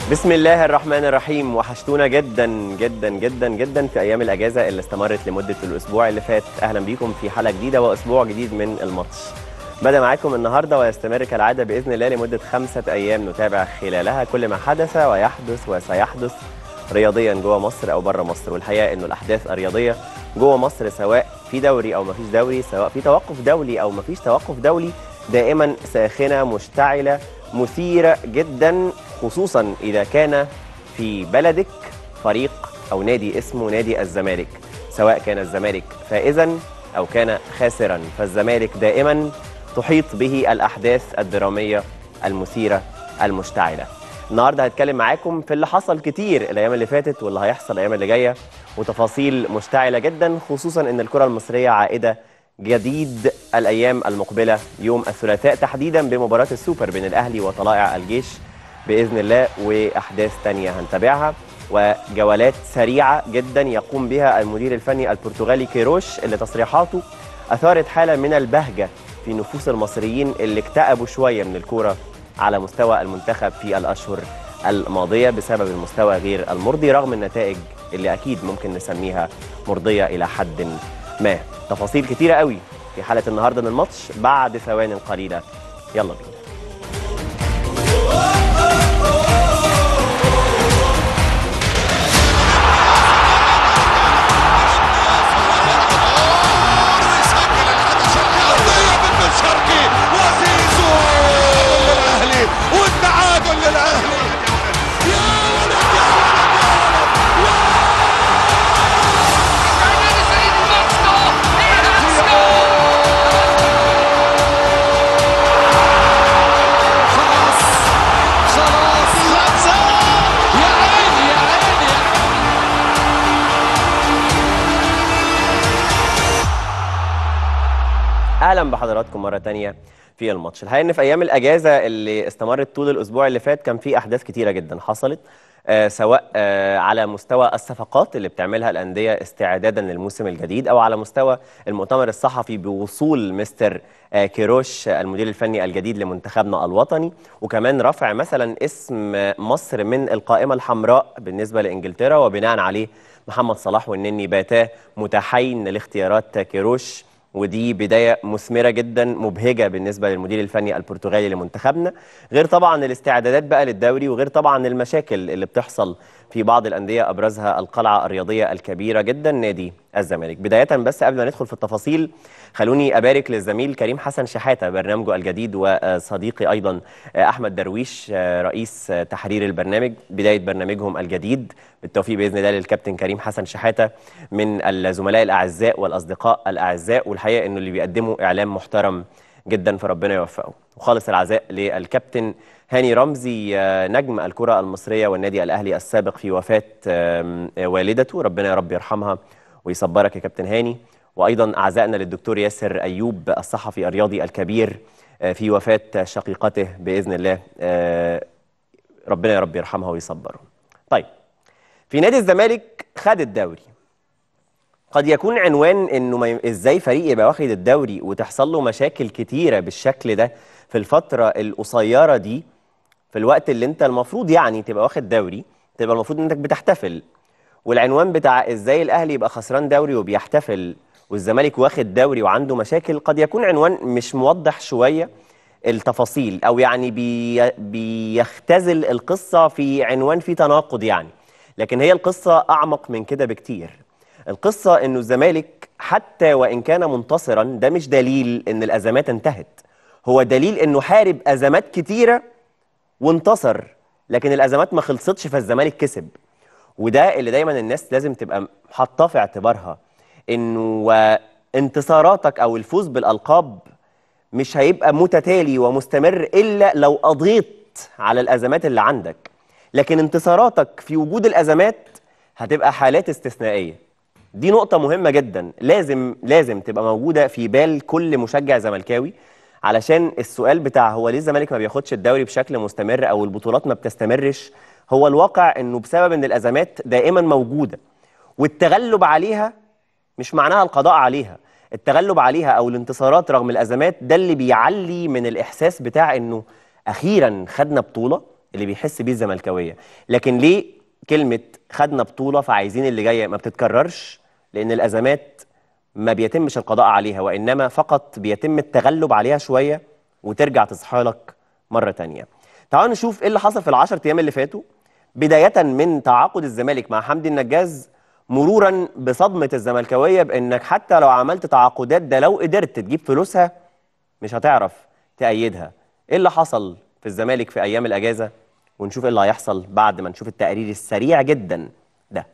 بسم الله الرحمن الرحيم وحشتونا جدا جدا جدا جدا في ايام الاجازه اللي استمرت لمده الاسبوع اللي فات اهلا بيكم في حلقه جديده واسبوع جديد من الماتش بدا معاكم النهارده ويستمر كالعاده باذن الله لمده خمسه ايام نتابع خلالها كل ما حدث ويحدث وسيحدث رياضيا جوه مصر او بره مصر والحقيقه انه الاحداث الرياضيه جوه مصر سواء في دوري او ما فيش دوري سواء في توقف دولي او ما فيش توقف دولي دائما ساخنه مشتعله مثيره جدا خصوصا اذا كان في بلدك فريق او نادي اسمه نادي الزمالك سواء كان الزمالك فائزا او كان خاسرا فالزمالك دائما تحيط به الاحداث الدراميه المثيره المشتعله النهارده هتكلم معاكم في اللي حصل كتير الايام اللي فاتت واللي هيحصل الايام اللي جايه وتفاصيل مشتعله جدا خصوصا ان الكره المصريه عائده جديد الايام المقبله يوم الثلاثاء تحديدا بمباراه السوبر بين الاهلي وطلائع الجيش باذن الله واحداث تانية هنتابعها وجولات سريعه جدا يقوم بها المدير الفني البرتغالي كيروش اللي تصريحاته اثارت حاله من البهجه في نفوس المصريين اللي اكتئبوا شويه من الكوره على مستوى المنتخب في الاشهر الماضيه بسبب المستوى غير المرضي رغم النتائج اللي اكيد ممكن نسميها مرضيه الى حد ما تفاصيل كتيره قوي في حلقه النهارده من الماتش بعد ثوان قليله يلا بينا والتعادل للاهلي يا ولد يا خلاص خلاص خمسة يا عيني يا عيني يا اهلا بحضراتكم مره تانية في الماتش الحقيقه ان في ايام الاجازه اللي استمرت طول الاسبوع اللي فات كان في احداث كتيره جدا حصلت آه سواء آه على مستوى الصفقات اللي بتعملها الانديه استعدادا للموسم الجديد او على مستوى المؤتمر الصحفي بوصول مستر آه كيروش آه، المدير الفني الجديد لمنتخبنا الوطني وكمان رفع مثلا اسم آه، مصر من القائمه الحمراء بالنسبه لانجلترا وبناء عليه محمد صلاح والنني باتا متاحين لاختيارات كيروش ودي بداية مثمرة جدا مبهجة بالنسبة للمدير الفني البرتغالي لمنتخبنا غير طبعا الاستعدادات بقى للدوري وغير طبعا المشاكل اللي بتحصل في بعض الأندية أبرزها القلعة الرياضية الكبيرة جدا نادي الزمالك بداية بس قبل ما ندخل في التفاصيل خلوني أبارك للزميل كريم حسن شحاتة برنامجه الجديد وصديقي أيضا أحمد درويش رئيس تحرير البرنامج بداية برنامجهم الجديد بالتوفيق بإذن الله للكابتن كريم حسن شحاتة من الزملاء الأعزاء والأصدقاء الأعزاء والحقيقة أنه اللي بيقدموا إعلام محترم جدا فربنا يوفقه وخالص العزاء للكابتن هاني رمزي آه، نجم الكرة المصرية والنادي الأهلي السابق في وفاة آم، آه، والدته ربنا يا رب يرحمها ويصبرك يا كابتن هاني وأيضا أعزائنا للدكتور ياسر أيوب الصحفي الرياضي الكبير آه، في وفاة شقيقته بإذن الله آه، ربنا يا رب يرحمها ويصبره طيب في نادي الزمالك خد الدوري قد يكون عنوان انه ما ي... ازاي فريق يبقى واخد الدوري وتحصل له مشاكل كتيره بالشكل ده في الفتره القصيره دي في الوقت اللي انت المفروض يعني تبقى واخد دوري تبقى المفروض انك بتحتفل والعنوان بتاع ازاي الاهلي يبقى خسران دوري وبيحتفل والزمالك واخد دوري وعنده مشاكل قد يكون عنوان مش موضح شويه التفاصيل او يعني بي بيختزل القصه في عنوان فيه تناقض يعني لكن هي القصه اعمق من كده بكتير القصه انه الزمالك حتى وان كان منتصرا ده مش دليل ان الازمات انتهت هو دليل انه حارب ازمات كتيره وانتصر لكن الازمات ما خلصتش فالزمالك كسب وده اللي دايما الناس لازم تبقى حاطاه في اعتبارها انه انتصاراتك او الفوز بالالقاب مش هيبقى متتالي ومستمر الا لو قضيت على الازمات اللي عندك لكن انتصاراتك في وجود الازمات هتبقى حالات استثنائيه دي نقطة مهمة جدا لازم لازم تبقى موجودة في بال كل مشجع زملكاوي علشان السؤال بتاع هو ليه الزمالك ما بياخدش الدوري بشكل مستمر او البطولات ما بتستمرش هو الواقع انه بسبب ان الازمات دائما موجودة والتغلب عليها مش معناها القضاء عليها التغلب عليها او الانتصارات رغم الازمات ده اللي بيعلي من الاحساس بتاع انه اخيرا خدنا بطولة اللي بيحس بيه الزملكاويه لكن ليه كلمه خدنا بطوله فعايزين اللي جايه ما بتتكررش لان الازمات ما بيتمش القضاء عليها وانما فقط بيتم التغلب عليها شويه وترجع تصحى لك مره تانية تعالوا نشوف ايه اللي حصل في العشر ايام اللي فاتوا بدايه من تعاقد الزمالك مع حمدي النجاز مرورا بصدمه الزملكاويه بانك حتى لو عملت تعاقدات ده لو قدرت تجيب فلوسها مش هتعرف تأيدها ايه اللي حصل في الزمالك في ايام الاجازه ونشوف ايه اللي هيحصل بعد ما نشوف التقرير السريع جدا ده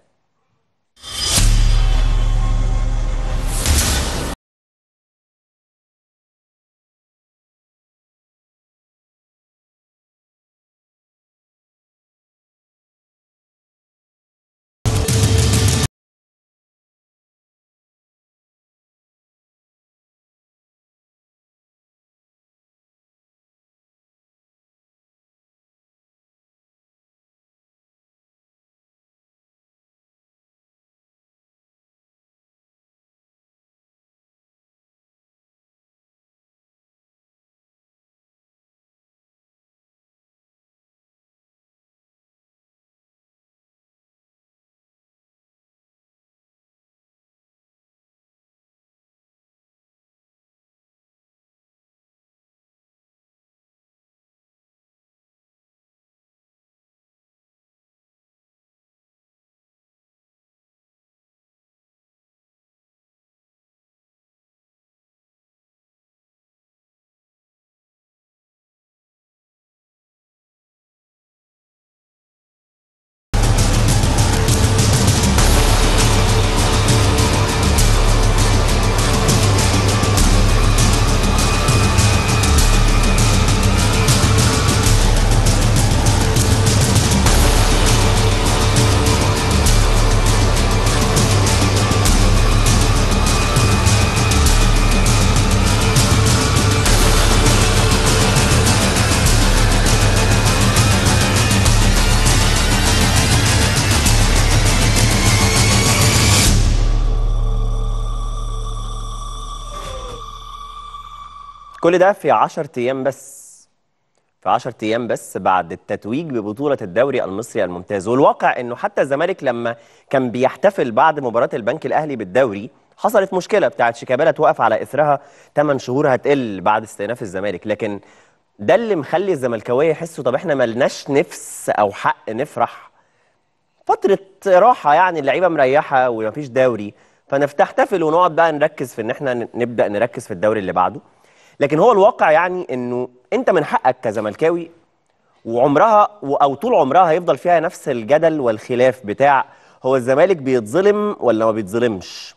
كل ده في 10 ايام بس في 10 ايام بس بعد التتويج ببطوله الدوري المصري الممتاز والواقع انه حتى الزمالك لما كان بيحتفل بعد مباراه البنك الاهلي بالدوري حصلت مشكله بتاعت شيكابالا توقف على اثرها 8 شهور هتقل بعد استئناف الزمالك لكن ده اللي مخلي الزملكاويه يحسوا طب احنا ملناش نفس او حق نفرح فتره راحه يعني اللعيبه مريحه ومفيش دوري فنفتحتفل ونقعد بقى نركز في ان احنا نبدا نركز في الدوري اللي بعده لكن هو الواقع يعني انه انت من حقك كزملكاوي وعمرها او طول عمرها هيفضل فيها نفس الجدل والخلاف بتاع هو الزمالك بيتظلم ولا ما بيتظلمش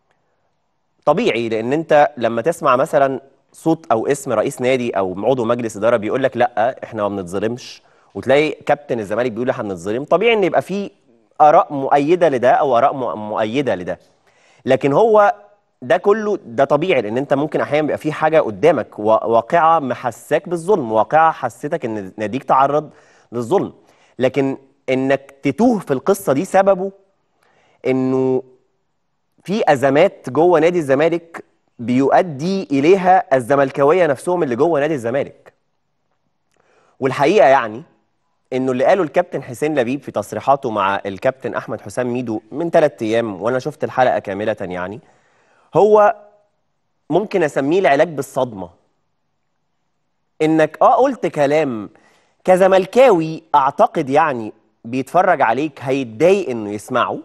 طبيعي لان انت لما تسمع مثلا صوت او اسم رئيس نادي او عضو مجلس اداره بيقول لك لا احنا ما بنتظلمش وتلاقي كابتن الزمالك بيقول احنا بنتظلم طبيعي ان يبقى في اراء مؤيده لده او اراء مؤيده لده لكن هو ده كله ده طبيعي لان انت ممكن احيانا بيبقى في حاجه قدامك واقعه محساك بالظلم واقعه حسيتك ان ناديك تعرض للظلم لكن انك تتوه في القصه دي سببه انه في ازمات جوه نادي الزمالك بيؤدي اليها الزملكاويه نفسهم اللي جوه نادي الزمالك والحقيقه يعني انه اللي قاله الكابتن حسين لبيب في تصريحاته مع الكابتن احمد حسام ميدو من ثلاث ايام وانا شفت الحلقه كامله يعني هو ممكن اسميه العلاج بالصدمه انك اه قلت كلام كزملكاوي اعتقد يعني بيتفرج عليك هيتضايق انه يسمعه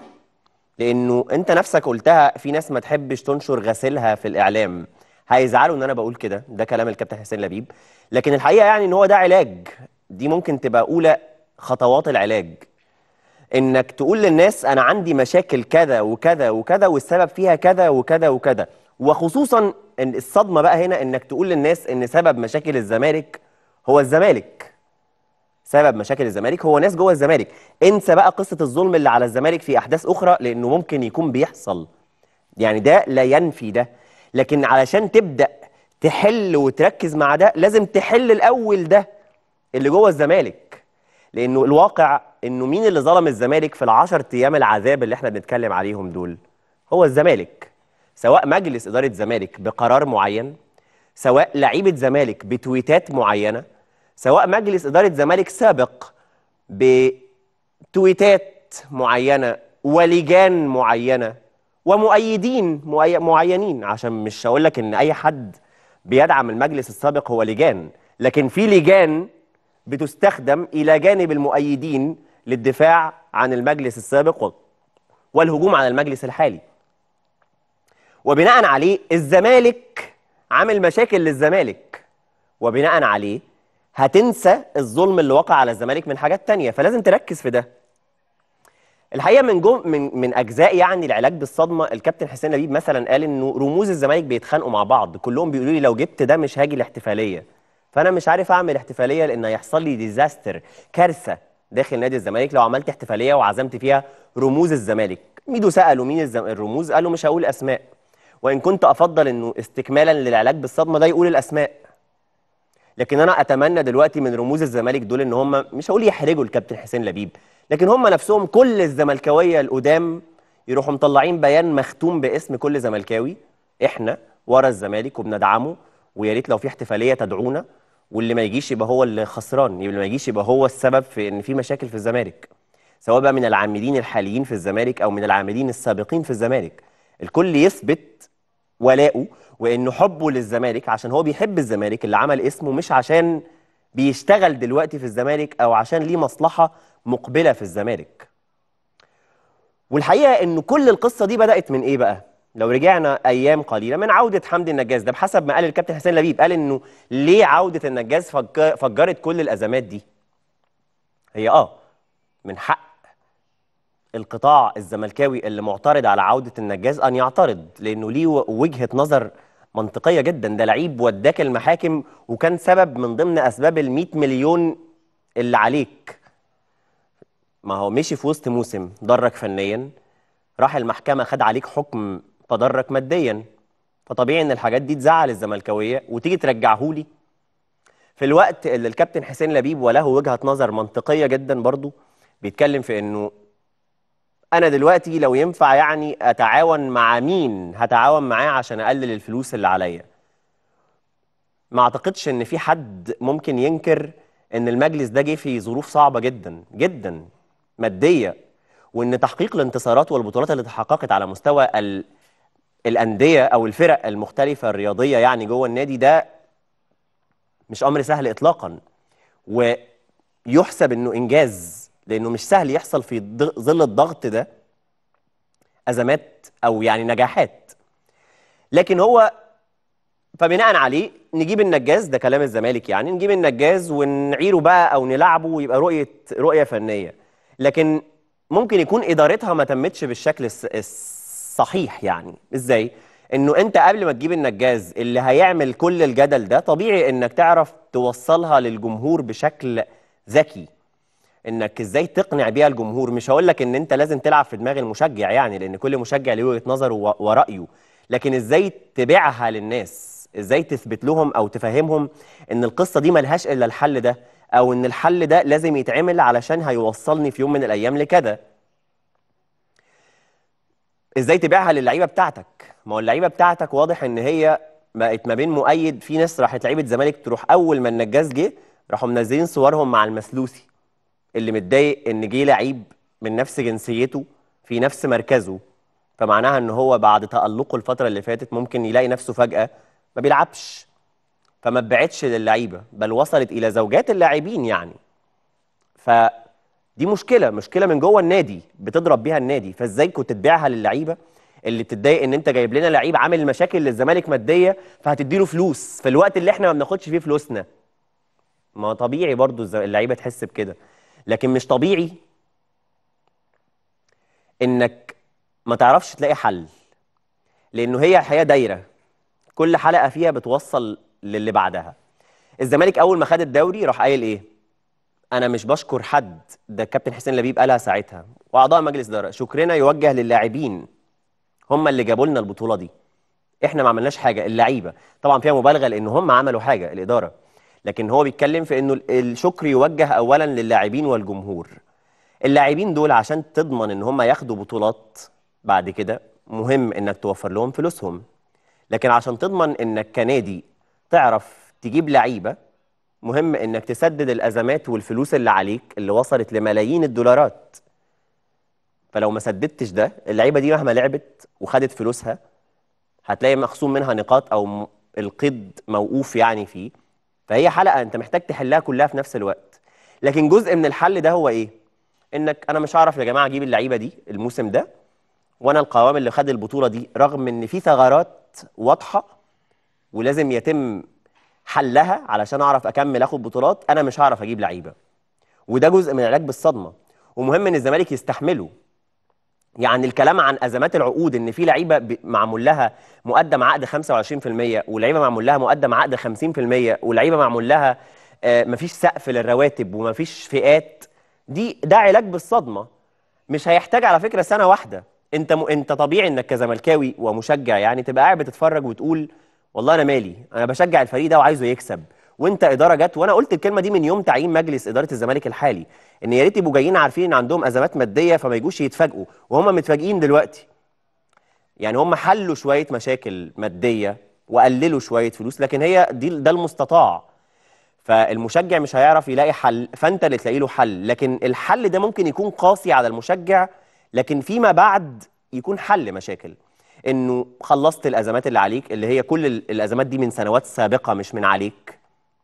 لانه انت نفسك قلتها في ناس ما تحبش تنشر غسيلها في الاعلام هيزعلوا ان انا بقول كده ده كلام الكابتن حسين لبيب لكن الحقيقه يعني ان هو ده علاج دي ممكن تبقى اولى خطوات العلاج انك تقول للناس انا عندي مشاكل كذا وكذا وكذا والسبب فيها كذا وكذا وكذا وخصوصا ان الصدمه بقى هنا انك تقول للناس ان سبب مشاكل الزمالك هو الزمالك سبب مشاكل الزمالك هو ناس جوه الزمالك انسى بقى قصه الظلم اللي على الزمالك في احداث اخرى لانه ممكن يكون بيحصل يعني ده لا ينفي ده لكن علشان تبدا تحل وتركز مع ده لازم تحل الاول ده اللي جوه الزمالك لانه الواقع انه مين اللي ظلم الزمالك في العشر ايام العذاب اللي احنا بنتكلم عليهم دول هو الزمالك سواء مجلس اداره زمالك بقرار معين سواء لعيبه زمالك بتويتات معينه سواء مجلس اداره زمالك سابق بتويتات معينه ولجان معينه ومؤيدين معي- معينين عشان مش هقول لك ان اي حد بيدعم المجلس السابق هو لجان لكن في لجان بتستخدم الى جانب المؤيدين للدفاع عن المجلس السابق و- والهجوم على المجلس الحالي وبناء عليه الزمالك عامل مشاكل للزمالك وبناء عليه هتنسى الظلم اللي وقع على الزمالك من حاجات تانية فلازم تركز في ده الحقيقه من جو من من اجزاء يعني العلاج بالصدمه الكابتن حسين لبيب مثلا قال انه رموز الزمالك بيتخانقوا مع بعض كلهم بيقولوا لي لو جبت ده مش هاجي الاحتفاليه فانا مش عارف اعمل احتفاليه لان هيحصل لي ديزاستر كارثه داخل نادي الزمالك لو عملت احتفاليه وعزمت فيها رموز الزمالك ميدو سالوا مين الزم... الرموز قالوا مش هقول اسماء وان كنت افضل انه استكمالا للعلاج بالصدمه ده يقول الاسماء لكن انا اتمنى دلوقتي من رموز الزمالك دول ان هم مش هقول يحرجوا الكابتن حسين لبيب لكن هم نفسهم كل الزملكاويه القدام يروحوا مطلعين بيان مختوم باسم كل زملكاوي احنا ورا الزمالك وبندعمه ويا ريت لو في احتفاليه تدعونا واللي ما يجيش يبقى هو اللي خسران اللي ما يجيش يبقى هو السبب في ان في مشاكل في الزمالك سواء بقى من العاملين الحاليين في الزمالك او من العاملين السابقين في الزمالك الكل يثبت ولاؤه وانه حبه للزمالك عشان هو بيحب الزمالك اللي عمل اسمه مش عشان بيشتغل دلوقتي في الزمالك او عشان ليه مصلحه مقبله في الزمالك والحقيقه انه كل القصه دي بدات من ايه بقى لو رجعنا ايام قليله من عوده حمدي النجاز ده بحسب ما قال الكابتن حسين لبيب قال انه ليه عوده النجاز فج- فجرت كل الازمات دي هي اه من حق القطاع الزملكاوي اللي معترض على عودة النجاز أن يعترض لأنه ليه و- وجهة نظر منطقية جدا ده لعيب وداك المحاكم وكان سبب من ضمن أسباب ال 100 مليون اللي عليك ما هو مشي في وسط موسم ضرك فنيا راح المحكمة خد عليك حكم فضرك ماديا فطبيعي ان الحاجات دي تزعل الزملكاويه وتيجي ترجعهولي في الوقت اللي الكابتن حسين لبيب وله وجهة نظر منطقية جدا برضو بيتكلم في انه انا دلوقتي لو ينفع يعني اتعاون مع مين هتعاون معاه عشان اقلل الفلوس اللي عليا ما اعتقدش ان في حد ممكن ينكر ان المجلس ده جه في ظروف صعبة جدا جدا مادية وان تحقيق الانتصارات والبطولات اللي تحققت على مستوى ال... الاندية او الفرق المختلفة الرياضية يعني جوه النادي ده مش امر سهل اطلاقا ويحسب انه انجاز لانه مش سهل يحصل في ض- ظل الضغط ده ازمات او يعني نجاحات لكن هو فبناء عليه نجيب النجاز ده كلام الزمالك يعني نجيب النجاز ونعيره بقى او نلعبه ويبقى رؤيه رؤيه فنيه لكن ممكن يكون ادارتها ما تمتش بالشكل الس- الصحيح يعني ازاي انه انت قبل ما تجيب النجاز اللي هيعمل كل الجدل ده طبيعي انك تعرف توصلها للجمهور بشكل ذكي انك ازاي تقنع بيها الجمهور مش هقول لك ان انت لازم تلعب في دماغ المشجع يعني لان كل مشجع له وجهه نظره و- ورايه لكن ازاي تبيعها للناس ازاي تثبت لهم او تفهمهم ان القصه دي ملهاش الا الحل ده او ان الحل ده لازم يتعمل علشان هيوصلني في يوم من الايام لكده ازاي تبيعها للعيبه بتاعتك ما هو اللعيبه بتاعتك واضح ان هي بقت ما بين مؤيد في ناس راحت لعيبه زمالك تروح اول ما النجاز جه راحوا منزلين صورهم مع المسلوسي اللي متضايق ان جه لعيب من نفس جنسيته في نفس مركزه فمعناها ان هو بعد تألقه الفترة اللي فاتت ممكن يلاقي نفسه فجأة ما بيلعبش فما اتبعتش للعيبة بل وصلت إلى زوجات اللاعبين يعني فدي مشكلة مشكلة من جوه النادي بتضرب بيها النادي فازاي كنت تبيعها للعيبة اللي بتتضايق ان انت جايب لنا لعيب عامل مشاكل للزمالك مادية فهتديله فلوس في الوقت اللي احنا ما بناخدش فيه فلوسنا ما طبيعي برضو الز- اللعيبه تحس بكده لكن مش طبيعي انك ما تعرفش تلاقي حل لانه هي الحياه دايره كل حلقه فيها بتوصل للي بعدها الزمالك اول ما خد الدوري راح قايل ايه انا مش بشكر حد ده الكابتن حسين لبيب قالها ساعتها واعضاء مجلس اداره شكرنا يوجه للاعبين هم اللي جابوا لنا البطوله دي احنا ما عملناش حاجه اللعيبه طبعا فيها مبالغه لان هم عملوا حاجه الاداره لكن هو بيتكلم في انه ال- الشكر يوجه اولا للاعبين والجمهور اللاعبين دول عشان تضمن ان هم ياخدوا بطولات بعد كده مهم انك توفر لهم فلوسهم لكن عشان تضمن انك كنادي تعرف تجيب لعيبه مهم انك تسدد الازمات والفلوس اللي عليك اللي وصلت لملايين الدولارات فلو ما سددتش ده اللعيبه دي مهما لعبت وخدت فلوسها هتلاقي مخصوم منها نقاط او م- القيد موقوف يعني فيه فهي حلقه انت محتاج تحلها كلها في نفس الوقت لكن جزء من الحل ده هو ايه انك انا مش هعرف يا جماعه اجيب اللعيبه دي الموسم ده وانا القوام اللي خد البطوله دي رغم ان في ثغرات واضحه ولازم يتم حلها علشان اعرف اكمل اخد بطولات انا مش هعرف اجيب لعيبه وده جزء من العلاج بالصدمه ومهم ان الزمالك يستحمله يعني الكلام عن ازمات العقود ان في لعيبه ب- معمول لها مقدم عقد 25% ولعيبه معمول لها مقدم عقد 50% ولعيبه معمول لها آه، مفيش سقف للرواتب ومفيش فئات دي ده علاج بالصدمه مش هيحتاج على فكره سنه واحده انت م... انت طبيعي انك كزملكاوي ومشجع يعني تبقى قاعد بتتفرج وتقول والله انا مالي انا بشجع الفريق ده وعايزه يكسب وانت اداره جت وانا قلت الكلمه دي من يوم تعيين مجلس اداره الزمالك الحالي ان يا ريت يبقوا جايين عارفين ان عندهم ازمات ماديه فما يجوش يتفاجئوا وهم متفاجئين دلوقتي يعني هم حلوا شويه مشاكل ماديه وقللوا شويه فلوس لكن هي دي ده المستطاع فالمشجع مش هيعرف يلاقي حل فانت اللي تلاقي له حل لكن الحل ده ممكن يكون قاسي على المشجع لكن فيما بعد يكون حل مشاكل انه خلصت الازمات اللي عليك اللي هي كل ال- الازمات دي من سنوات سابقه مش من عليك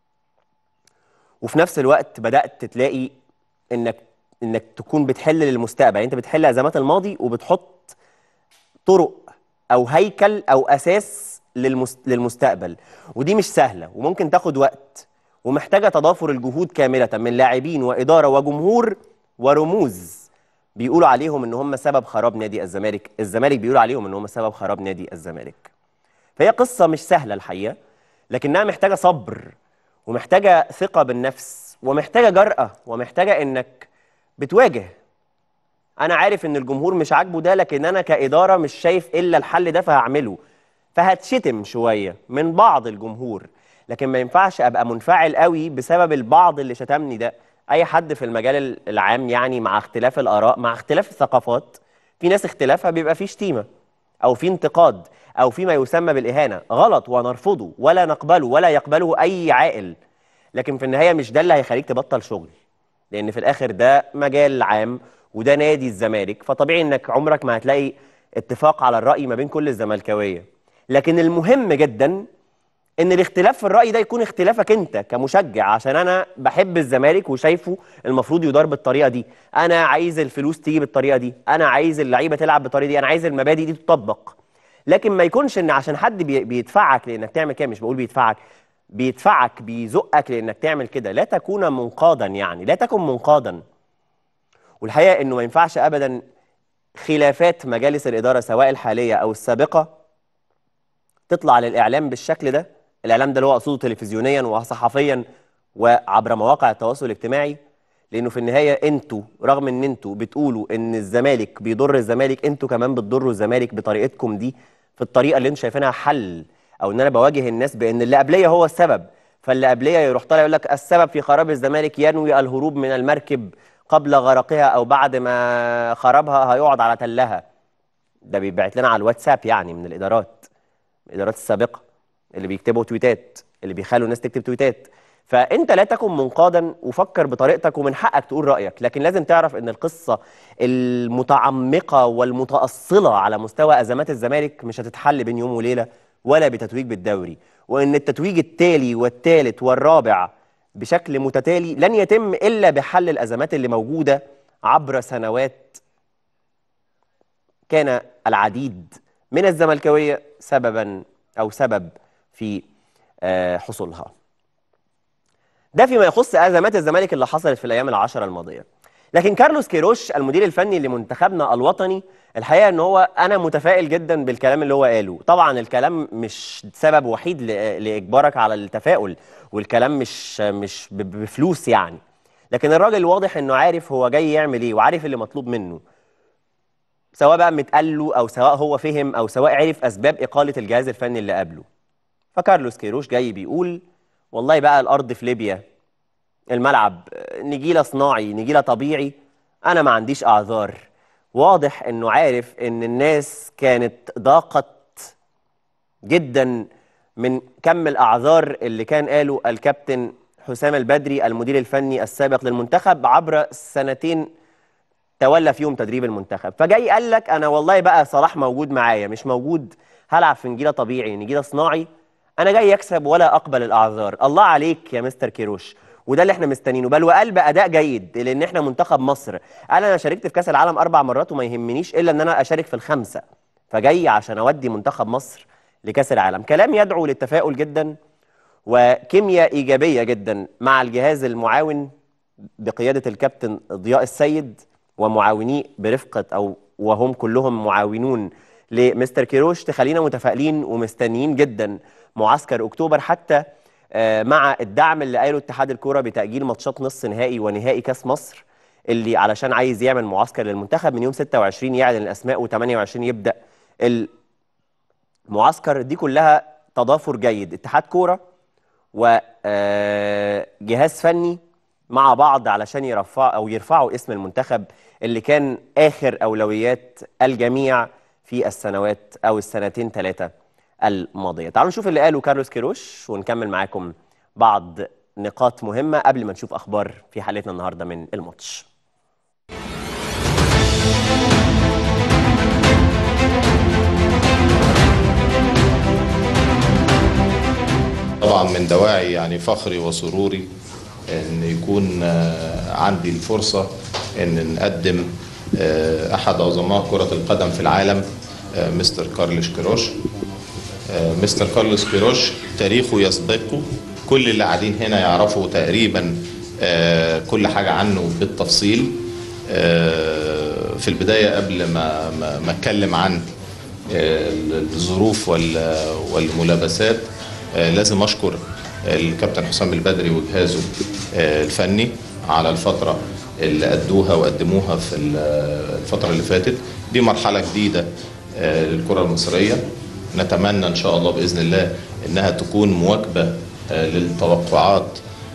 وفي نفس الوقت بدات تلاقي انك انك تكون بتحل للمستقبل يعني انت بتحل ازمات الماضي وبتحط طرق او هيكل او اساس للمس... للمستقبل ودي مش سهله وممكن تاخد وقت ومحتاجه تضافر الجهود كامله من لاعبين واداره وجمهور ورموز بيقولوا عليهم ان هم سبب خراب نادي الزمالك الزمالك بيقولوا عليهم ان هم سبب خراب نادي الزمالك فهي قصه مش سهله الحقيقه لكنها محتاجه صبر ومحتاجه ثقه بالنفس ومحتاجه جرأه ومحتاجه انك بتواجه انا عارف ان الجمهور مش عاجبه ده لكن انا كاداره مش شايف الا الحل ده فهعمله فهتشتم شويه من بعض الجمهور لكن ما ينفعش ابقى منفعل قوي بسبب البعض اللي شتمني ده اي حد في المجال العام يعني مع اختلاف الاراء مع اختلاف الثقافات في ناس اختلافها بيبقى فيه شتيمه او في انتقاد او في ما يسمى بالاهانه غلط ونرفضه ولا نقبله ولا يقبله اي عاقل لكن في النهايه مش ده اللي هيخليك تبطل شغل لان في الاخر ده مجال عام وده نادي الزمالك فطبيعي انك عمرك ما هتلاقي اتفاق على الراي ما بين كل الزملكاويه لكن المهم جدا ان الاختلاف في الراي ده يكون اختلافك انت كمشجع عشان انا بحب الزمالك وشايفه المفروض يدار بالطريقه دي انا عايز الفلوس تيجي بالطريقه دي انا عايز اللعيبه تلعب بالطريقه دي انا عايز المبادئ دي تطبق لكن ما يكونش ان عشان حد بي- بيدفعك لانك تعمل كده مش بقول بيدفعك بيدفعك بيزقك لانك تعمل كده لا تكون منقادا يعني لا تكن منقادا والحقيقه انه ما ينفعش ابدا خلافات مجالس الاداره سواء الحاليه او السابقه تطلع للاعلام بالشكل ده الاعلام ده اللي هو اقصده تلفزيونيا وصحفيا وعبر مواقع التواصل الاجتماعي لانه في النهايه انتوا رغم ان انتوا بتقولوا ان الزمالك بيضر الزمالك انتوا كمان بتضروا الزمالك بطريقتكم دي في الطريقه اللي انتوا شايفينها حل او ان انا بواجه الناس بان اللي قبليه هو السبب فاللي قبليه يروح طالع يقول لك السبب في خراب الزمالك ينوي الهروب من المركب قبل غرقها او بعد ما خربها هيقعد على تلها ده بيبعت لنا على الواتساب يعني من الادارات الادارات السابقه اللي بيكتبوا تويتات اللي بيخلوا الناس تكتب تويتات فانت لا تكن منقادا وفكر بطريقتك ومن حقك تقول رايك لكن لازم تعرف ان القصه المتعمقه والمتاصله على مستوى ازمات الزمالك مش هتتحل بين يوم وليله ولا بتتويج بالدوري وان التتويج التالي والثالث والرابع بشكل متتالي لن يتم الا بحل الازمات اللي موجوده عبر سنوات كان العديد من الزملكاويه سببا او سبب في آه، حصولها. ده فيما يخص ازمات الزمالك اللي حصلت في الايام العشره الماضيه. لكن كارلوس كيروش المدير الفني لمنتخبنا الوطني الحقيقه ان هو انا متفائل جدا بالكلام اللي هو قاله، طبعا الكلام مش سبب وحيد ل- لاجبارك على التفاؤل والكلام مش مش ب- بفلوس يعني. لكن الراجل واضح انه عارف هو جاي يعمل ايه وعارف اللي مطلوب منه. سواء بقى متقال له او سواء هو فهم او سواء عرف اسباب اقاله الجهاز الفني اللي قبله. فكارلوس كيروش جاي بيقول والله بقى الارض في ليبيا الملعب آه، نجيله صناعي نجيله طبيعي انا ما عنديش اعذار واضح انه عارف ان الناس كانت ضاقت جدا من كم الاعذار اللي كان قاله الكابتن حسام البدري المدير الفني السابق للمنتخب عبر سنتين تولى فيهم تدريب المنتخب فجاي قال لك انا والله بقى صلاح موجود معايا مش موجود هلعب في نجيله طبيعي نجيله صناعي انا جاي اكسب ولا اقبل الاعذار الله عليك يا مستر كيروش وده اللي احنا مستنيينه بل وقال باداء جيد لان احنا منتخب مصر قال انا شاركت في كاس العالم اربع مرات وما يهمنيش الا ان انا اشارك في الخمسه فجاي عشان اودي منتخب مصر لكاس العالم كلام يدعو للتفاؤل جدا وكيمياء ايجابيه جدا مع الجهاز المعاون بقياده الكابتن ضياء السيد ومعاونيه برفقه او وهم كلهم معاونون لمستر كيروش تخلينا متفائلين ومستنيين جدا معسكر اكتوبر حتى آه، مع الدعم اللي قاله اتحاد الكوره بتاجيل ماتشات نص نهائي ونهائي كاس مصر اللي علشان عايز يعمل معسكر للمنتخب من يوم 26 يعلن الاسماء و28 يبدا المعسكر دي كلها تضافر جيد اتحاد كوره وجهاز فني مع بعض علشان يرفع او يرفعوا اسم المنتخب اللي كان اخر اولويات الجميع في السنوات او السنتين ثلاثه الماضيه. تعالوا نشوف اللي قاله كارلوس كيروش ونكمل معاكم بعض نقاط مهمه قبل ما نشوف اخبار في حلقتنا النهارده من الماتش. طبعا من دواعي يعني فخري وسروري ان يكون آه، عندي الفرصه ان نقدم آه، احد عظماء كره القدم في العالم آه، مستر كارلوس كيروش آه، مستر كارلوس كيروش تاريخه يسبقه كل اللي قاعدين هنا يعرفوا تقريبا آه، كل حاجه عنه بالتفصيل آه، في البدايه قبل ما ما ما اتكلم عن آه، الظروف وال- والملابسات آه، لازم اشكر الكابتن حسام البدري وجهازه آه، الفني على الفتره اللي ادوها وقدموها في ال- الفتره اللي فاتت دي مرحله جديده آه، للكره المصريه نتمنى ان شاء الله باذن الله انها تكون مواكبه آه، للتوقعات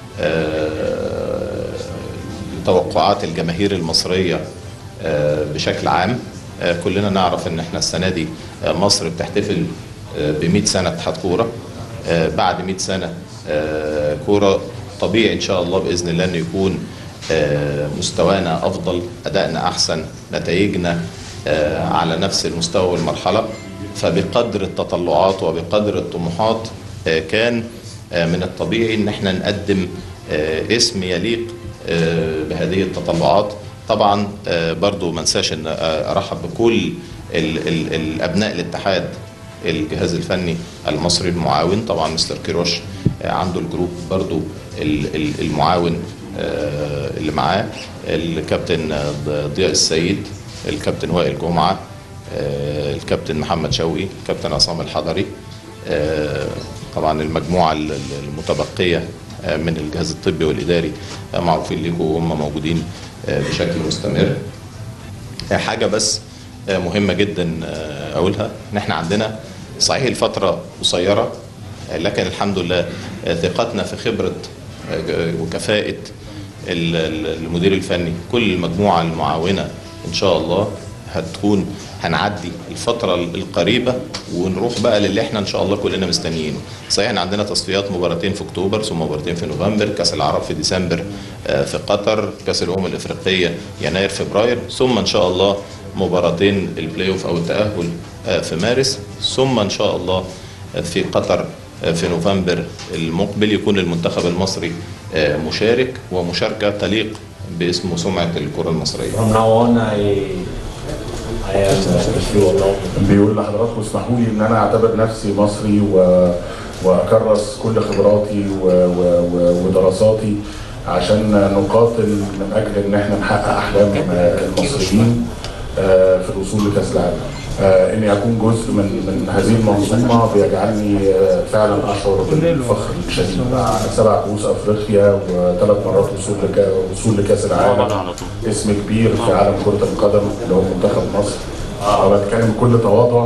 آه، لتوقعات الجماهير المصريه آه، بشكل عام آه، كلنا نعرف ان احنا السنه دي آه، مصر بتحتفل ب 100 سنه اتحاد كوره آه، بعد 100 سنه آه، كوره طبيعي ان شاء الله باذن الله انه يكون آه، مستوانا افضل ادائنا احسن نتائجنا آه، على نفس المستوى والمرحله فبقدر التطلعات وبقدر الطموحات آه، كان آه، من الطبيعي ان احنا نقدم آه، اسم يليق آه، بهذه التطلعات طبعا آه، برضو ما انساش ان آه، ارحب بكل ال- ال- الابناء الاتحاد الجهاز الفني المصري المعاون طبعا مستر كيروش آه، عنده الجروب برضو ال- ال- المعاون آه، اللي معاه الكابتن آه، ض- ضياء السيد الكابتن وائل جمعه آه، الكابتن محمد شوقي الكابتن عصام الحضري آه، طبعا المجموعه ال- ال- المتبقيه آه، من الجهاز الطبي والاداري آه، معروفين لكم وهم موجودين آه، بشكل مستمر آه، حاجه بس آه، مهمه جدا آه، اقولها ان احنا عندنا صحيح الفتره قصيره آه، لكن الحمد لله آه، ثقتنا في خبره آه، وكفاءه ال- ال- المدير الفني كل المجموعه المعاونه ان شاء الله هتكون هنعدي الفترة القريبة ونروح بقى للي احنا ان شاء الله كلنا مستنيينه. صحيح ان عندنا تصفيات مباراتين في اكتوبر ثم مباراتين في نوفمبر، كاس العرب في ديسمبر آه، في قطر، كاس الامم الافريقية يناير فبراير، ثم ان شاء الله مباراتين البلاي اوف او التأهل آه، في مارس، ثم ان شاء الله آه، في قطر آه، في نوفمبر المقبل يكون المنتخب المصري آه، مشارك ومشاركة تليق باسم وسمعة الكرة المصرية. From now on, I, I am, uh, if you allow me, بيقول لحضراتكم اسمحوا لي ان انا اعتبر نفسي مصري و... واكرس كل خبراتي و... و... و... ودراساتي عشان نقاتل من اجل ان احنا نحقق احلام المصريين آه، في الوصول لكاس العالم. آه، اني اكون جزء من من هذه المنظومه بيجعلني آه، فعلا اشعر بالفخر الشديد سبع كؤوس افريقيا وثلاث مرات وصول لك... وصول لكاس العالم اسم كبير في عالم كره القدم اللي هو منتخب مصر آه، بتكلم بكل تواضع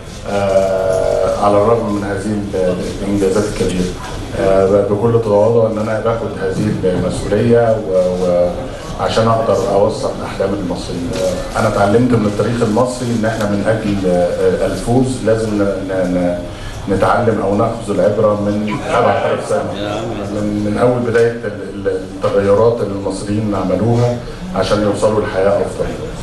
آه، على الرغم من هذه ال- الانجازات الكبيره آه، بكل تواضع ان انا باخد هذه المسؤوليه و- وعشان اقدر اوصل احلام المصريين آه، انا اتعلمت من التاريخ المصري ان احنا من اجل آه، الفوز لازم ن- ن- ن- نتعلم او ناخذ العبره من 7000 سنه من, من اول بدايه ال- ال- التغيرات اللي المصريين عملوها عشان يوصلوا لحياه افضل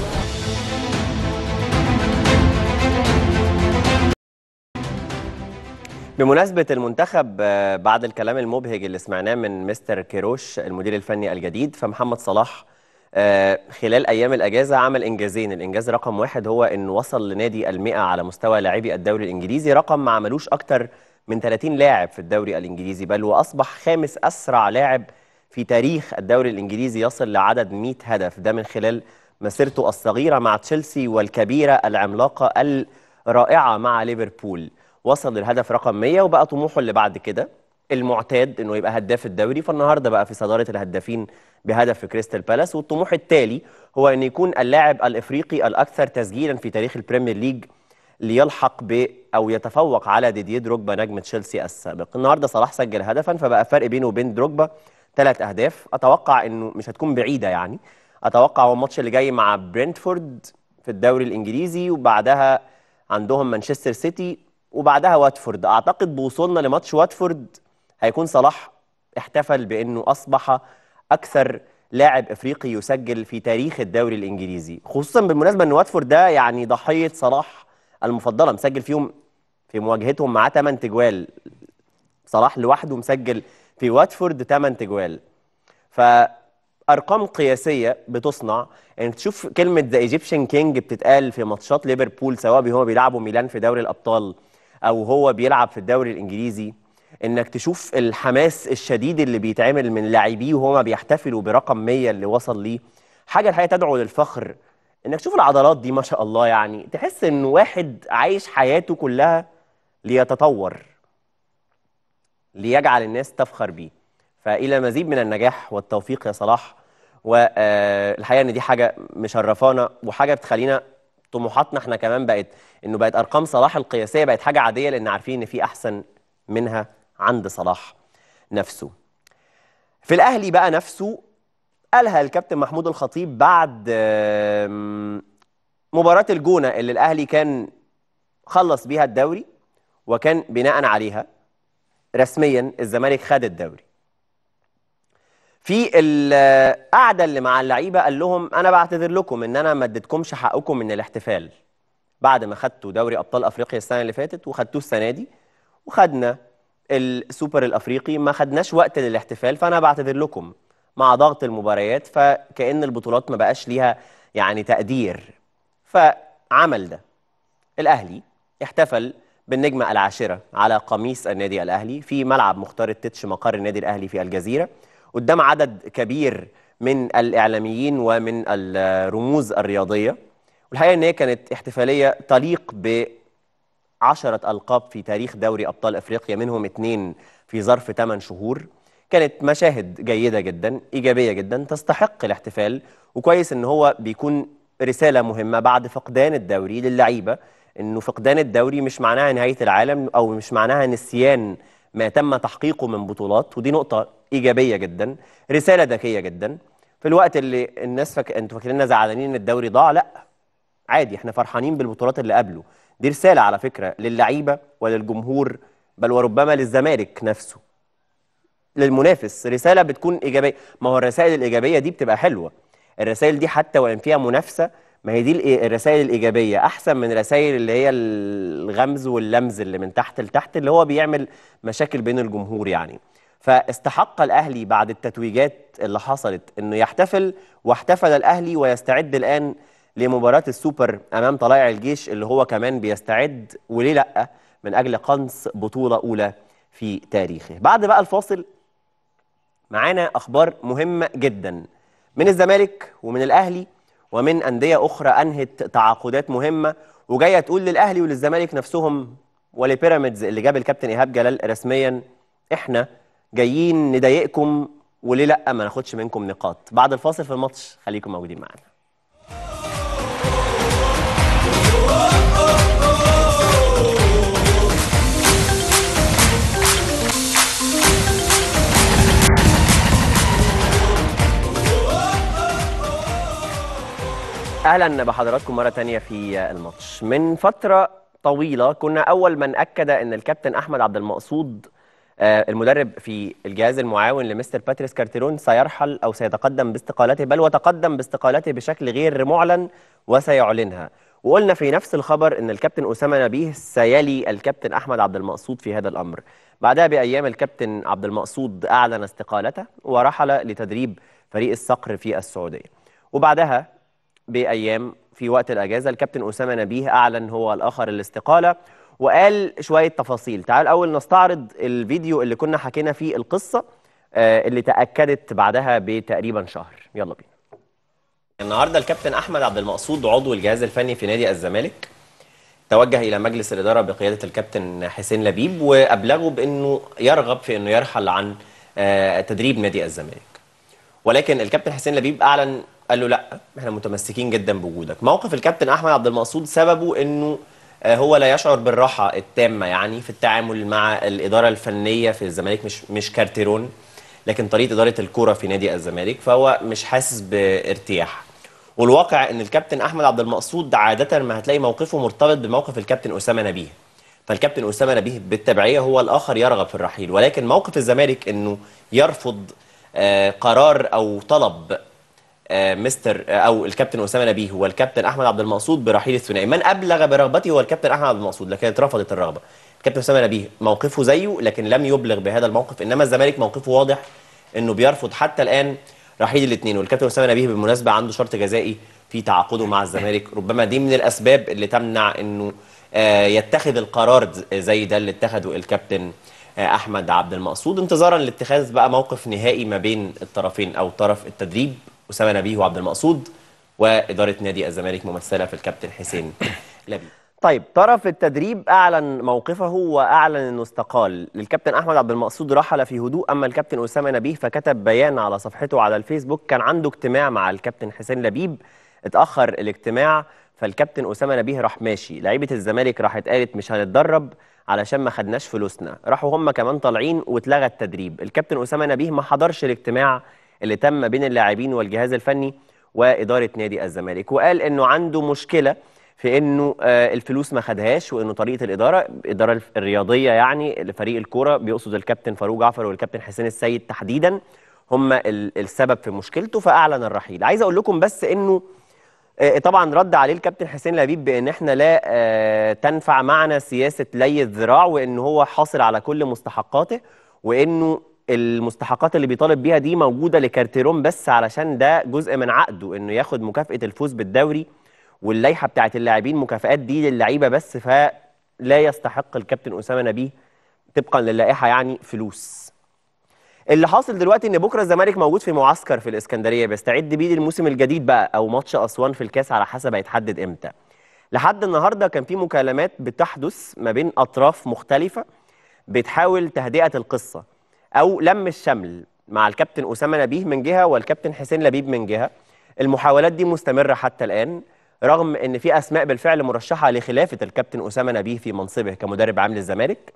بمناسبة المنتخب آه، بعد الكلام المبهج اللي سمعناه من مستر كيروش المدير الفني الجديد فمحمد صلاح آه، خلال أيام الأجازة عمل إنجازين الإنجاز رقم واحد هو إنه وصل لنادي المئة على مستوى لاعبي الدوري الإنجليزي رقم ما عملوش أكتر من 30 لاعب في الدوري الإنجليزي بل وأصبح خامس أسرع لاعب في تاريخ الدوري الإنجليزي يصل لعدد 100 هدف ده من خلال مسيرته الصغيرة مع تشيلسي والكبيرة العملاقة الرائعة مع ليفربول وصل للهدف رقم 100 وبقى طموحه اللي بعد كده المعتاد انه يبقى هداف الدوري فالنهارده بقى في صداره الهدافين بهدف في كريستال بالاس والطموح التالي هو ان يكون اللاعب الافريقي الاكثر تسجيلا في تاريخ البريمير ليج ليلحق ب او يتفوق على ديديه دروجبا نجم تشيلسي السابق النهارده صلاح سجل هدفا فبقى فرق بينه وبين دروجبا ثلاث اهداف اتوقع انه مش هتكون بعيده يعني اتوقع هو الماتش اللي جاي مع برنتفورد في الدوري الانجليزي وبعدها عندهم مانشستر سيتي وبعدها واتفورد اعتقد بوصولنا لماتش واتفورد هيكون صلاح احتفل بانه اصبح اكثر لاعب افريقي يسجل في تاريخ الدوري الانجليزي خصوصا بالمناسبه ان واتفورد ده يعني ضحيه صلاح المفضله مسجل فيهم في مواجهتهم معاه 8 تجوال صلاح لوحده مسجل في واتفورد 8 تجوال فارقام قياسيه بتصنع انك تشوف كلمه ذا ايجيبشن كينج بتتقال في ماتشات ليفربول سواء هو بيلعبوا ميلان في دوري الابطال او هو بيلعب في الدوري الانجليزي انك تشوف الحماس الشديد اللي بيتعمل من لاعبيه وهما بيحتفلوا برقم 100 اللي وصل ليه حاجه الحقيقه تدعو للفخر انك تشوف العضلات دي ما شاء الله يعني تحس ان واحد عايش حياته كلها ليتطور ليجعل الناس تفخر بيه فإلى مزيد من النجاح والتوفيق يا صلاح والحقيقة إن دي حاجة مشرفانا وحاجة بتخلينا طموحاتنا احنا كمان بقت إنه بقت أرقام صلاح القياسية بقت حاجة عادية لأن عارفين إن في أحسن منها عند صلاح نفسه في الأهلي بقى نفسه قالها الكابتن محمود الخطيب بعد آم، مباراة الجونة اللي الأهلي كان خلص بيها الدوري وكان بناء عليها رسميا الزمالك خد الدوري في القعده اللي مع اللعيبه قال لهم انا بعتذر لكم ان انا ما اديتكمش حقكم من الاحتفال بعد ما خدتوا دوري ابطال افريقيا السنه اللي فاتت وخدتوه السنه دي وخدنا السوبر الافريقي ما خدناش وقت للاحتفال فانا بعتذر لكم مع ضغط المباريات فكأن البطولات ما بقاش ليها يعني تقدير فعمل ده الاهلي احتفل بالنجمه العاشره على قميص النادي الاهلي في ملعب مختار التتش مقر النادي الاهلي في الجزيره قدام عدد كبير من الاعلاميين ومن الرموز الرياضيه والحقيقه ان هي كانت احتفاليه تليق ب عشرة ألقاب في تاريخ دوري أبطال أفريقيا منهم اتنين في ظرف 8 شهور كانت مشاهد جيدة جدا إيجابية جدا تستحق الاحتفال وكويس إن هو بيكون رسالة مهمة بعد فقدان الدوري للعيبة إنه فقدان الدوري مش معناها نهاية العالم أو مش معناها نسيان ما تم تحقيقه من بطولات ودي نقطة إيجابية جدا رسالة ذكية جدا في الوقت اللي الناس فك... انتوا فاكريننا زعلانين ان الدوري ضاع لا عادي احنا فرحانين بالبطولات اللي قبله دي رسالة على فكرة للعيبة وللجمهور بل وربما للزمالك نفسه للمنافس رسالة بتكون إيجابية ما هو الرسائل الإيجابية دي بتبقى حلوة الرسائل دي حتى وإن فيها منافسة ما هي دي الإي- الرسائل الإيجابية أحسن من الرسائل اللي هي الغمز واللمز اللي من تحت لتحت اللي هو بيعمل مشاكل بين الجمهور يعني فاستحق الأهلي بعد التتويجات اللي حصلت إنه يحتفل واحتفل الأهلي ويستعد الآن لمباراة السوبر أمام طلائع الجيش اللي هو كمان بيستعد وليه لأ من أجل قنص بطولة أولى في تاريخه بعد بقى الفاصل معانا اخبار مهمه جدا من الزمالك ومن الاهلي ومن انديه اخرى انهت تعاقدات مهمه وجايه تقول للاهلي وللزمالك نفسهم ولبيراميدز اللي جاب الكابتن ايهاب جلال رسميا احنا جايين نضايقكم وليه لا ما ناخدش منكم نقاط بعد الفاصل في الماتش خليكم موجودين معانا اهلا بحضراتكم مره تانية في الماتش من فتره طويله كنا اول من اكد ان الكابتن احمد عبد المقصود آه، المدرب في الجهاز المعاون لمستر باتريس كارتيرون سيرحل او سيتقدم باستقالته بل وتقدم باستقالته بشكل غير معلن وسيعلنها وقلنا في نفس الخبر ان الكابتن اسامه نبيه سيلي الكابتن احمد عبد المقصود في هذا الامر بعدها بايام الكابتن عبد المقصود اعلن استقالته ورحل لتدريب فريق الصقر في السعوديه وبعدها بايام في وقت الاجازه الكابتن اسامه نبيه اعلن هو الاخر الاستقاله وقال شويه تفاصيل تعال اول نستعرض الفيديو اللي كنا حكينا فيه القصه آه، اللي تاكدت بعدها بتقريبا شهر يلا بينا النهارده الكابتن احمد عبد المقصود عضو الجهاز الفني في نادي الزمالك توجه الى مجلس الاداره بقياده الكابتن حسين لبيب وابلغه بانه يرغب في انه يرحل عن آه، تدريب نادي الزمالك ولكن الكابتن حسين لبيب اعلن قال له لا احنا متمسكين جدا بوجودك موقف الكابتن احمد عبد المقصود سببه انه آه، هو لا يشعر بالراحه التامه يعني في التعامل مع الاداره الفنيه في الزمالك مش مش كارتيرون لكن طريقه اداره الكوره في نادي الزمالك فهو مش حاسس بارتياح والواقع ان الكابتن احمد عبد المقصود عاده ما هتلاقي موقفه مرتبط بموقف الكابتن اسامه نبيه فالكابتن اسامه نبيه بالتبعيه هو الاخر يرغب في الرحيل ولكن موقف الزمالك انه يرفض آه، قرار او طلب آه، مستر آه، او الكابتن اسامه نبيه والكابتن احمد عبد المقصود برحيل الثنائي من ابلغ برغبته هو الكابتن احمد عبد المقصود لكن اترفضت الرغبه الكابتن اسامه نبيه موقفه زيه لكن لم يبلغ بهذا الموقف انما الزمالك موقفه واضح انه بيرفض حتى الان رحيل الاثنين والكابتن اسامه نبيه بالمناسبه عنده شرط جزائي في تعاقده مع الزمالك ربما دي من الاسباب اللي تمنع انه آه، يتخذ القرار زي ده اللي اتخذه الكابتن آه، احمد عبد المقصود انتظارا لاتخاذ بقى موقف نهائي ما بين الطرفين او طرف التدريب اسامه نبيه وعبد المقصود واداره نادي الزمالك ممثله في الكابتن حسين لبيب طيب طرف التدريب اعلن موقفه واعلن انه استقال الكابتن احمد عبد المقصود رحل في هدوء اما الكابتن اسامه نبيه فكتب بيان على صفحته على الفيسبوك كان عنده اجتماع مع الكابتن حسين لبيب اتاخر الاجتماع فالكابتن اسامه نبيه راح ماشي لعيبه الزمالك راحت قالت مش هنتدرب علشان ما خدناش فلوسنا راحوا هم كمان طالعين واتلغى التدريب الكابتن اسامه نبيه ما حضرش الاجتماع اللي تم بين اللاعبين والجهاز الفني واداره نادي الزمالك وقال انه عنده مشكله في انه آه، الفلوس ما خدهاش وانه طريقه الاداره الاداره الرياضيه يعني لفريق الكوره بيقصد الكابتن فاروق جعفر والكابتن حسين السيد تحديدا هم ال- السبب في مشكلته فاعلن الرحيل عايز اقول لكم بس انه آه، طبعا رد عليه الكابتن حسين لبيب بان احنا لا آه، تنفع معنا سياسه لي الذراع وان هو حاصل على كل مستحقاته وانه المستحقات اللي بيطالب بيها دي موجوده لكارتيرون بس علشان ده جزء من عقده انه ياخد مكافاه الفوز بالدوري واللائحه بتاعت اللاعبين مكافآت دي للعيبه بس فلا يستحق الكابتن اسامه نبيه طبقا للائحه يعني فلوس اللي حاصل دلوقتي ان بكره الزمالك موجود في معسكر في الاسكندريه بيستعد بيه للموسم الجديد بقى او ماتش اسوان في الكاس على حسب هيتحدد امتى لحد النهارده كان في مكالمات بتحدث ما بين اطراف مختلفه بتحاول تهدئه القصه او لم الشمل مع الكابتن اسامه نبيه من جهه والكابتن حسين لبيب من جهه المحاولات دي مستمره حتى الان رغم ان في اسماء بالفعل مرشحه لخلافه الكابتن اسامه نبيه في منصبه كمدرب عام للزمالك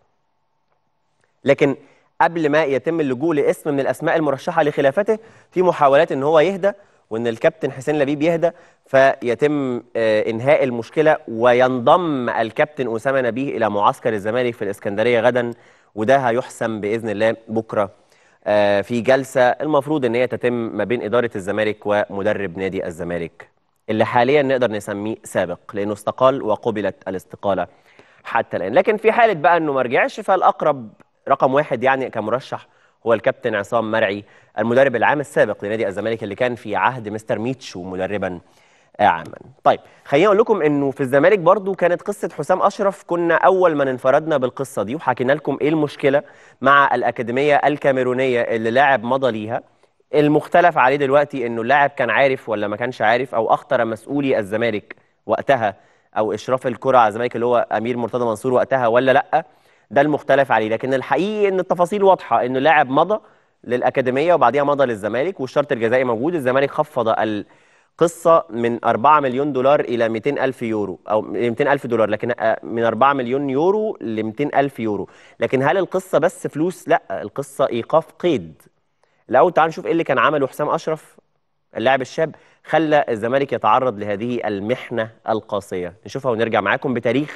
لكن قبل ما يتم اللجوء لاسم من الاسماء المرشحه لخلافته في محاولات ان هو يهدى وان الكابتن حسين لبيب يهدى فيتم آه، انهاء المشكله وينضم الكابتن اسامه نبيه الى معسكر الزمالك في الاسكندريه غدا وده هيحسم باذن الله بكره آه، في جلسه المفروض ان هي تتم ما بين اداره الزمالك ومدرب نادي الزمالك اللي حاليا نقدر نسميه سابق لانه استقال وقبلت الاستقاله حتى الان لكن في حاله بقى انه ما رجعش فالاقرب رقم واحد يعني كمرشح هو الكابتن عصام مرعي المدرب العام السابق لنادي الزمالك اللي كان في عهد مستر ميتشو مدربا عاما طيب خليني اقول لكم انه في الزمالك برضو كانت قصه حسام اشرف كنا اول من انفردنا بالقصه دي وحكينا لكم ايه المشكله مع الاكاديميه الكاميرونيه اللي لاعب مضى ليها المختلف عليه دلوقتي انه اللاعب كان عارف ولا ما كانش عارف او اخطر مسؤولي الزمالك وقتها او اشراف الكره على الزمالك اللي هو امير مرتضى منصور وقتها ولا لا ده المختلف عليه لكن الحقيقي ان التفاصيل واضحه انه لاعب مضى للاكاديميه وبعديها مضى للزمالك والشرط الجزائي موجود الزمالك خفض القصه من 4 مليون دولار الى 200 الف يورو او 200 الف دولار لكن آه، من 4 مليون يورو ل 200 الف يورو لكن هل القصه بس فلوس لا القصه ايقاف قيد الاول تعال نشوف ايه اللي كان عمله حسام اشرف اللاعب الشاب خلى الزمالك يتعرض لهذه المحنه القاسيه نشوفها ونرجع معاكم بتاريخ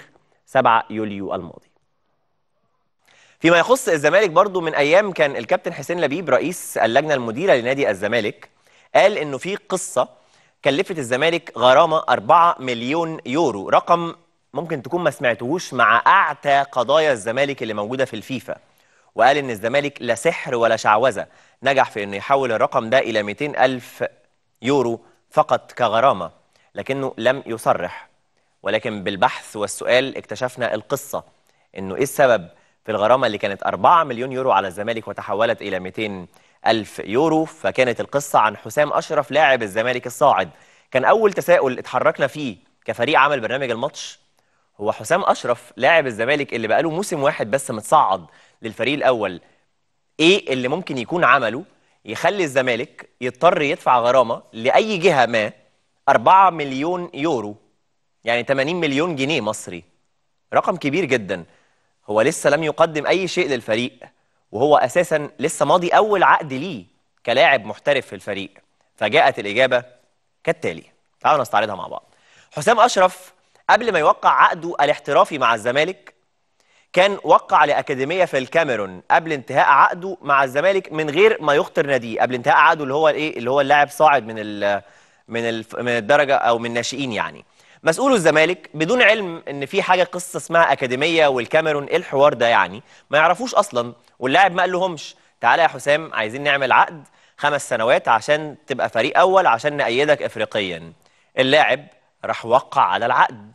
7 يوليو الماضي فيما يخص الزمالك برضو من ايام كان الكابتن حسين لبيب رئيس اللجنه المديره لنادي الزمالك قال انه في قصه كلفت الزمالك غرامه 4 مليون يورو رقم ممكن تكون ما سمعتهوش مع اعتى قضايا الزمالك اللي موجوده في الفيفا وقال ان الزمالك لا سحر ولا شعوذه نجح في انه يحول الرقم ده الى 200 الف يورو فقط كغرامه لكنه لم يصرح ولكن بالبحث والسؤال اكتشفنا القصه انه ايه السبب في الغرامه اللي كانت 4 مليون يورو على الزمالك وتحولت الى 200 الف يورو فكانت القصه عن حسام اشرف لاعب الزمالك الصاعد كان اول تساؤل اتحركنا فيه كفريق عمل برنامج الماتش هو حسام اشرف لاعب الزمالك اللي بقاله موسم واحد بس متصعد للفريق الاول ايه اللي ممكن يكون عمله يخلي الزمالك يضطر يدفع غرامه لاي جهه ما 4 مليون يورو يعني 80 مليون جنيه مصري رقم كبير جدا هو لسه لم يقدم اي شيء للفريق وهو اساسا لسه ماضي اول عقد ليه كلاعب محترف في الفريق فجاءت الاجابه كالتالي تعالوا نستعرضها مع بعض حسام اشرف قبل ما يوقع عقده الاحترافي مع الزمالك كان وقع لاكاديميه في الكاميرون قبل انتهاء عقده مع الزمالك من غير ما يخطر ناديه قبل انتهاء عقده اللي هو الايه اللي هو اللاعب صاعد من ال من ال من الدرجه او من الناشئين يعني مسؤول الزمالك بدون علم ان في حاجه قصه اسمها اكاديميه والكاميرون ايه الحوار ده يعني ما يعرفوش اصلا واللاعب ما قال لهمش تعالى يا حسام عايزين نعمل عقد خمس سنوات عشان تبقى فريق اول عشان نأيدك افريقيا اللاعب راح وقع على العقد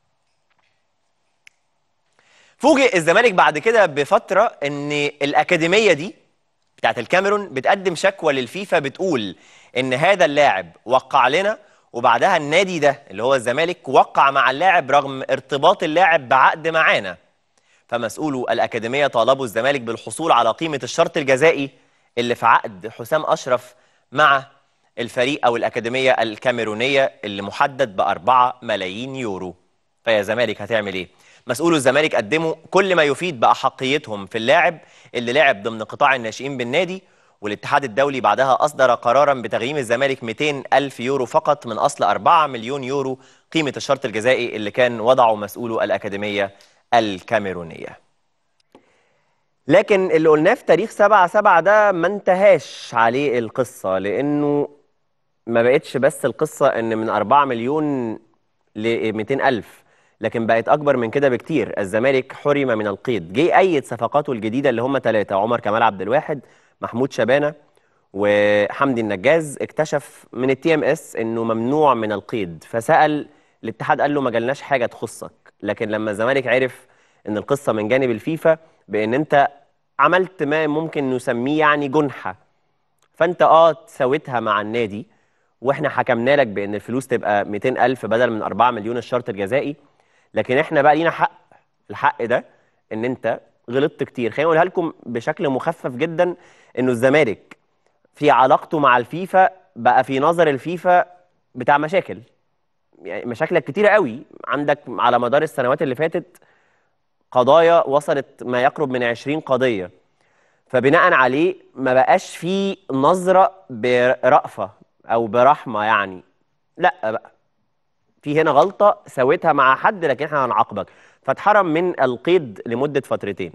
فوجئ الزمالك بعد كده بفتره ان الاكاديميه دي بتاعت الكاميرون بتقدم شكوى للفيفا بتقول ان هذا اللاعب وقع لنا وبعدها النادي ده اللي هو الزمالك وقع مع اللاعب رغم ارتباط اللاعب بعقد معانا فمسؤولو الأكاديمية طالبوا الزمالك بالحصول على قيمة الشرط الجزائي اللي في عقد حسام أشرف مع الفريق أو الأكاديمية الكاميرونية اللي محدد بأربعة ملايين يورو فيا زمالك هتعمل إيه؟ مسؤولو الزمالك قدموا كل ما يفيد بأحقيتهم في اللاعب اللي لعب ضمن قطاع الناشئين بالنادي والاتحاد الدولي بعدها أصدر قرارا بتغريم الزمالك 200 ألف يورو فقط من أصل 4 مليون يورو قيمة الشرط الجزائي اللي كان وضعه مسؤولو الأكاديمية الكاميرونية لكن اللي قلناه في تاريخ 7 7 ده ما انتهاش عليه القصة لأنه ما بقتش بس القصة إن من 4 مليون ل 200 ألف لكن بقت أكبر من كده بكتير الزمالك حرم من القيد جه أيد صفقاته الجديدة اللي هم ثلاثة عمر كمال عبد الواحد محمود شبانة وحمدي النجاز اكتشف من التي ام اس انه ممنوع من القيد فسال الاتحاد قال له ما جالناش حاجه تخصك لكن لما الزمالك عرف ان القصه من جانب الفيفا بان انت عملت ما ممكن نسميه يعني جنحه فانت اه سويتها مع النادي واحنا حكمنا لك بان الفلوس تبقى 200 الف بدل من 4 مليون الشرط الجزائي لكن احنا بقى لينا حق الحق ده ان انت غلطت كتير خليني اقولها لكم بشكل مخفف جدا انه الزمالك في علاقته مع الفيفا بقى في نظر الفيفا بتاع مشاكل يعني مشاكل كتيرة قوي عندك على مدار السنوات اللي فاتت قضايا وصلت ما يقرب من 20 قضية فبناء عليه ما بقاش في نظرة برأفة أو برحمة يعني لا بقى في هنا غلطة سويتها مع حد لكن احنا هنعاقبك فاتحرم من القيد لمدة فترتين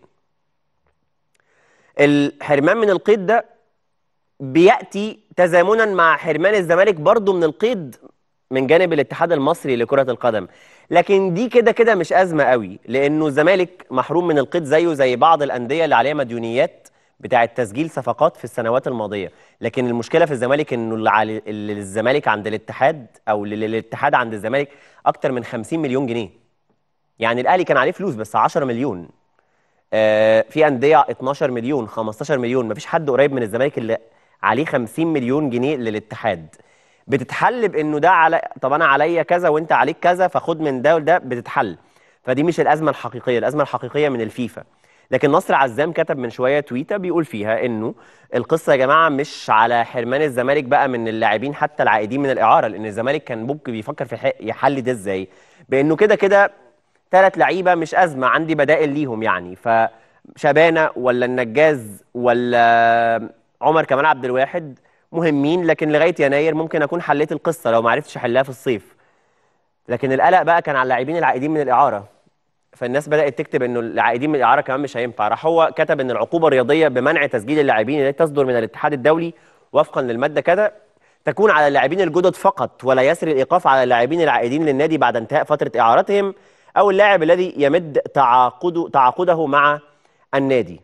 الحرمان من القيد ده بياتي تزامنا مع حرمان الزمالك برضه من القيد من جانب الاتحاد المصري لكرة القدم لكن دي كده كده مش أزمة قوي لأنه الزمالك محروم من القيد زيه زي بعض الأندية اللي عليها مديونيات بتاعة تسجيل صفقات في السنوات الماضية لكن المشكلة في الزمالك إنه اللي على اللي الزمالك عند الاتحاد أو اللي الاتحاد عند الزمالك أكتر من 50 مليون جنيه يعني الأهلي كان عليه فلوس بس 10 مليون آه في أندية 12 مليون 15 مليون مفيش حد قريب من الزمالك اللي عليه 50 مليون جنيه للاتحاد بتتحل بانه ده على طب انا عليا كذا وانت عليك كذا فخد من ده وده بتتحل فدي مش الازمه الحقيقيه الازمه الحقيقيه من الفيفا لكن نصر عزام كتب من شويه تويته بيقول فيها انه القصه يا جماعه مش على حرمان الزمالك بقى من اللاعبين حتى العائدين من الاعاره لان الزمالك كان ممكن بيفكر في يحل ده ازاي بانه كده كده ثلاث لعيبه مش ازمه عندي بدائل ليهم يعني فشبانه ولا النجاز ولا عمر كمال عبد الواحد مهمين لكن لغايه يناير ممكن اكون حليت القصه لو ما عرفتش احلها في الصيف لكن القلق بقى كان على اللاعبين العائدين من الاعاره فالناس بدات تكتب انه العائدين من الاعاره كمان مش هينفع راح هو كتب ان العقوبه الرياضيه بمنع تسجيل اللاعبين التي تصدر من الاتحاد الدولي وفقا للماده كذا تكون على اللاعبين الجدد فقط ولا يسري الايقاف على اللاعبين العائدين للنادي بعد انتهاء فتره اعارتهم او اللاعب الذي يمد تعاقده تعاقده مع النادي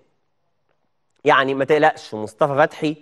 يعني ما تقلقش مصطفى فتحي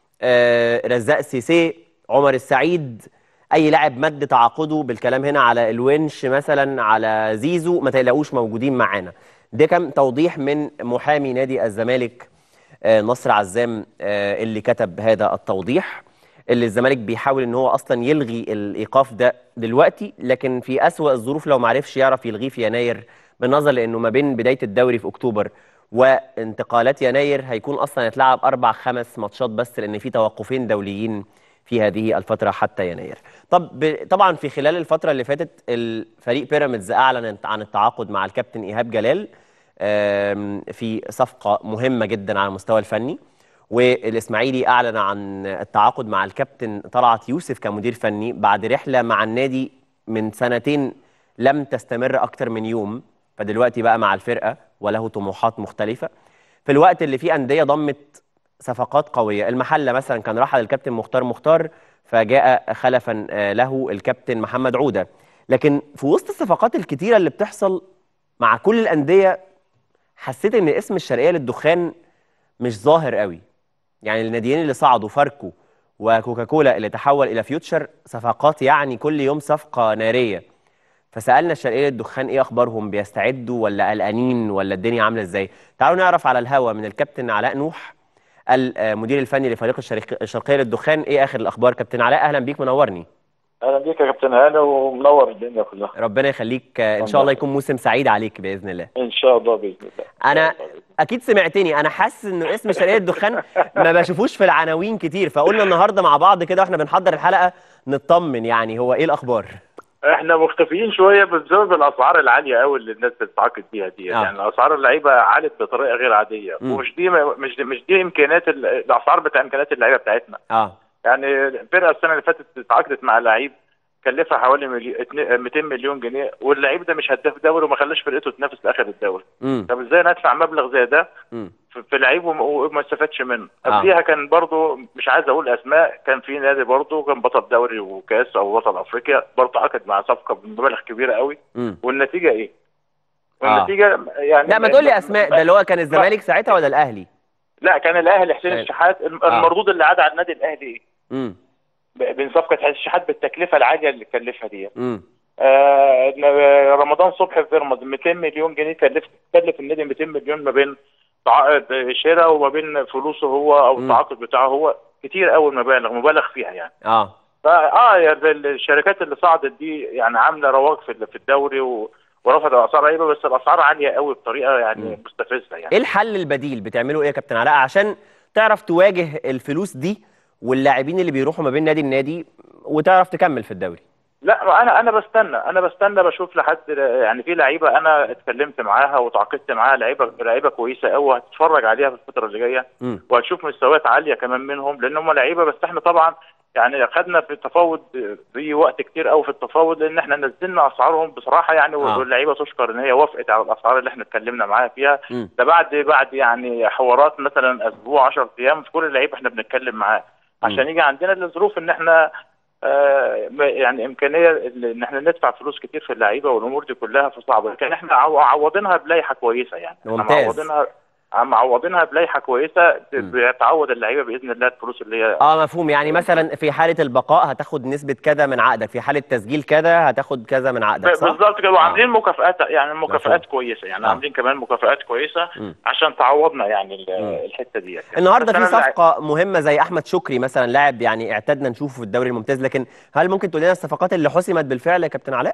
آه، رزاق سيسي عمر السعيد اي لاعب مد تعاقده بالكلام هنا على الونش مثلا على زيزو ما تقلقوش موجودين معانا ده كان توضيح من محامي نادي الزمالك آه، نصر عزام آه، اللي كتب هذا التوضيح اللي الزمالك بيحاول ان هو اصلا يلغي الايقاف ده دلوقتي لكن في اسوأ الظروف لو ما عرفش يعرف يلغيه في يناير بالنظر لانه ما بين بدايه الدوري في اكتوبر وانتقالات يناير هيكون اصلا يتلعب اربع خمس ماتشات بس لان في توقفين دوليين في هذه الفتره حتى يناير. طب ب- طبعا في خلال الفتره اللي فاتت الفريق بيراميدز اعلن عن التعاقد مع الكابتن ايهاب جلال آم، في صفقه مهمه جدا على المستوى الفني والاسماعيلي اعلن عن التعاقد مع الكابتن طلعت يوسف كمدير فني بعد رحله مع النادي من سنتين لم تستمر اكتر من يوم فدلوقتي بقى مع الفرقه وله طموحات مختلفه في الوقت اللي فيه انديه ضمت صفقات قويه المحله مثلا كان رحل الكابتن مختار مختار فجاء خلفا آه، له الكابتن محمد عوده لكن في وسط الصفقات الكتيره اللي بتحصل مع كل الانديه حسيت ان اسم الشرقيه للدخان مش ظاهر قوي يعني الناديين اللي صعدوا فاركو وكوكاكولا اللي تحول الى فيوتشر صفقات يعني كل يوم صفقه ناريه فسالنا الشرقيه للدخان ايه اخبارهم بيستعدوا ولا قلقانين ولا الدنيا عامله ازاي تعالوا نعرف على الهوا من الكابتن علاء نوح المدير الفني لفريق الشرق- الشرقيه للدخان ايه اخر الاخبار كابتن علاء اهلا بيك منورني اهلا بيك يا كابتن هاني ومنور الدنيا كلها ربنا يخليك آه، ان شاء الله يكون موسم سعيد عليك باذن الله ان شاء الله باذن الله انا اكيد سمعتني انا حاسس انه اسم شرقيه الدخان ما بشوفوش في العناوين كتير فقلنا النهارده مع بعض كده واحنا بنحضر الحلقه نطمن يعني هو ايه الاخبار احنا مختفيين شويه بسبب الاسعار العاليه قوي اللي الناس بتتعاقد بيها دي آه. يعني اسعار اللعيبه عالت بطريقه غير عاديه مم. ومش دي مش دي مش دي امكانيات ال- الاسعار بتاع امكانيات اللعيبه بتاعتنا اه يعني الفرقه السنه اللي فاتت اتعاقدت مع لعيب كلفها حوالي مليون 200 مليون جنيه واللعيب ده مش هداف دوري وما خلاش فرقته تنافس لاخر الدوري امم طب ازاي ندفع مبلغ زي ده امم في في لعيب وما- وما استفادش منه آه. قبليها كان برضو مش عايز اقول اسماء كان في نادي برضو كان بطل دوري وكاس او بطل افريقيا برضو عقد مع صفقه بمبالغ كبيره قوي امم والنتيجه ايه؟ آه. والنتيجه يعني لا ما تقول لي اسماء ده اللي هو كان الزمالك ساعتها ولا الاهلي لا كان الاهلي حسين آه. الشحات الم- آه. المردود اللي عاد على النادي الاهلي ايه؟ امم ب- بين صفقه حسين الشحات بالتكلفه العاليه اللي كلفها دي امم آه ن- رمضان صبحي في بيراميدز 200 مليون جنيه كلف كلف النادي 200 مليون ما بين تع- شراء وما بين فلوسه هو او مم. التعاقد بتاعه هو كتير قوي المبالغ مبالغ فيها يعني اه فا اه يا ال- الشركات اللي صعدت دي يعني عامله رواج في ال- في الدوري و... ورفض الاسعار رهيبه بس الاسعار عاليه قوي بطريقه يعني مم. مستفزه يعني ايه الحل البديل بتعملوا ايه يا كابتن علاء عشان تعرف تواجه الفلوس دي واللاعبين اللي بيروحوا ما بين نادي النادي وتعرف تكمل في الدوري لا انا انا بستنى انا بستنى بشوف لحد يعني في لعيبه انا اتكلمت معاها وتعاقدت معاها لعيبه لعيبه كويسه قوي هتتفرج عليها في الفتره اللي جايه امم وهتشوف مستويات عاليه كمان منهم لان هم لعيبه بس احنا طبعا يعني خدنا في التفاوض في وقت كتير قوي في التفاوض لان احنا نزلنا اسعارهم بصراحه يعني آه. واللعيبه تشكر ان هي وافقت على الاسعار اللي احنا اتكلمنا معاها فيها امم ده بعد بعد يعني حوارات مثلا اسبوع 10 ايام في كل اللعيبه احنا بنتكلم معاه عشان يجي عندنا الظروف ان احنا آه م- يعني امكانيه ال- ان احنا ندفع فلوس كتير في اللعيبه والامور دي كلها فصعبه لكن احنا عو- عوضينها بلائحه كويسه يعني احنا ممتاز. معوضينها معوضينها بلائحه كويسه ب- مم. بتعوض اللعيبه باذن الله الفلوس اللي هي اه مفهوم يعني مثلا في حاله البقاء هتاخد نسبه كذا من عقدك في حاله تسجيل كذا هتاخد كذا من عقدك صح بالظبط كده وعاملين مكافآت يعني مكافآت مفهوم. كويسه يعني آه. عاملين كمان مكافآت كويسه مم. عشان تعوضنا يعني ال- مم. الحته ديت يعني. النهارده بس في أنا اللع- صفقه مهمه زي احمد شكري مثلا لاعب يعني اعتدنا نشوفه في الدوري الممتاز لكن هل ممكن تقول لنا الصفقات اللي حسمت بالفعل يا كابتن علاء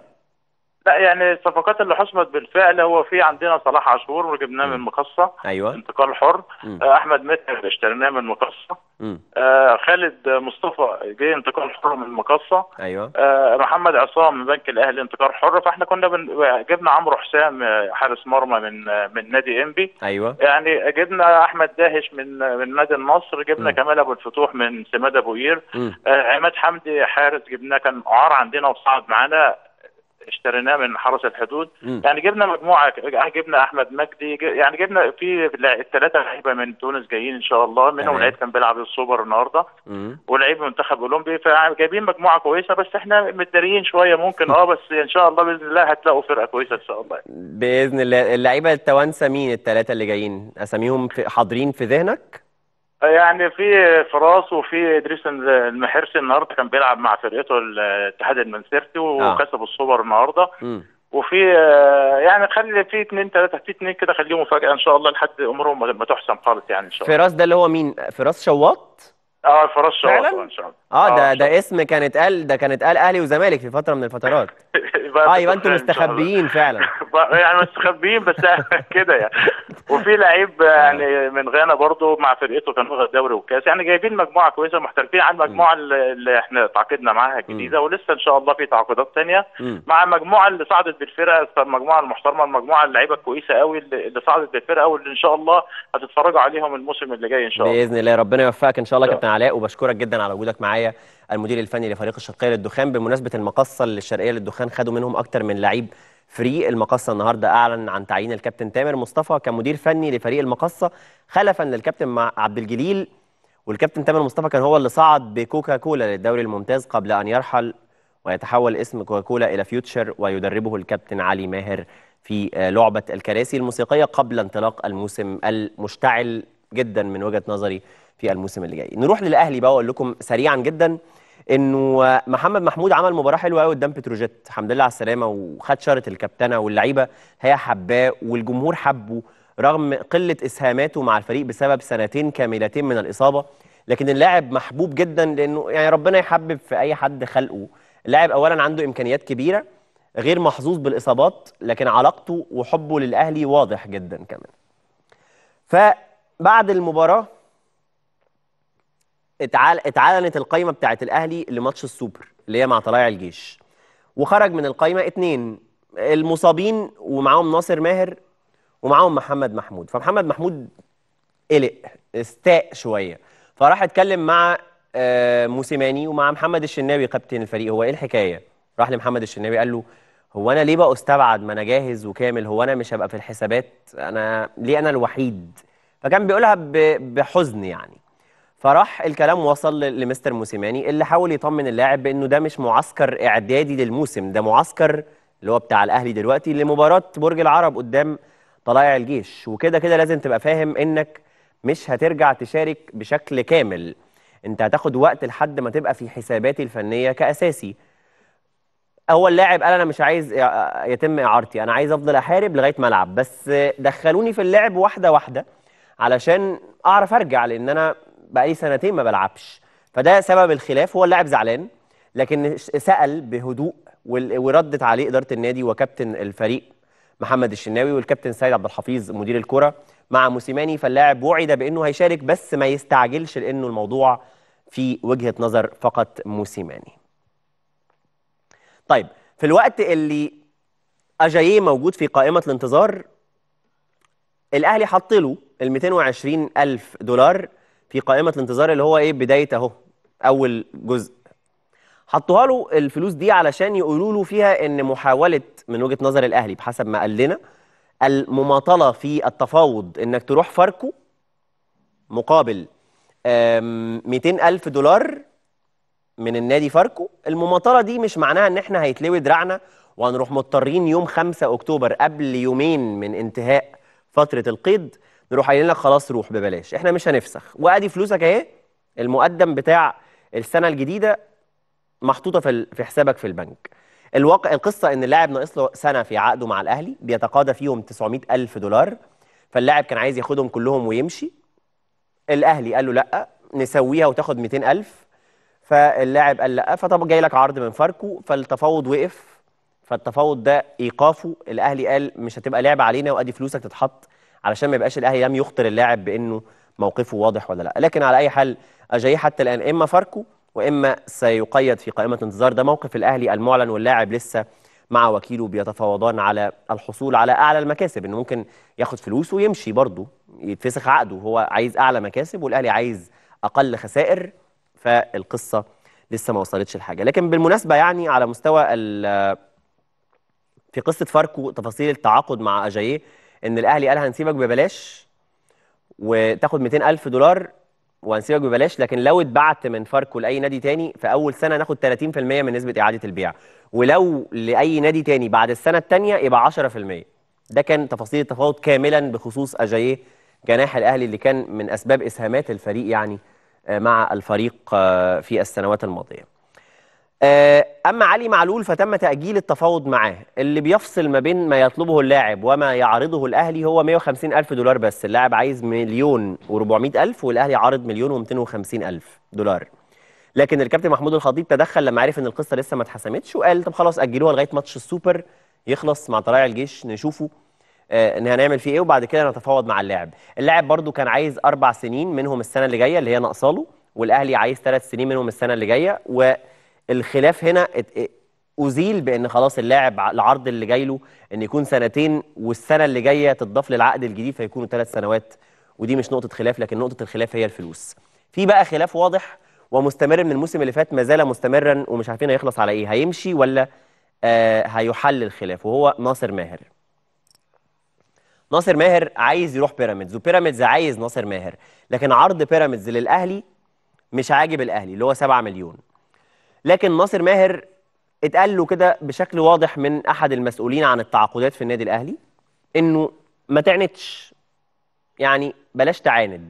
لا يعني الصفقات اللي حسمت بالفعل هو في عندنا صلاح عاشور وجبناه من مقصه ايوه انتقال حر مم. آه، احمد متعب اشتريناه من مقصه امم آه، خالد مصطفى جه انتقال حر من مقصه ايوه آه، محمد عصام من بنك الاهلي انتقال حر فاحنا كنا بن... جبنا عمرو حسام آه، حارس مرمى من آه، من نادي انبي ايوه يعني جبنا احمد داهش من من نادي النصر جبنا مم. كمال ابو الفتوح من سماد ابو قير امم آه، عماد حمدي حارس جبناه كان اعار عندنا وصعد معانا اشتريناه من حرس الحدود مم. يعني جبنا مجموعه جبنا احمد مجدي ج- يعني جبنا في الثلاثه لعيبه من تونس جايين ان شاء الله منهم تمام. لعيب كان بيلعب السوبر النهارده مم. ولعيب منتخب اولمبي فجايبين مجموعه كويسه بس احنا متداريين شويه ممكن اه بس ان شاء الله باذن الله هتلاقوا فرقه كويسه ان شاء الله باذن الله اللعيبه التوانسه مين الثلاثه اللي جايين اساميهم في حاضرين في ذهنك يعني في فراس وفي ادريس المحرسي النهارده كان بيلعب مع فرقته الاتحاد المنسيرتي وكسب السوبر النهارده مم. وفي آه، يعني خلي في اثنين ثلاثه في اثنين كده خليهم مفاجاه ان شاء الله لحد امورهم ما ما تحسم خالص يعني ان شاء الله فراس ده اللي هو مين فراس شواط اه فراس شواط فعلا؟ ان شاء الله اه ده إن شاء ده اسم كان اتقال ده كان اتقال اهلي وزمالك في فتره من الفترات الله. اه يبقى انتوا إن شاء الله. مستخبيين فعلا يعني مستخبيين بس كده يعني وفي لعيب يعني من غانا برضو مع فرقته كان واخد دوري وكاس يعني جايبين مجموعه كويسه محترفين عن المجموعه اللي اللي احنا تعاقدنا معاها الجديده ولسه ان شاء الله في تعاقدات ثانيه مم. مع المجموعه اللي صعدت بالفرقه المجموعه المحترمه المجموعه اللعيبه الكويسه قوي اللي اللي صعدت بالفرقه واللي ان شاء الله هتتفرجوا عليهم الموسم اللي جاي ان شاء الله باذن الله ربنا يوفقك ان شاء الله إن شاء كابتن علاء وبشكرك جدا على وجودك معايا المدير الفني لفريق الشرقيه للدخان بمناسبه المقصه اللي الشرقيه للدخان خدوا منهم اكتر من لعيب فري المقصه النهارده اعلن عن تعيين الكابتن تامر مصطفى كمدير فني لفريق المقصه خلفا للكابتن مع عبد الجليل والكابتن تامر مصطفى كان هو اللي صعد بكوكا كولا للدوري الممتاز قبل ان يرحل ويتحول اسم كوكاكولا الى فيوتشر ويدربه الكابتن علي ماهر في آه، لعبه الكراسي الموسيقيه قبل انطلاق الموسم المشتعل جدا من وجهه نظري في الموسم اللي جاي. نروح للاهلي بقى واقول لكم سريعا جدا انه آه، محمد محمود عمل مباراه حلوه قوي قدام بتروجيت الحمد لله على السلامه وخد شاره الكابتنه واللعيبه هي حباه والجمهور حبه رغم قله اسهاماته مع الفريق بسبب سنتين كاملتين من الاصابه لكن اللاعب محبوب جدا لانه يعني ربنا يحبب في اي حد خلقه اللاعب اولا عنده امكانيات كبيره غير محظوظ بالاصابات لكن علاقته وحبه للاهلي واضح جدا كمان فبعد المباراه اتعال... اتعلنت القائمه بتاعت الاهلي لماتش السوبر اللي هي مع طلائع الجيش وخرج من القائمه اتنين المصابين ومعاهم ناصر ماهر ومعاهم محمد محمود فمحمد محمود قلق استاء شويه فراح اتكلم مع آه، موسيماني ومع محمد الشناوي كابتن الفريق هو ايه الحكايه راح لمحمد الشناوي قال له هو انا ليه بقى استبعد ما انا جاهز وكامل هو انا مش هبقى في الحسابات انا ليه انا الوحيد فكان بيقولها ب- بحزن يعني فراح الكلام وصل ل- لمستر موسيماني اللي حاول يطمن اللاعب بانه ده مش معسكر اعدادي للموسم ده معسكر اللي هو بتاع الاهلي دلوقتي لمباراه برج العرب قدام طلائع الجيش وكده كده لازم تبقى فاهم انك مش هترجع تشارك بشكل كامل انت هتاخد وقت لحد ما تبقى في حساباتي الفنيه كاساسي هو اللاعب قال انا مش عايز إع- يتم اعارتي انا عايز افضل احارب لغايه ما العب بس دخلوني في اللعب واحده واحده علشان اعرف ارجع لان انا بقالي سنتين ما بلعبش فده سبب الخلاف هو اللاعب زعلان لكن سال بهدوء وال- وردت عليه اداره النادي وكابتن الفريق محمد الشناوي والكابتن سيد عبد الحفيظ مدير الكره مع موسيماني فاللاعب وعد بانه هيشارك بس ما يستعجلش لانه الموضوع في وجهه نظر فقط موسيماني طيب في الوقت اللي اجاييه موجود في قائمه الانتظار الاهلي حط له ال 220 الف دولار في قائمه الانتظار اللي هو ايه بدايه اهو اول جزء حطوها له الفلوس دي علشان يقولوا له فيها ان محاوله من وجهه نظر الاهلي بحسب ما قال لنا المماطله في التفاوض انك تروح فاركو مقابل آم، 200 الف دولار من النادي فاركو المماطله دي مش معناها ان احنا هيتلوي دراعنا وهنروح مضطرين يوم 5 اكتوبر قبل يومين من انتهاء فتره القيد نروح قايلين لك خلاص روح ببلاش احنا مش هنفسخ وادي فلوسك اهي المقدم بتاع السنه الجديده محطوطه في ال- في حسابك في البنك الواقع القصه ان اللاعب ناقص له سنه في عقده مع الاهلي بيتقاضى فيهم 900 الف دولار فاللاعب كان عايز ياخدهم كلهم ويمشي الاهلي قال له لا نسويها وتاخد 200 الف فاللاعب قال لا فطب جاي لك عرض من فاركو فالتفاوض وقف فالتفاوض ده ايقافه الاهلي قال مش هتبقى لعبه علينا وادي فلوسك تتحط علشان ما يبقاش الاهلي لم يخطر اللاعب بانه موقفه واضح ولا لا لكن على اي حال اجاي حتى الان اما فاركو واما سيقيد في قائمه انتظار ده موقف الاهلي المعلن واللاعب لسه مع وكيله بيتفاوضان على الحصول على اعلى المكاسب انه ممكن ياخد فلوس ويمشي برضه يتفسخ عقده هو عايز اعلى مكاسب والاهلي عايز اقل خسائر فالقصه لسه ما وصلتش لحاجه لكن بالمناسبه يعني على مستوى ال- في قصه فاركو تفاصيل التعاقد مع اجاييه ان الاهلي قال هنسيبك ببلاش وتاخد 200 الف دولار وهنسيبك ببلاش لكن لو اتبعت من فاركو لاي نادي تاني في اول سنه ناخد 30% من نسبه اعاده البيع ولو لاي نادي تاني بعد السنه الثانيه يبقى 10% ده كان تفاصيل التفاوض كاملا بخصوص اجاييه جناح الاهلي اللي كان من اسباب اسهامات الفريق يعني آه، مع الفريق آه، في السنوات الماضيه آه، اما علي معلول فتم تاجيل التفاوض معاه اللي بيفصل ما بين ما يطلبه اللاعب وما يعرضه الاهلي هو 150 الف دولار بس اللاعب عايز مليون و400 الف والاهلي عارض مليون و250 الف دولار لكن الكابتن محمود الخطيب تدخل لما عرف ان القصه لسه ما اتحسمتش وقال طب خلاص اجلوها لغايه ماتش السوبر يخلص مع طلائع الجيش نشوفه آه، ان هنعمل فيه ايه وبعد كده نتفاوض مع اللاعب اللاعب برضو كان عايز اربع سنين منهم السنه اللي جايه اللي هي ناقصاله والاهلي عايز ثلاث سنين منهم السنه اللي جايه والخلاف هنا ات- ازيل بان خلاص اللاعب ع- العرض اللي جاي له ان يكون سنتين والسنه اللي جايه تضاف للعقد الجديد فيكونوا ثلاث سنوات ودي مش نقطه خلاف لكن نقطه الخلاف هي الفلوس في بقى خلاف واضح ومستمر من الموسم اللي فات ما زال مستمرا ومش عارفين هيخلص على ايه هيمشي ولا آه هيحل الخلاف وهو ناصر ماهر ناصر ماهر عايز يروح بيراميدز وبيراميدز عايز ناصر ماهر لكن عرض بيراميدز للاهلي مش عاجب الاهلي اللي هو 7 مليون لكن ناصر ماهر اتقال له كده بشكل واضح من احد المسؤولين عن التعاقدات في النادي الاهلي انه ما تعنتش يعني بلاش تعاند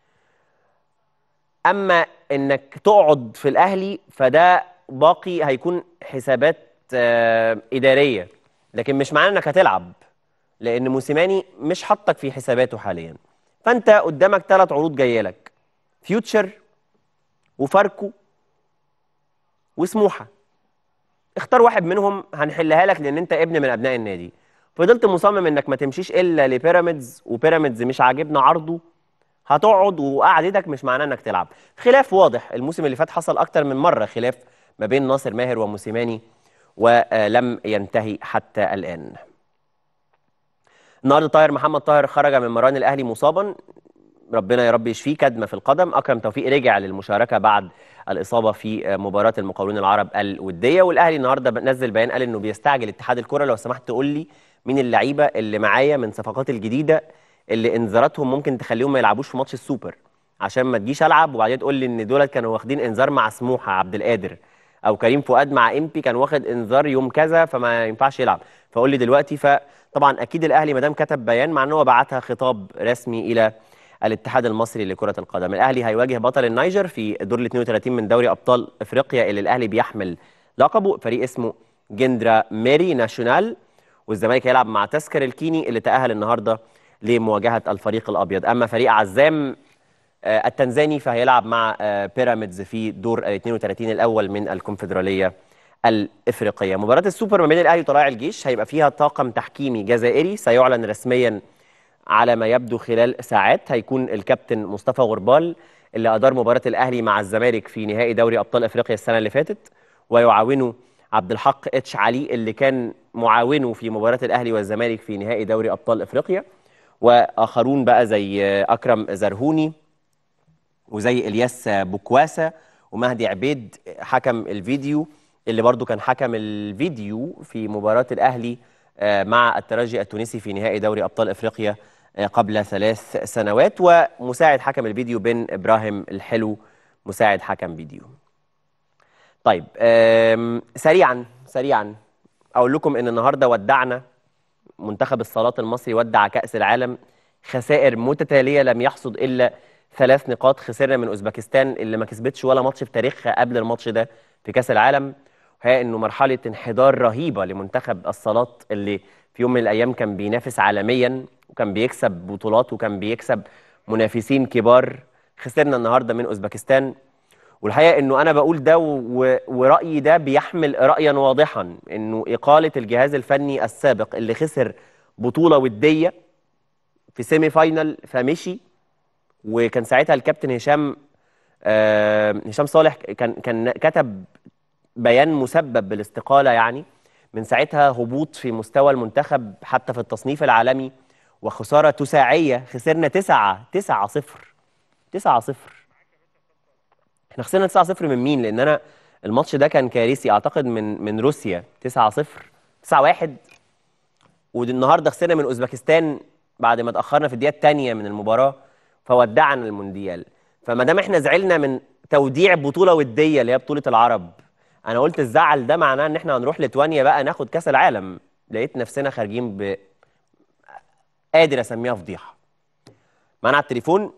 اما انك تقعد في الاهلي فده باقي هيكون حسابات آه، اداريه لكن مش معناه انك هتلعب لان موسيماني مش حاطك في حساباته حاليا فانت قدامك ثلاث عروض جايه لك فيوتشر وفاركو وسموحه اختار واحد منهم هنحلها لك لان انت ابن من ابناء النادي فضلت مصمم انك ما تمشيش الا لبيراميدز وبيراميدز مش عاجبنا عرضه هتقعد وقعدتك مش معناه انك تلعب خلاف واضح الموسم اللي فات حصل اكتر من مره خلاف ما بين ناصر ماهر وموسيماني ولم ينتهي حتى الان النهارده طاهر محمد طاهر خرج من مران الاهلي مصابا ربنا يا رب يشفيه كدمه في القدم اكرم توفيق رجع للمشاركه بعد الاصابه في مباراه المقاولون العرب الوديه والاهلي النهارده نزل بيان قال انه بيستعجل اتحاد الكره لو سمحت تقول لي مين اللعيبه اللي معايا من صفقات الجديده اللي انذاراتهم ممكن تخليهم ما يلعبوش في ماتش السوبر عشان ما تجيش العب وبعدين تقول لي ان دولت كانوا واخدين انذار مع سموحه عبد القادر او كريم فؤاد مع امبي كان واخد انذار يوم كذا فما ينفعش يلعب فقول لي دلوقتي فطبعا اكيد الاهلي ما دام كتب بيان مع ان هو بعتها خطاب رسمي الى الاتحاد المصري لكرة القدم الأهلي هيواجه بطل النيجر في دور ال 32 من دوري أبطال أفريقيا اللي الأهلي بيحمل لقبه فريق اسمه جندرا ميري ناشونال والزمالك هيلعب مع تذكر الكيني اللي تأهل النهارده لمواجهة الفريق الأبيض أما فريق عزام آه، التنزاني فهيلعب مع آه، بيراميدز في دور ال 32 الأول من الكونفدرالية الإفريقية مباراة السوبر ما بين الأهلي وطلائع الجيش هيبقى فيها طاقم تحكيمي جزائري سيعلن رسميا على ما يبدو خلال ساعات هيكون الكابتن مصطفى غربال اللي أدار مباراة الأهلي مع الزمالك في نهائي دوري أبطال أفريقيا السنة اللي فاتت ويعاونه عبد الحق اتش علي اللي كان معاونه في مباراة الأهلي والزمالك في نهائي دوري أبطال أفريقيا وآخرون بقى زي أكرم زرهوني وزي الياس بوكواسا ومهدي عبيد حكم الفيديو اللي برضو كان حكم الفيديو في مباراة الأهلي آه، مع الترجي التونسي في نهائي دوري أبطال إفريقيا آه، قبل ثلاث سنوات ومساعد حكم الفيديو بن إبراهيم الحلو مساعد حكم فيديو طيب آم، سريعا سريعا أقول لكم إن النهاردة ودعنا منتخب الصالات المصري ودع كأس العالم خسائر متتالية لم يحصد إلا ثلاث نقاط خسرنا من أوزبكستان اللي ما كسبتش ولا ماتش في تاريخها قبل الماتش ده في كأس العالم وهي إنه مرحلة انحدار رهيبة لمنتخب الصالات اللي في يوم من الأيام كان بينافس عالميا وكان بيكسب بطولات وكان بيكسب منافسين كبار خسرنا النهارده من أوزبكستان والحقيقه انه انا بقول ده و... ورايي ده بيحمل رايا واضحا انه اقاله الجهاز الفني السابق اللي خسر بطوله وديه في سيمي فاينل فمشي وكان ساعتها الكابتن هشام آه هشام صالح كان كان كتب بيان مسبب بالاستقاله يعني من ساعتها هبوط في مستوى المنتخب حتى في التصنيف العالمي وخساره تساعيه خسرنا 9 9 0 9 0 احنا خسرنا 9-0 من مين؟ لان انا الماتش ده كان كارثي اعتقد من من روسيا 9-0 9-1 والنهارده خسرنا من اوزبكستان بعد ما اتاخرنا في الدقيقه الثانيه من المباراه فودعنا المونديال فما دام احنا زعلنا من توديع بطوله وديه اللي هي بطوله العرب انا قلت الزعل ده معناه ان احنا هنروح ليتوانيا بقى ناخد كاس العالم لقيت نفسنا خارجين ب قادر اسميها فضيحه معانا على التليفون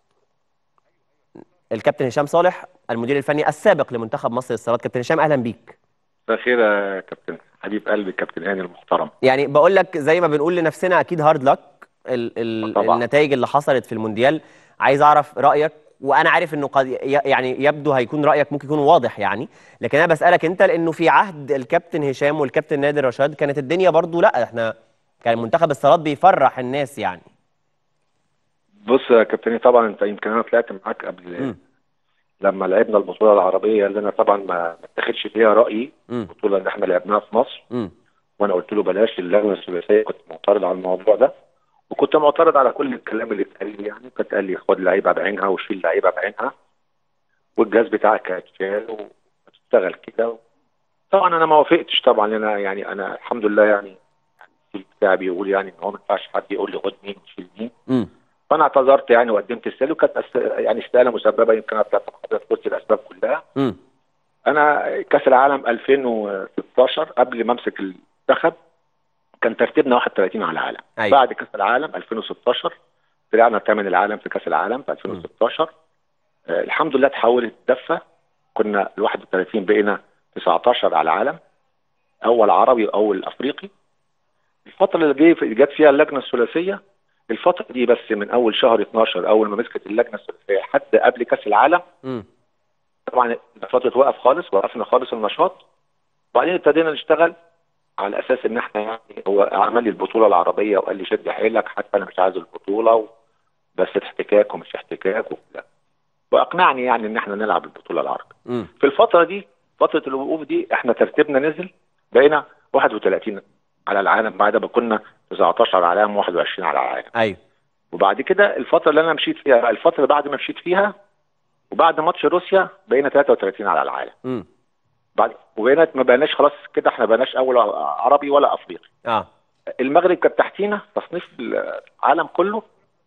الكابتن هشام صالح المدير الفني السابق لمنتخب مصر للصالات كابتن هشام اهلا بيك مساء الخير يا كابتن حبيب قلبي كابتن هاني المحترم يعني بقول لك زي ما بنقول لنفسنا اكيد هارد لك ال ال طبعا. النتائج اللي حصلت في المونديال عايز اعرف رايك وانا عارف انه قد ي- يعني يبدو هيكون رايك ممكن يكون واضح يعني لكن انا بسالك انت لانه في عهد الكابتن هشام والكابتن نادر رشاد كانت الدنيا برضو لا احنا كان منتخب الصالات بيفرح الناس يعني بص يا كابتن هاني، طبعا انت يمكن انا طلعت معاك قبل مم. لما لعبنا البطوله العربيه اللي انا طبعا ما ما اتخذش فيها رايي مم. البطوله اللي احنا لعبناها في مصر امم وانا قلت له بلاش اللجنه الثلاثيه كنت معترض على الموضوع ده وكنت معترض على كل الكلام اللي اتقال لي يعني كانت قال لي خد لعيبه بعينها وشيل لعيبه بعينها والجهاز بتاعك هيتشال وتشتغل كده طبعا انا ما وافقتش طبعا انا يعني انا الحمد لله يعني التيم بتاعي بيقول يعني ان هو ما ينفعش حد يقول لي خد مين شيل مين امم فانا اعتذرت يعني وقدمت استقالة وكانت أس- يعني استقاله مسببه يمكن انا طلعت حضرتك قلت الاسباب كلها امم انا كاس العالم 2016 قبل ما امسك المنتخب كان ترتيبنا 31 على العالم أيوة. بعد كاس العالم 2016 طلعنا ثامن العالم في كاس العالم في 2016 آه الحمد لله تحولت الدفه كنا ال 31 بقينا 19 على العالم اول عربي واول افريقي الفتره اللي جه جت فيها اللجنه الثلاثيه الفتره دي بس من اول شهر 12 اول ما مسكت اللجنه الثلاثيه حتى قبل كاس العالم امم طبعا الفتره وقف خالص وقفنا خالص النشاط وبعدين ابتدينا نشتغل على اساس ان احنا يعني هو عمل لي البطوله العربيه وقال لي شد حيلك حتى انا مش عايز البطوله و... بس احتكاك ومش احتكاك وكده واقنعني يعني ان احنا نلعب البطوله العربيه امم في الفتره دي فتره الوقوف دي احنا ترتيبنا نزل بقينا 31 على العالم بعد ما كنا 19 على العالم 21 على العالم ايوه وبعد كده الفتره اللي انا مشيت فيها بقى الفتره بعد ما مشيت فيها وبعد ماتش روسيا بقينا 33 على العالم امم بعد وبقينا ما بقيناش خلاص كده احنا ما بقيناش اول عربي ولا افريقي اه المغرب كانت تحتينا تصنيف العالم كله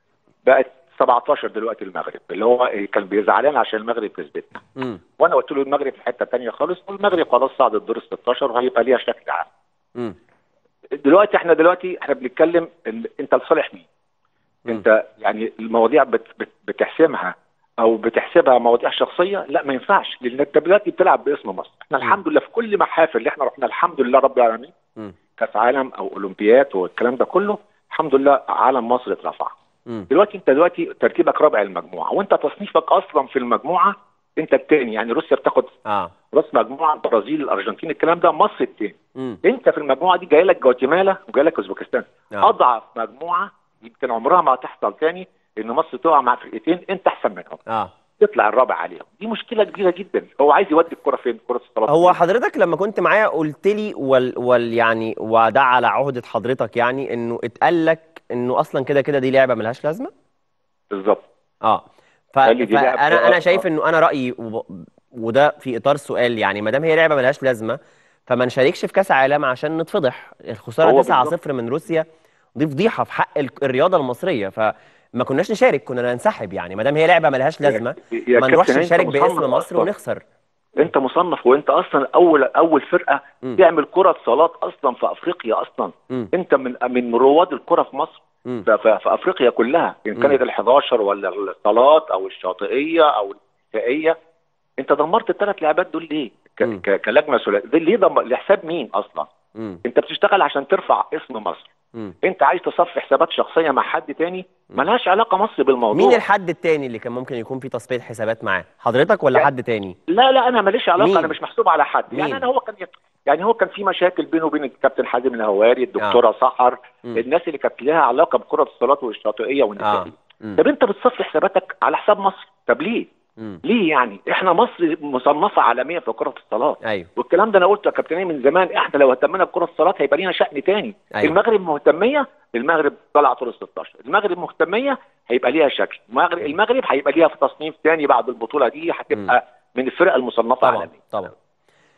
بقت 17 دلوقتي المغرب اللي هو كان بيزعلان عشان المغرب كسبتنا امم وانا قلت له المغرب في حته ثانيه خالص والمغرب خلاص صعد الدور ال 16 وهيبقى ليها شكل عام امم دلوقتي احنا دلوقتي احنا بنتكلم ال- انت لصالح مين؟ مم. انت يعني المواضيع بت بت بتحسمها او بتحسبها مواضيع شخصيه لا ما ينفعش لان انت دلوقتي بتلعب باسم مصر احنا الحمد لله في كل محافل اللي احنا رحنا الحمد لله رب العالمين مم. كاس عالم او اولمبياد والكلام ده كله الحمد لله علم مصر اترفع امم دلوقتي انت دلوقتي ترتيبك رابع المجموعه وانت تصنيفك اصلا في المجموعه انت الثاني يعني روسيا بتاخد اه راس مجموعه البرازيل الارجنتين الكلام ده مصر الثاني امم انت في المجموعه دي جاي لك جواتيمالا وجاي لك اوزبكستان آه. اضعف مجموعه يمكن عمرها ما هتحصل تاني ان مصر تقع مع فرقتين انت احسن منهم اه تطلع الرابع عليهم دي مشكله كبيره جدا هو عايز يودي الكره فين كره الصلاه هو حضرتك لما كنت معايا قلت لي وال, وال يعني وده على عهدة حضرتك يعني انه اتقال لك انه اصلا كده كده دي لعبة ملهاش لازمة بالظبط اه ف... قال لي دي لعبة- فانا انا آه، شايف آه. انه انا رأيي وب... وده في اطار سؤال يعني ما دام هي لعبة ملهاش لازمة فما نشاركش في كاس عالم عشان نتفضح الخسارة هو 9 بالظبط. 0 من روسيا دي فضيحة في حق ال- الرياضة المصرية فما كناش نشارك كنا ننسحب يعني ما دام هي لعبة ملهاش لازمة يا ما نروحش كابتن، أنت نشارك باسم مصنف مصر أصلاً. ونخسر انت مصنف وانت اصلا اول اول فرقه مم. تعمل كره صالات اصلا في افريقيا اصلا مم. انت من من رواد الكره في مصر مم. ف- ف- في افريقيا كلها ان مم. كانت ال 11 ولا الصالات او الشاطئيه او النسائيه انت دمرت الثلاث لعبات دول ليه؟ ك- مم. ك- كلجنه ثلاثيه ليه دمر لحساب مين اصلا؟ مم. انت بتشتغل عشان ترفع اسم مصر مم. انت عايز تصفي حسابات شخصيه مع حد تاني ملهاش علاقه مصر بالموضوع مين الحد التاني اللي كان ممكن يكون في تصفية حسابات معاه حضرتك ولا لا. حد تاني لا لا انا ماليش علاقه مين؟ انا مش محسوب على حد مين؟ يعني انا هو كان يعني هو كان في مشاكل بينه وبين الكابتن حازم الهواري الدكتوره آه. سحر مم. الناس اللي كانت لها علاقه بكره الصالات والشاطئيه اه والنسائيه مم. طب انت بتصفي حساباتك على حساب مصر طب ليه مم. ليه يعني احنا مصر مصنفه عالميا في كره الصالات ايوه والكلام ده انا قلته يا كابتن من زمان احنا لو اهتمينا بكره الصالات هيبقى لينا شأن تاني أيوة. المغرب مهتميه المغرب طلع طول ال 16 المغرب مهتميه هيبقى ليها شكل المغرب المغرب هيبقى ليها في تصنيف تاني بعد البطوله دي هتبقى من الفرق المصنفه طبعا عالميا طبعا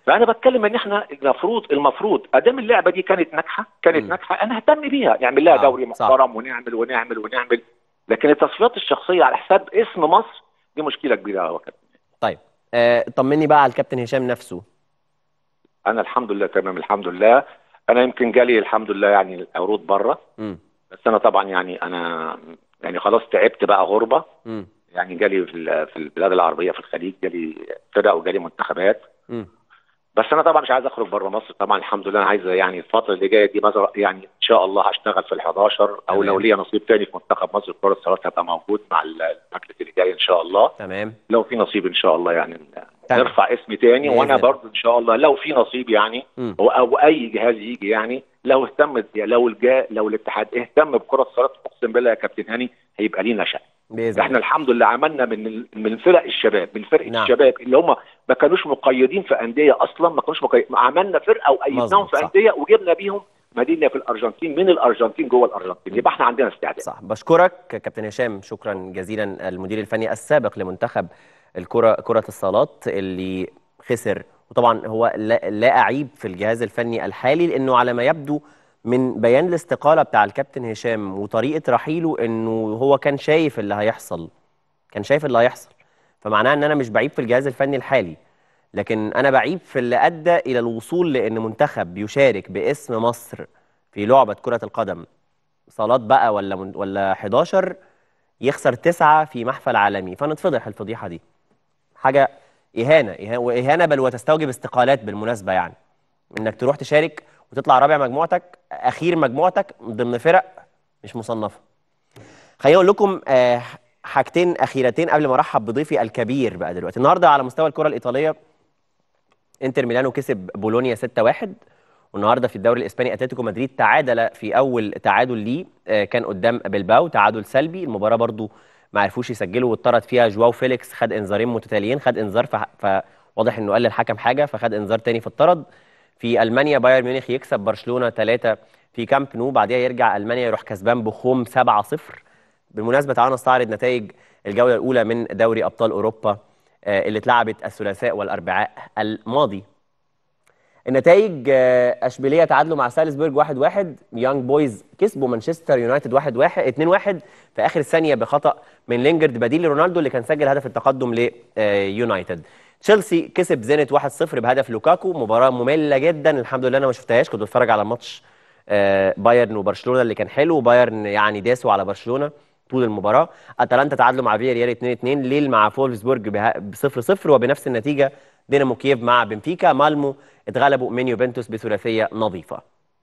فانا بتكلم ان احنا المفروض المفروض ادام اللعبه دي كانت ناجحه كانت مم. ناجحه انا اهتم بيها نعمل لها آه، دوري صح. محترم ونعمل ونعمل ونعمل لكن التصفيات الشخصيه على حساب اسم مصر دي مشكله كبيره قوي يا كابتن طيب آه طمني بقى على الكابتن هشام نفسه انا الحمد لله تمام الحمد لله انا يمكن جالي الحمد لله يعني العروض بره امم بس انا طبعا يعني انا يعني خلاص تعبت بقى غربه امم يعني جالي في ال- في البلاد العربيه في الخليج جالي فرق وجالي منتخبات امم بس انا طبعا مش عايز اخرج بره مصر طبعا الحمد لله انا عايز يعني الفتره اللي جايه دي مثلا يعني ان شاء الله هشتغل في ال11 او تمام. لو ليا نصيب تاني في منتخب مصر كره الصالات هبقى موجود مع المجلس اللي جاي ان شاء الله تمام لو في نصيب ان شاء الله يعني تمام. نرفع اسمي تاني بإذن وانا الله. برضه ان شاء الله لو في نصيب يعني مم. او, أو اي جهاز يجي يعني لو اهتم لو الجا لو الاتحاد اهتم بكره الصالات اقسم بالله يا كابتن هاني هيبقى لينا شأن باذن احنا الله الحمد لله عملنا من ال- من فرق الشباب من فرق نعم. الشباب اللي هم ما كانوش مقيدين في انديه اصلا ما كانوش مقيدين عملنا فرقه وايدناهم مظبوط، في صح. انديه وجبنا بيهم مدينه في الارجنتين من الارجنتين جوه الارجنتين يبقى احنا عندنا استعداد صح بشكرك كابتن هشام شكرا جزيلا المدير الفني السابق لمنتخب الكرة كرة الصالات اللي خسر وطبعا هو لا, لا أعيب في الجهاز الفني الحالي لأنه على ما يبدو من بيان الاستقالة بتاع الكابتن هشام وطريقة رحيله أنه هو كان شايف اللي هيحصل كان شايف اللي هيحصل فمعناه أن أنا مش بعيب في الجهاز الفني الحالي لكن أنا بعيب في اللي أدى إلى الوصول لأن منتخب يشارك باسم مصر في لعبة كرة القدم صالات بقى ولا من ولا 11 يخسر تسعة في محفل عالمي فنتفضح الفضيحة دي حاجة إهانة إهانة وإهانة بل وتستوجب استقالات بالمناسبة يعني إنك تروح تشارك وتطلع رابع مجموعتك أخير مجموعتك ضمن فرق مش مصنفة خليني أقول لكم آه، حاجتين أخيرتين قبل ما أرحب بضيفي الكبير بقى دلوقتي النهاردة على مستوى الكرة الإيطالية انتر ميلانو كسب بولونيا 6-1 والنهارده في الدوري الاسباني اتلتيكو مدريد تعادل في اول تعادل ليه آه، كان قدام بلباو تعادل سلبي المباراه برضو ما عرفوش يسجلوا واتطرد فيها جواو فيليكس خد انذارين متتاليين خد انذار فح- فواضح انه قال للحكم حاجه فخد انذار تاني فاتطرد في المانيا بايرن ميونخ يكسب برشلونه 3 في كامب نو بعدها يرجع المانيا يروح كسبان بخوم 7-0 بالمناسبه تعالوا نستعرض نتائج الجوله الاولى من دوري ابطال اوروبا آه، اللي اتلعبت الثلاثاء والاربعاء الماضي النتائج آه، اشبيليه تعادلوا مع سالزبورج 1-1 يانج بويز كسبوا مانشستر يونايتد 1-1 2-1 في اخر ثانيه بخطا من لينجرد بديل رونالدو اللي كان سجل هدف التقدم ليونايتد تشيلسي كسب زينت 1-0 بهدف لوكاكو مباراه ممله جدا الحمد لله انا ما شفتهاش كنت بتفرج على ماتش آه، بايرن وبرشلونه اللي كان حلو بايرن يعني داسوا على برشلونه طول المباراه اتلانتا تعادلوا مع فيا ريال 2-2 ليل مع فولفسبورج ب 0-0 وبنفس النتيجه دينامو كييف مع بنفيكا مالمو اتغلبوا من يوفنتوس بثلاثيه نظيفه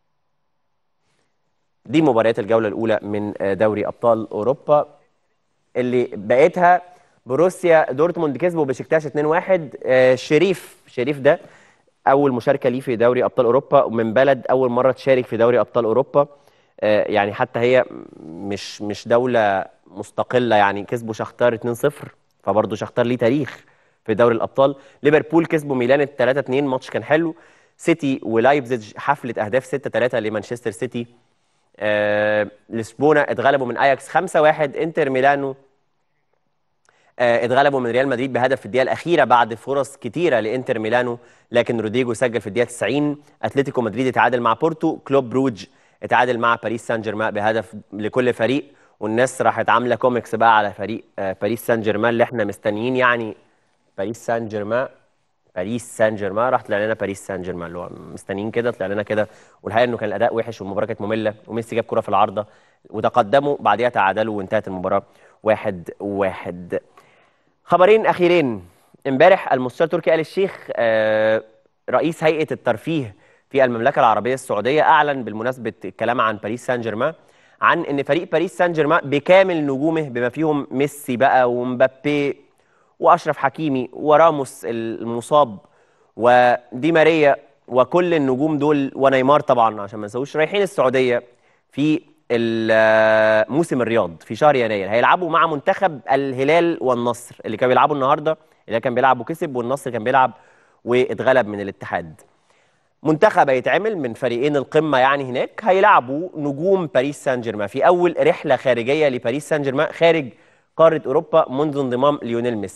دي مباريات الجوله الاولى من آه، دوري ابطال اوروبا اللي بقيتها بروسيا دورتموند كسبوا بشكتاش 2-1 آه، شريف شريف ده اول مشاركه ليه في دوري ابطال اوروبا ومن بلد اول مره تشارك في دوري ابطال اوروبا آه، يعني حتى هي مش مش دوله مستقله يعني كسبوا شختار 2-0 فبرضه شختار ليه تاريخ في دوري الابطال ليفربول كسبوا ميلان 3-2 ماتش كان حلو سيتي ولايبزيج حفله اهداف 6-3 لمانشستر سيتي آه، لشبونه اتغلبوا من اياكس 5-1 انتر ميلانو آه، اتغلبوا من ريال مدريد بهدف في الدقيقه الاخيره بعد فرص كتيره لانتر ميلانو لكن روديجو سجل في الدقيقه 90 اتلتيكو مدريد اتعادل مع بورتو كلوب بروج اتعادل مع باريس سان جيرمان بهدف لكل فريق والناس راحت عامله كوميكس بقى على فريق آه، باريس سان جيرمان اللي احنا مستنيين يعني باريس سان جيرمان باريس سان جيرمان راح طلع لنا باريس سان جيرمان اللي هو مستنيين كده طلع لنا كده والحقيقه انه كان الاداء وحش والمباراه كانت ممله وميسي جاب كره في العارضه وتقدموا بعديها تعادلوا وانتهت المباراه واحد واحد خبرين اخيرين امبارح المستشار تركي آل الشيخ آه، رئيس هيئه الترفيه في المملكه العربيه السعوديه اعلن بالمناسبه الكلام عن باريس سان جيرمان عن ان فريق باريس سان جيرمان بكامل نجومه بما فيهم ميسي بقى ومبابي واشرف حكيمي وراموس المصاب ودي ماريا وكل النجوم دول ونيمار طبعا عشان ما نسويش رايحين السعوديه في ال- موسم الرياض في شهر يناير هيلعبوا مع منتخب الهلال والنصر اللي كانوا بيلعبوا النهارده اللي كان بيلعب وكسب والنصر كان بيلعب واتغلب من الاتحاد منتخب هيتعمل من فريقين القمه يعني هناك هيلعبوا نجوم باريس سان جيرمان في اول رحله خارجيه لباريس سان جيرمان خارج قاره اوروبا منذ انضمام ليونيل ميسي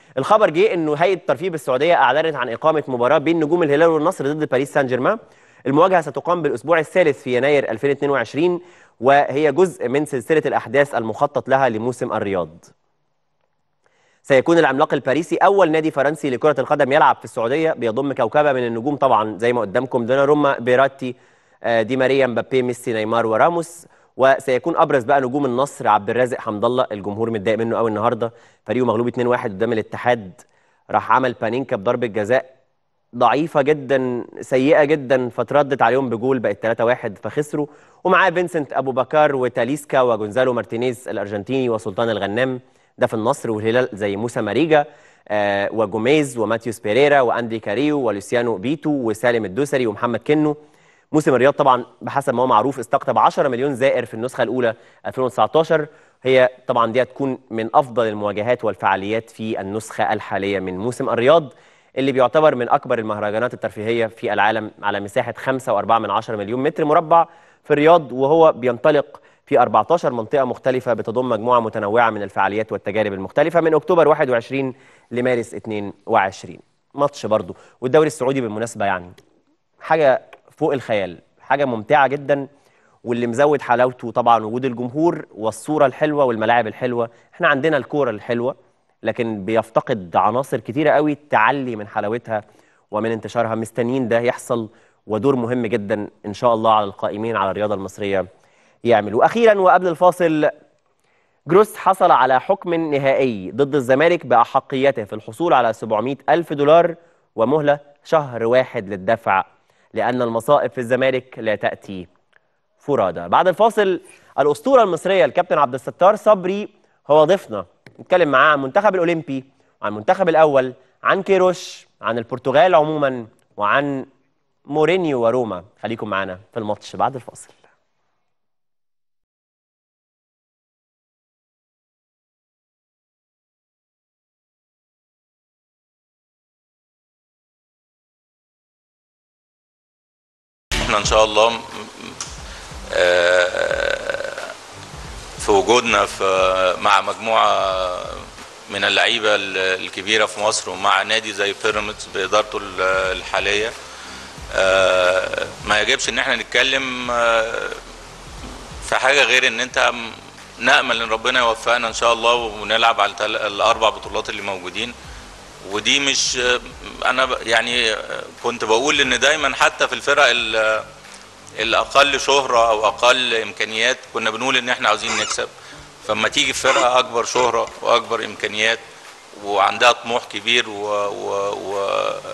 الخبر جه انه هيئه الترفيه بالسعوديه اعلنت عن اقامه مباراه بين نجوم الهلال والنصر ضد باريس سان جيرمان المواجهه ستقام بالاسبوع الثالث في يناير 2022 وهي جزء من سلسله الاحداث المخطط لها لموسم الرياض سيكون العملاق الباريسي اول نادي فرنسي لكره القدم يلعب في السعوديه بيضم كوكبه من النجوم طبعا زي ما قدامكم دوناروما بيراتي آه، دي ماريا مبابي ميسي نيمار وراموس وسيكون ابرز بقى نجوم النصر عبد الرازق حمد الله الجمهور متضايق منه قوي النهارده فريقه مغلوب 2-1 قدام الاتحاد راح عمل بانينكا بضربه جزاء ضعيفه جدا سيئه جدا فتردت عليهم بجول بقت 3-1 فخسروا ومعاه فينسنت ابو بكر وتاليسكا وجونزالو مارتينيز الارجنتيني وسلطان الغنام ده في النصر والهلال زي موسى ماريجا آه وجوميز وماتيوس بيريرا واندري كاريو ولوسيانو بيتو وسالم الدوسري ومحمد كنو موسم الرياض طبعا بحسب ما هو معروف استقطب 10 مليون زائر في النسخه الاولى 2019 هي طبعا دي هتكون من افضل المواجهات والفعاليات في النسخه الحاليه من موسم الرياض اللي بيعتبر من اكبر المهرجانات الترفيهيه في العالم على مساحه 5.4 من 10 مليون متر مربع في الرياض وهو بينطلق في 14 منطقه مختلفه بتضم مجموعه متنوعه من الفعاليات والتجارب المختلفه من اكتوبر 21 لمارس 22 ماتش برضو والدوري السعودي بالمناسبه يعني حاجه فوق الخيال حاجه ممتعه جدا واللي مزود حلاوته طبعا وجود الجمهور والصوره الحلوه والملاعب الحلوه احنا عندنا الكوره الحلوه لكن بيفتقد عناصر كتيره قوي تعلي من حلاوتها ومن انتشارها مستنيين ده يحصل ودور مهم جدا ان شاء الله على القائمين على الرياضه المصريه يعملوا اخيرا وقبل الفاصل جروس حصل على حكم نهائي ضد الزمالك بأحقيته في الحصول على 700 ألف دولار ومهلة شهر واحد للدفع لأن المصائب في الزمالك لا تأتي فرادى بعد الفاصل الأسطورة المصرية الكابتن عبد الستار صبري هو ضيفنا نتكلم معاه عن المنتخب الأولمبي عن المنتخب الأول عن كيروش عن البرتغال عموما وعن مورينيو وروما خليكم معانا في الماتش بعد الفاصل احنا ان شاء الله م- م- آه، في وجودنا في مع مجموعه من اللعيبه ال- الكبيره في مصر ومع نادي زي بيراميدز بادارته ال- الحاليه آه، ما يجبش ان احنا نتكلم آه، في حاجه غير ان انت م- نامل ان ربنا يوفقنا ان شاء الله ونلعب على التل- الاربع بطولات اللي موجودين ودي مش انا ب- يعني كنت بقول ان دايما حتى في الفرق ال- الاقل شهره او اقل امكانيات كنا بنقول ان احنا عاوزين نكسب فلما تيجي في فرقه اكبر شهره واكبر امكانيات وعندها طموح كبير و, و, و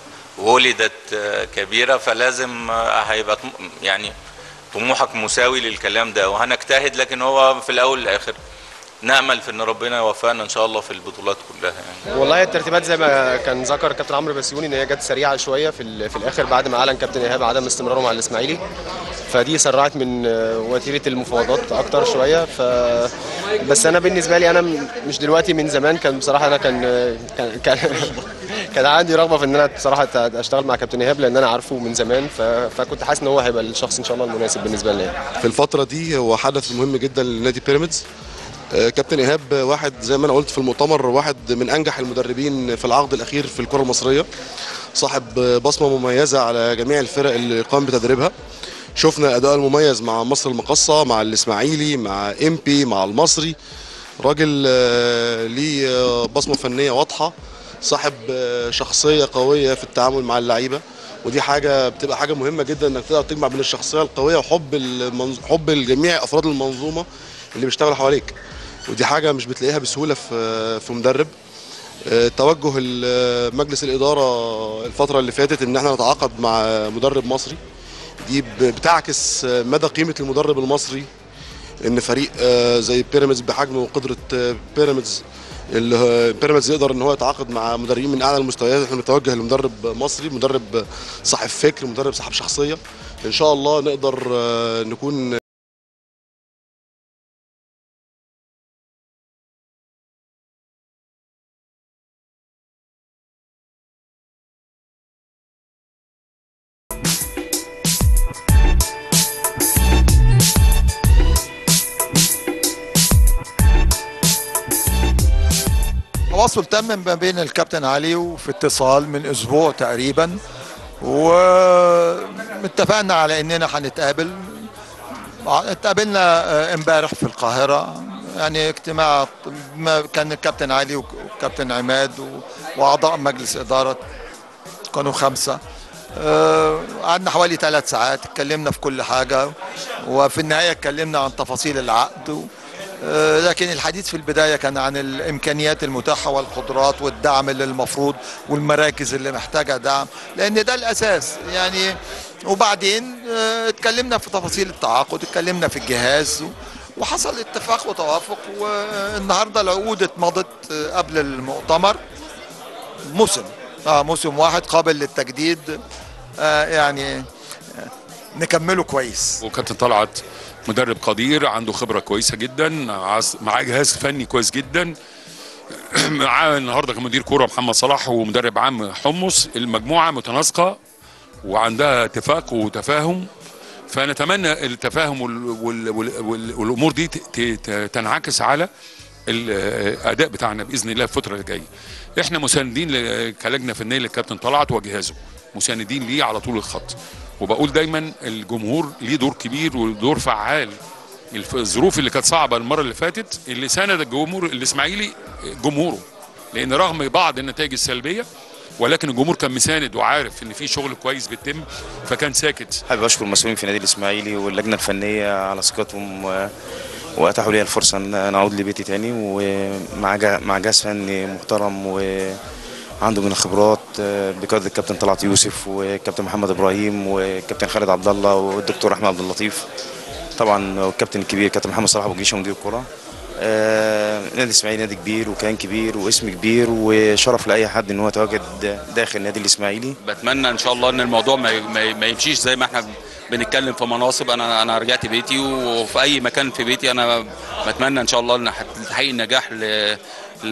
وولدت كبيره فلازم هيبقى طم- يعني طموحك مساوي للكلام ده وهنجتهد لكن هو في الاول والاخر نامل في ان ربنا يوفقنا ان شاء الله في البطولات كلها يعني والله الترتيبات زي ما كان ذكر كابتن عمرو بسيوني ان هي جت سريعه شويه في ال- في الاخر بعد ما اعلن كابتن ايهاب عدم استمراره مع الاسماعيلي فدي سرعت من آه، وتيره المفاوضات اكتر شويه ف بس انا بالنسبه لي انا م- مش دلوقتي من زمان كان بصراحه انا كان كان كان, كان عندي رغبه في ان انا بصراحه اشتغل مع كابتن ايهاب لان انا عارفه من زمان ف... فكنت حاسس ان هو هيبقى الشخص ان شاء الله المناسب بالنسبه لنا يعني. في الفترة دي هو حدث مهم جدا لنادي بيراميدز آه، كابتن ايهاب واحد زي ما انا قلت في المؤتمر واحد من انجح المدربين في العقد الاخير في الكره المصريه صاحب بصمه مميزه على جميع الفرق اللي قام بتدريبها شفنا اداء المميز مع مصر المقاصه مع الاسماعيلي مع امبي مع المصري راجل آه، ليه آه، بصمه فنيه واضحه صاحب آه، شخصيه قويه في التعامل مع اللعيبه ودي حاجه بتبقى حاجه مهمه جدا انك تقدر تجمع بين الشخصيه القويه وحب المنظ... حب الجميع افراد المنظومه اللي بيشتغلوا حواليك ودي حاجه مش بتلاقيها بسهوله في في مدرب آه، توجه ال- مجلس الاداره الفتره اللي فاتت ان احنا نتعاقد مع مدرب مصري دي ب- بتعكس آه، مدى قيمه المدرب المصري ان فريق آه، زي بيراميدز بحجم وقدره آه، بيراميدز اللي هو- بيراميدز يقدر ان هو يتعاقد مع مدربين من اعلى المستويات احنا بنتوجه لمدرب مصري مدرب صاحب فكر مدرب صاحب شخصيه ان شاء الله نقدر آه، نكون خلاص التواصل تم ما بين الكابتن علي وفي اتصال من اسبوع تقريبا واتفقنا على اننا هنتقابل اتقابلنا آه، امبارح في القاهره يعني اجتماع ما كان الكابتن علي والكابتن عماد و- واعضاء مجلس اداره كانوا خمسه آه، قعدنا حوالي ثلاث ساعات اتكلمنا في كل حاجه وفي النهايه اتكلمنا عن تفاصيل العقد و- آه، لكن الحديث في البدايه كان عن الامكانيات المتاحه والقدرات والدعم اللي المفروض والمراكز اللي محتاجه دعم لان ده الاساس يعني وبعدين آه، اتكلمنا في تفاصيل التعاقد اتكلمنا في الجهاز و- وحصل اتفاق وتوافق والنهارده العقود اتمضت آه، قبل المؤتمر موسم اه موسم واحد قابل للتجديد آه يعني آه، نكمله كويس وكابتن طلعت مدرب قدير عنده خبره كويسه جدا عز- معاه جهاز فني كويس جدا معاه النهارده كمدير كوره محمد صلاح ومدرب عام حمص المجموعه متناسقه وعندها اتفاق وتفاهم فنتمنى التفاهم وال وال وال وال والامور دي ت- ت- تنعكس على الاداء بتاعنا باذن الله الفتره اللي جايه. احنا مساندين ل- كلجنه فنيه للكابتن طلعت وجهازه مساندين ليه على طول الخط وبقول دايما الجمهور ليه دور كبير ودور فعال الف- الظروف اللي كانت صعبه المره اللي فاتت اللي ساند الجمهور الاسماعيلي جمهوره لان رغم بعض النتائج السلبيه ولكن الجمهور كان مساند وعارف ان في شغل كويس بيتم فكان ساكت حابب اشكر المسؤولين في نادي الاسماعيلي واللجنه الفنيه على ثقتهم و- واتاحوا لي الفرصه ان انا اعود لبيتي تاني ومع جا- مع جهاز فني محترم وعنده من الخبرات آه، بقياده الكابتن طلعت يوسف والكابتن محمد ابراهيم والكابتن خالد عبد الله والدكتور احمد عبد اللطيف طبعا والكابتن الكبير كابتن محمد صلاح ابو جيشه مدير الكره آه، نادي الاسماعيلي نادي كبير وكيان كبير واسم كبير وشرف لاي حد ان هو يتواجد داخل النادي الاسماعيلي بتمنى ان شاء الله ان الموضوع ما ما- ما يمشيش زي ما احنا بنتكلم في مناصب انا انا رجعت بيتي وفي اي مكان في بيتي انا بتمنى ان شاء الله ان تحقيق النجاح ل ل...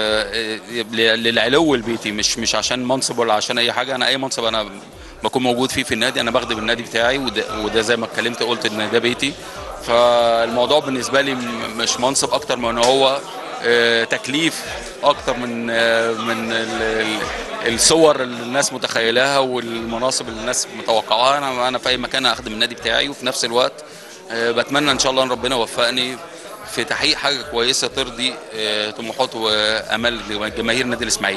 ل- للعلو البيتي مش مش عشان منصب ولا عشان اي حاجه انا اي منصب انا بكون موجود فيه في النادي انا بخدم النادي بتاعي وده, وده زي ما اتكلمت قلت ان ده بيتي فالموضوع بالنسبه لي م- مش منصب اكتر من ان هو آه، تكليف اكتر من آه، من ال- ال- الصور اللي الناس متخيلاها والمناصب اللي الناس متوقعاها انا انا في اي مكان اخدم النادي بتاعي وفي نفس الوقت آه، بتمنى ان شاء الله ان ربنا يوفقني في تحقيق حاجه كويسه ترضي آه، طموحات وامال جماهير النادي الاسماعيلي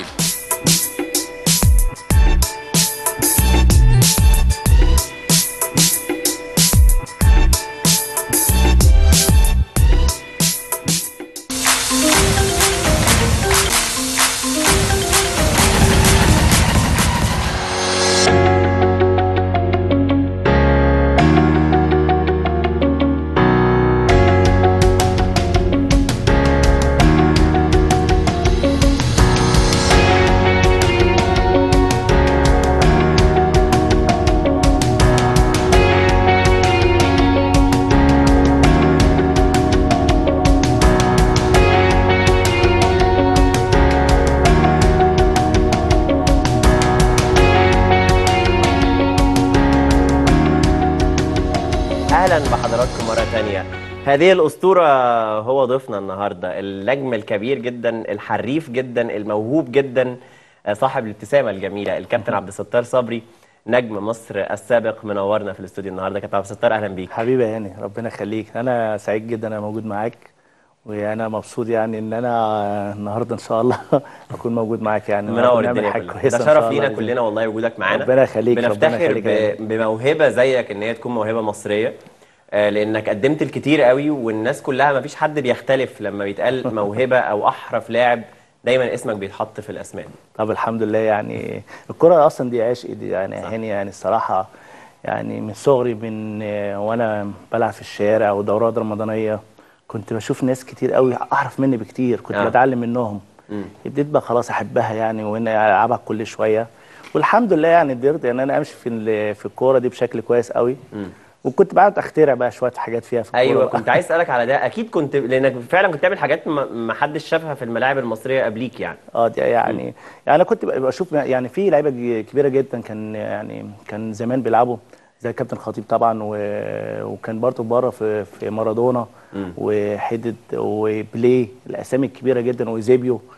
اهلا بحضراتكم مره تانية هذه الاسطوره هو ضيفنا النهارده النجم الكبير جدا الحريف جدا الموهوب جدا آه، صاحب الابتسامه الجميله الكابتن عبد الستار صبري نجم مصر السابق منورنا في الاستوديو النهارده كابتن عبد الستار اهلا بيك حبيبي يا هاني ربنا يخليك انا سعيد جدا انا موجود معاك وانا مبسوط يعني ان انا النهارده ان شاء الله اكون موجود معاك يعني منور نعمل الدنيا حاجة كلها كويسة ده إن شاء شرف الله لينا بإذن كلنا والله وجودك معانا ربنا يخليك ربنا بنفتخر يخليك يا ب- بموهبه زيك ان هي تكون موهبه مصريه آه، لانك قدمت الكتير قوي والناس كلها ما فيش حد بيختلف لما بيتقال موهبه او احرف لاعب دايما اسمك بيتحط في الاسماء دي طب الحمد لله يعني الكرة اصلا دي عشق دي يعني هاني يعني الصراحه يعني من صغري من آه، وانا بلعب في الشارع ودورات رمضانيه كنت بشوف ناس كتير قوي اعرف مني بكتير كنت آه. بتعلم منهم ابتديت بقى خلاص احبها يعني وان العبها كل شويه والحمد لله يعني قدرت ان انا امشي في ال- في الكوره دي بشكل كويس قوي وكنت بقعد اخترع بقى شويه حاجات فيها في الكوره ايوه بقى. كنت عايز اسالك على ده اكيد كنت لانك فعلا كنت بتعمل حاجات ما ما حدش شافها في الملاعب المصريه قبليك يعني اه دي يعني يعني انا كنت بقى بشوف يعني في لعيبه ج- كبيره جدا كان يعني كان زمان بيلعبوا زي الكابتن خطيب طبعا و... وكان برضه بره في في مارادونا وحدد وبلاي الاسامي الكبيره جدا وزيبيو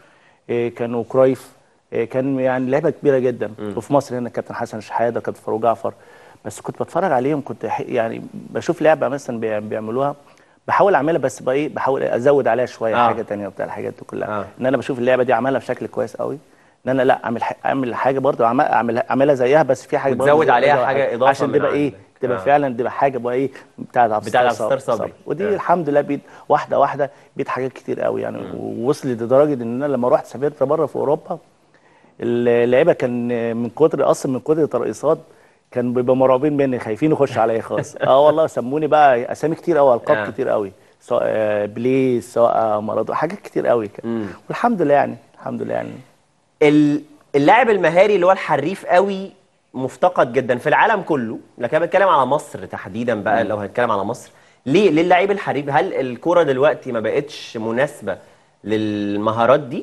إيه، كانوا كرايف إيه، كان يعني لعبه كبيره جدا وفي مصر هنا كابتن حسن شحاده كابتن فاروق جعفر بس كنت بتفرج عليهم كنت ح- يعني بشوف لعبه مثلا بي- بيعملوها بحاول اعملها بس بقى ايه بحاول ازود عليها شويه آه. آه. حاجه تانية وبتاع الحاجات دي كلها آه. ان انا بشوف اللعبه دي عملها بشكل كويس قوي ان انا لا اعمل ح- اعمل حاجه برضه أعمل- اعمل اعملها زيها بس في حاجه برضه وتزود زي- عليها زي- حاجة إضافة عشان من تبقى ايه عندك. تبقى آه. فعلا تبقى حاجه بقى ايه بتاعت عبد بتاعت الستار عبد الستار صبري. ودي آه. الحمد لله بيت واحده واحده بيت حاجات كتير قوي يعني ووصلت لدرجه ان انا لما رحت سافرت بره في اوروبا اللعيبه كان من كتر اصلا من كتر الترقيصات كان بيبقوا مرعوبين مني خايفين يخش عليا خالص اه والله سموني بقى اسامي كتير قوي آه. القاب كتير قوي سواء آه، بليز سواء مارادونا حاجات كتير قوي كان والحمد لله يعني الحمد لله يعني ال- اللاعب المهاري اللي هو الحريف قوي مفتقد جدا في العالم كله لكن انا بتكلم على مصر تحديدا بقى لو هنتكلم على مصر ليه ليه اللعيب الحريف هل الكرة دلوقتي ما بقتش مناسبة للمهارات دي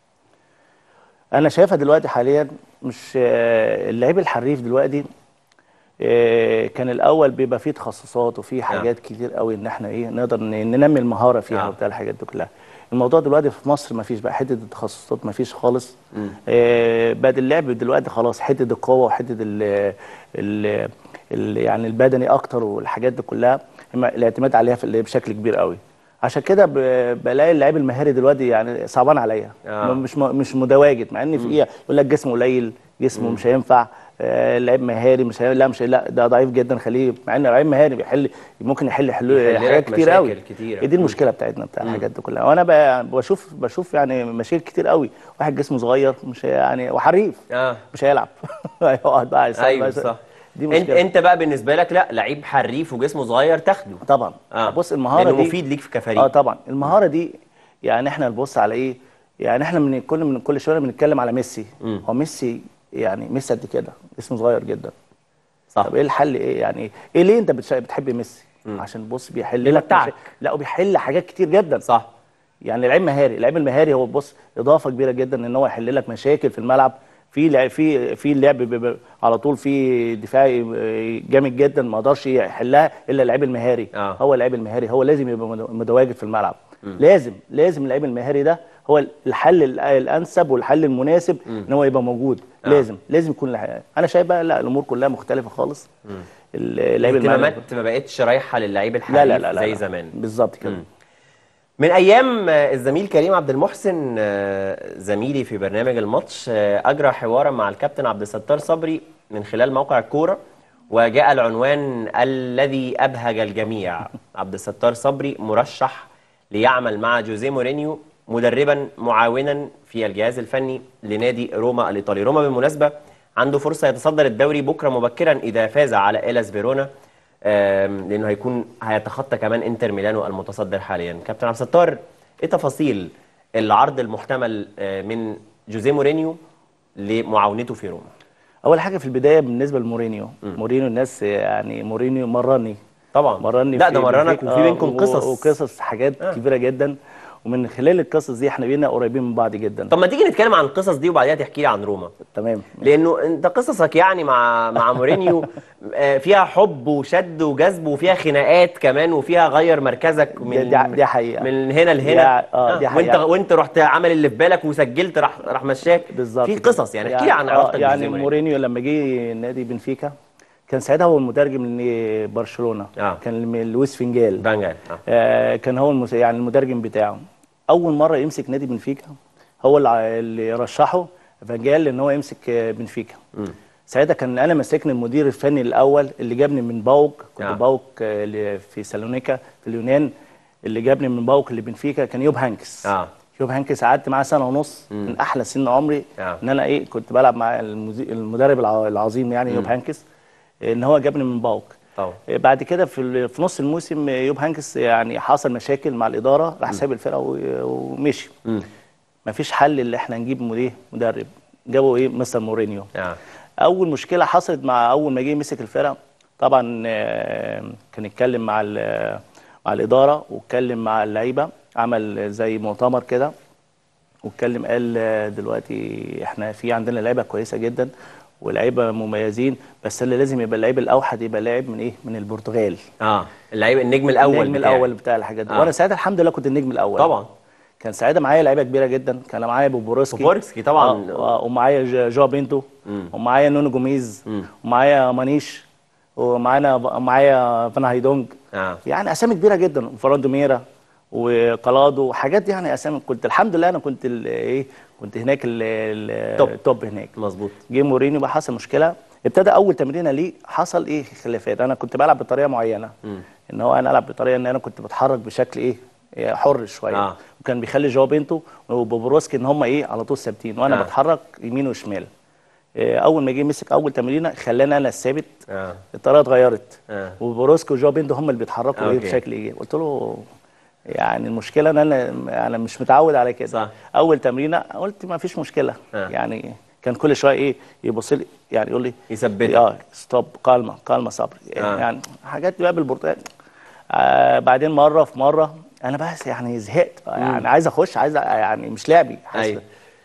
انا شايفها دلوقتي حاليا مش آه، اللعيب الحريف دلوقتي آه، كان الاول بيبقى فيه تخصصات وفيه حاجات كتير قوي ان احنا ايه نقدر ن- ننمي المهاره فيها آه. وبتاع الحاجات دي كلها الموضوع دلوقتي في مصر ما فيش بقى حته التخصصات ما فيش خالص آه، بقت اللعب دلوقتي خلاص حته القوه وحته ال ال ال يعني البدني اكتر والحاجات دي كلها هم الاعتماد عليها في اللعب بشكل كبير قوي عشان كده ب- بلاقي اللعيب المهاري دلوقتي يعني صعبان عليا آه. مش م- مش متواجد مع ان في ايه يقول لك جسمه قليل جسمه مش هينفع آه لعيب مهاري مش هي... لا مش هي... لا ده ضعيف جدا خليه مع ان لعيب مهاري بيحل ممكن يحل حلول يحل حاجات لك كتير قوي مشاكل كتيرة. دي المشكله بتاعتنا بتاع الحاجات دي كلها وانا ب- بشوف بشوف يعني مشاكل كتير قوي واحد جسمه صغير مش هي- يعني وحريف اه مش هيلعب هيقعد بقى يستنى ايوه بقى- صح دي انت مشكله انت بقى بالنسبه لك لا لعيب حريف وجسمه صغير تاخده طبعا اه بص المهاره لأنه دي مفيد ليك في كفريق اه طبعا المهاره دي يعني احنا نبص على ايه يعني احنا من كل من كل شويه بنتكلم على ميسي مم. هو ميسي يعني ميسي قد كده اسمه صغير جدا صح طب ايه الحل ايه يعني ايه ليه انت بتش- بتحب ميسي عشان بص بيحل لك بيمتعك. مشا- لا وبيحل حاجات كتير جدا صح يعني اللعيب مهاري اللعيب المهاري هو بص اضافه كبيره جدا ان هو يحل لك مشاكل في الملعب في لع- في في اللعب بيبقى على طول في دفاعي جامد جدا ما قدرش يحلها الا اللعيب المهاري آه. هو اللعيب المهاري هو لازم يبقى مد- متواجد في الملعب لازم لازم اللعيب المهاري ده هو الحل ال- الانسب والحل المناسب ان هو يبقى موجود آه. لازم لازم يكون الح- انا شايف بقى لا الامور كلها مختلفه خالص اللعيب المهاري الاهتمامات ما بقتش رايحه للعيب الحريف لا لا لا, لا زي لا. زمان بالظبط كده من ايام آه، الزميل كريم عبد المحسن آه، زميلي في برنامج الماتش آه، اجرى حوارا مع الكابتن عبد الستار صبري من خلال موقع الكوره وجاء العنوان الذي ابهج الجميع عبد الستار صبري مرشح ليعمل مع جوزيه مورينيو مدربا معاونا في الجهاز الفني لنادي روما الايطالي روما بالمناسبه عنده فرصه يتصدر الدوري بكره مبكرا اذا فاز على الاس فيرونا آم، لانه هيكون هيتخطى كمان انتر ميلانو المتصدر حاليا كابتن عبد الستار ايه تفاصيل العرض المحتمل آه، من جوزيه مورينيو لمعاونته في روما اول حاجه في البدايه بالنسبه لمورينيو مورينيو الناس يعني مورينيو مرني طبعا مرني لا في- ده مرنك في- وفي بينكم و- قصص. وقصص حاجات آه. كبيره جدا ومن خلال القصص دي احنا بقينا قريبين من بعض جدا طب ما تيجي نتكلم عن القصص دي وبعدها تحكي لي عن روما تمام لانه انت قصصك يعني مع مع مورينيو آه، فيها حب وشد وجذب وفيها خناقات كمان وفيها غير مركزك من دي- دي- دي حقيقة. من هنا لهنا دي- آه، دي وانت حقيقة. وانت رحت عامل اللي في بالك وسجلت راح راح مشاك بالظبط في كده. قصص يعني احكي لي عن آه، علاقتك يعني بجوزيه مورينيو. مورينيو لما جه نادي بنفيكا كان ساعتها هو المترجم لبرشلونه آه. كان من لويس فينجال فانجال آه. آه كان هو المس... يعني المترجم بتاعه اول مره يمسك نادي بنفيكا هو اللي ع- اللي رشحه فانجال ان هو يمسك آه، بنفيكا ساعتها كان انا ماسكني المدير الفني الاول اللي جابني من باوك كنت آه. باوك آه، اللي في سالونيكا في اليونان اللي جابني من باوك اللي بنفيكا كان يوب هانكس اه يوب هانكس قعدت معاه سنه ونص من احلى سن عمري آه. ان انا ايه كنت بلعب مع المزي- المدرب الع- العظيم يعني يوب هانكس ان هو جابني من باوك طبعا بعد كده في ال- في نص الموسم يوب هانكس يعني حصل مشاكل مع الاداره راح ساب الفرقه و- ومشي مم. مفيش حل اللي احنا نجيب مدير مدرب جابوا ايه مستر مورينيو آه. اول مشكله حصلت مع اول ما جه مسك الفرقه طبعا آه، كان يتكلم مع ال- مع الاداره واتكلم مع اللعيبه عمل زي مؤتمر كده واتكلم قال آه، دلوقتي احنا في عندنا لعيبه كويسه جدا ولاعيبه مميزين بس اللي لازم يبقى اللعيب الاوحد يبقى لاعب من ايه من البرتغال اه اللعيب النجم الاول النجم بتاعك. الاول بتاع الحاجات دي آه. وانا ساعتها الحمد لله كنت النجم الاول طبعا كان ساعتها معايا لعيبه كبيره جدا كان معايا بوبورسكي بوبورسكي طبعاً. آه آه، ومعايا ج- جوا بينتو مم. ومعايا نونو جوميز ومعايا مانيش ومعانا معايا فان هايدونج اه يعني اسامي كبيره جدا وفراندو ميرا وقلادو وحاجات دي يعني اسامي كنت الحمد لله انا كنت ال- ايه كنت هناك ال- ال- توب. التوب هناك مظبوط جه مورينيو بقى حصل مشكله ابتدى اول تمرينه ليه حصل ايه خلافات انا كنت بلعب بطريقه معينه مم. ان هو انا العب بطريقه ان انا كنت بتحرك بشكل ايه إيه، حر شويه آه. وكان بيخلي جوا بينتو وبوبروسكي ان هم ايه على طول ثابتين وانا آه. آه. بتحرك يمين وشمال إيه، اول ما جه مسك اول تمرينه خلاني انا الثابت اه الطريقه اتغيرت اه وبروسكي وجوا بينتو هم اللي بيتحركوا ايه أوكي. بشكل ايجابي قلت له يعني المشكله ان انا انا مش متعود على كده صح. اول تمرينه قلت ما فيش مشكله آه. يعني كان كل شويه ايه يبص لي يعني يقول لي يثبتك. اه ستوب كالمه كالمه صبري آه. يعني حاجات بقى بالبرتقال آه بعدين مره في مره انا بس يعني زهقت يعني عايز اخش عايز أ- يعني مش لعبي حصل أيوة.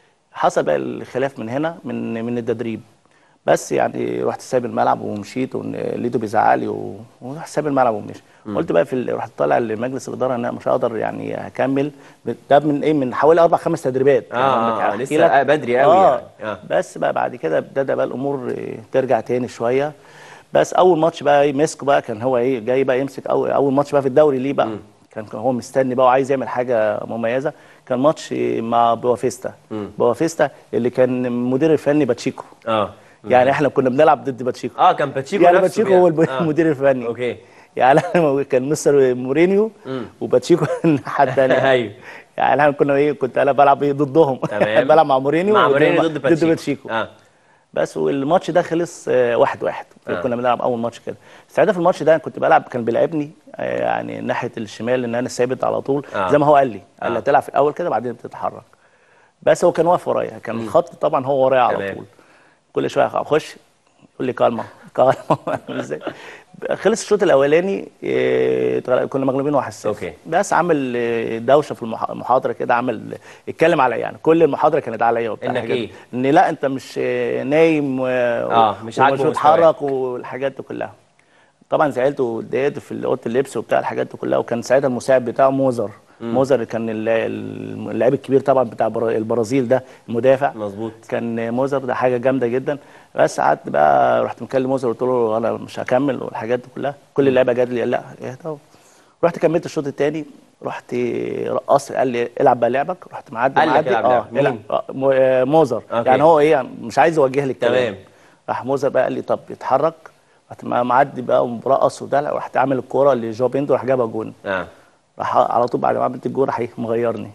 حصل بقى الخلاف من هنا من من التدريب بس يعني رحت سايب الملعب ومشيت ولقيته بيزعق لي و- ورحت سايب الملعب ومشي مم. قلت بقى في ال- رحت طالع لمجلس الاداره ان انا مش هقدر يعني هكمل ده من ايه من حوالي اربع خمس تدريبات آه، يعني آه، أحكي لسه لك. آه، بدري قوي آه يعني. آه. بس بقى بعد كده ابتدى بقى الامور آه، ترجع تاني شويه بس اول ماتش بقى ايه مسكه بقى كان هو ايه جاي بقى يمسك اول اول ماتش بقى في الدوري ليه بقى كان هو مستني بقى وعايز يعمل حاجه مميزه كان ماتش مع بوافيستا مم. بوافيستا اللي كان مدير الفني باتشيكو اه يعني احنا كنا بنلعب ضد باتشيكو اه كان باتشيكو يعني نفسه باتشيكو هو الب- بيلعب. آه. المدير الفني اوكي يعني انا كان مستر مورينيو مم. وباتشيكو الناحيه الثانيه ايوه يعني احنا كنا ايه كنت انا بلعب ايه ضدهم تمام. بلعب مع مورينيو مع وضد- مورينيو ضد ضد باتشيكو. باتشيكو اه بس والماتش ده خلص آه، واحد واحد آه. كنا بنلعب اول ماتش كده ساعتها في الماتش ده كنت بلعب كان بيلعبني آه، يعني ناحيه الشمال ان انا ثابت على طول آه. زي ما هو قال لي قال لي آه. هتلعب في الاول كده بعدين بتتحرك بس هو كان واقف ورايا كان الخط طبعا هو ورايا على تمام. طول كل شويه اخش يقول لي كالمه كالمه ازاي خلص الشوط الاولاني إيه، اتغل- كنا مغلوبين 1-0 أوكي. بس عمل إيه، دوشه في المح- المحاضره كده عمل اتكلم عليا يعني كل المحاضره كانت عليا وبتاع إنك حاجات. إيه؟ ان لا انت مش آه، نايم و... آه، مش عاجبه ومش بتحرك والحاجات دي كلها طبعا زعلت واتضايقت في اوضه اللبس وبتاع الحاجات دي كلها وكان ساعتها المساعد بتاعه موزر مم. موزر كان ال- ال- اللاعب الكبير طبعا بتاع برا- البرازيل ده المدافع مظبوط كان موزر ده حاجه جامده جدا بس قعدت بقى رحت مكلم موزر قلت له انا مش هكمل والحاجات دي كلها كل اللعيبه جات لي قال لا ايه ده رحت كملت الشوط الثاني رحت رقصت قال لي العب بقى لعبك رحت معدي قال لك معدي العب اه لعبك. مين؟ العب آه، مو- آه، موزر أوكي. يعني هو ايه مش عايز يوجه لي الكلام تمام. راح موزر بقى قال لي طب اتحرك رحت معدي بقى ومرقص وده رحت عامل الكوره اللي جو بيندو راح جابها جون اه راح على طول بعد ما عملت الجون راح إيه مغيرني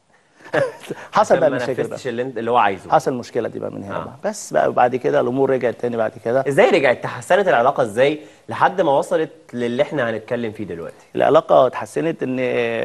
حصل عشان بقى ما مشاكل بقى نفذتش اللي, انت- اللي هو عايزه حصل المشكله دي بقى من هنا آه. بقى بس بقى بعد كده الامور رجعت تاني بعد كده ازاي رجعت تحسنت العلاقه ازاي لحد ما وصلت للي احنا هنتكلم فيه دلوقتي العلاقه اتحسنت ان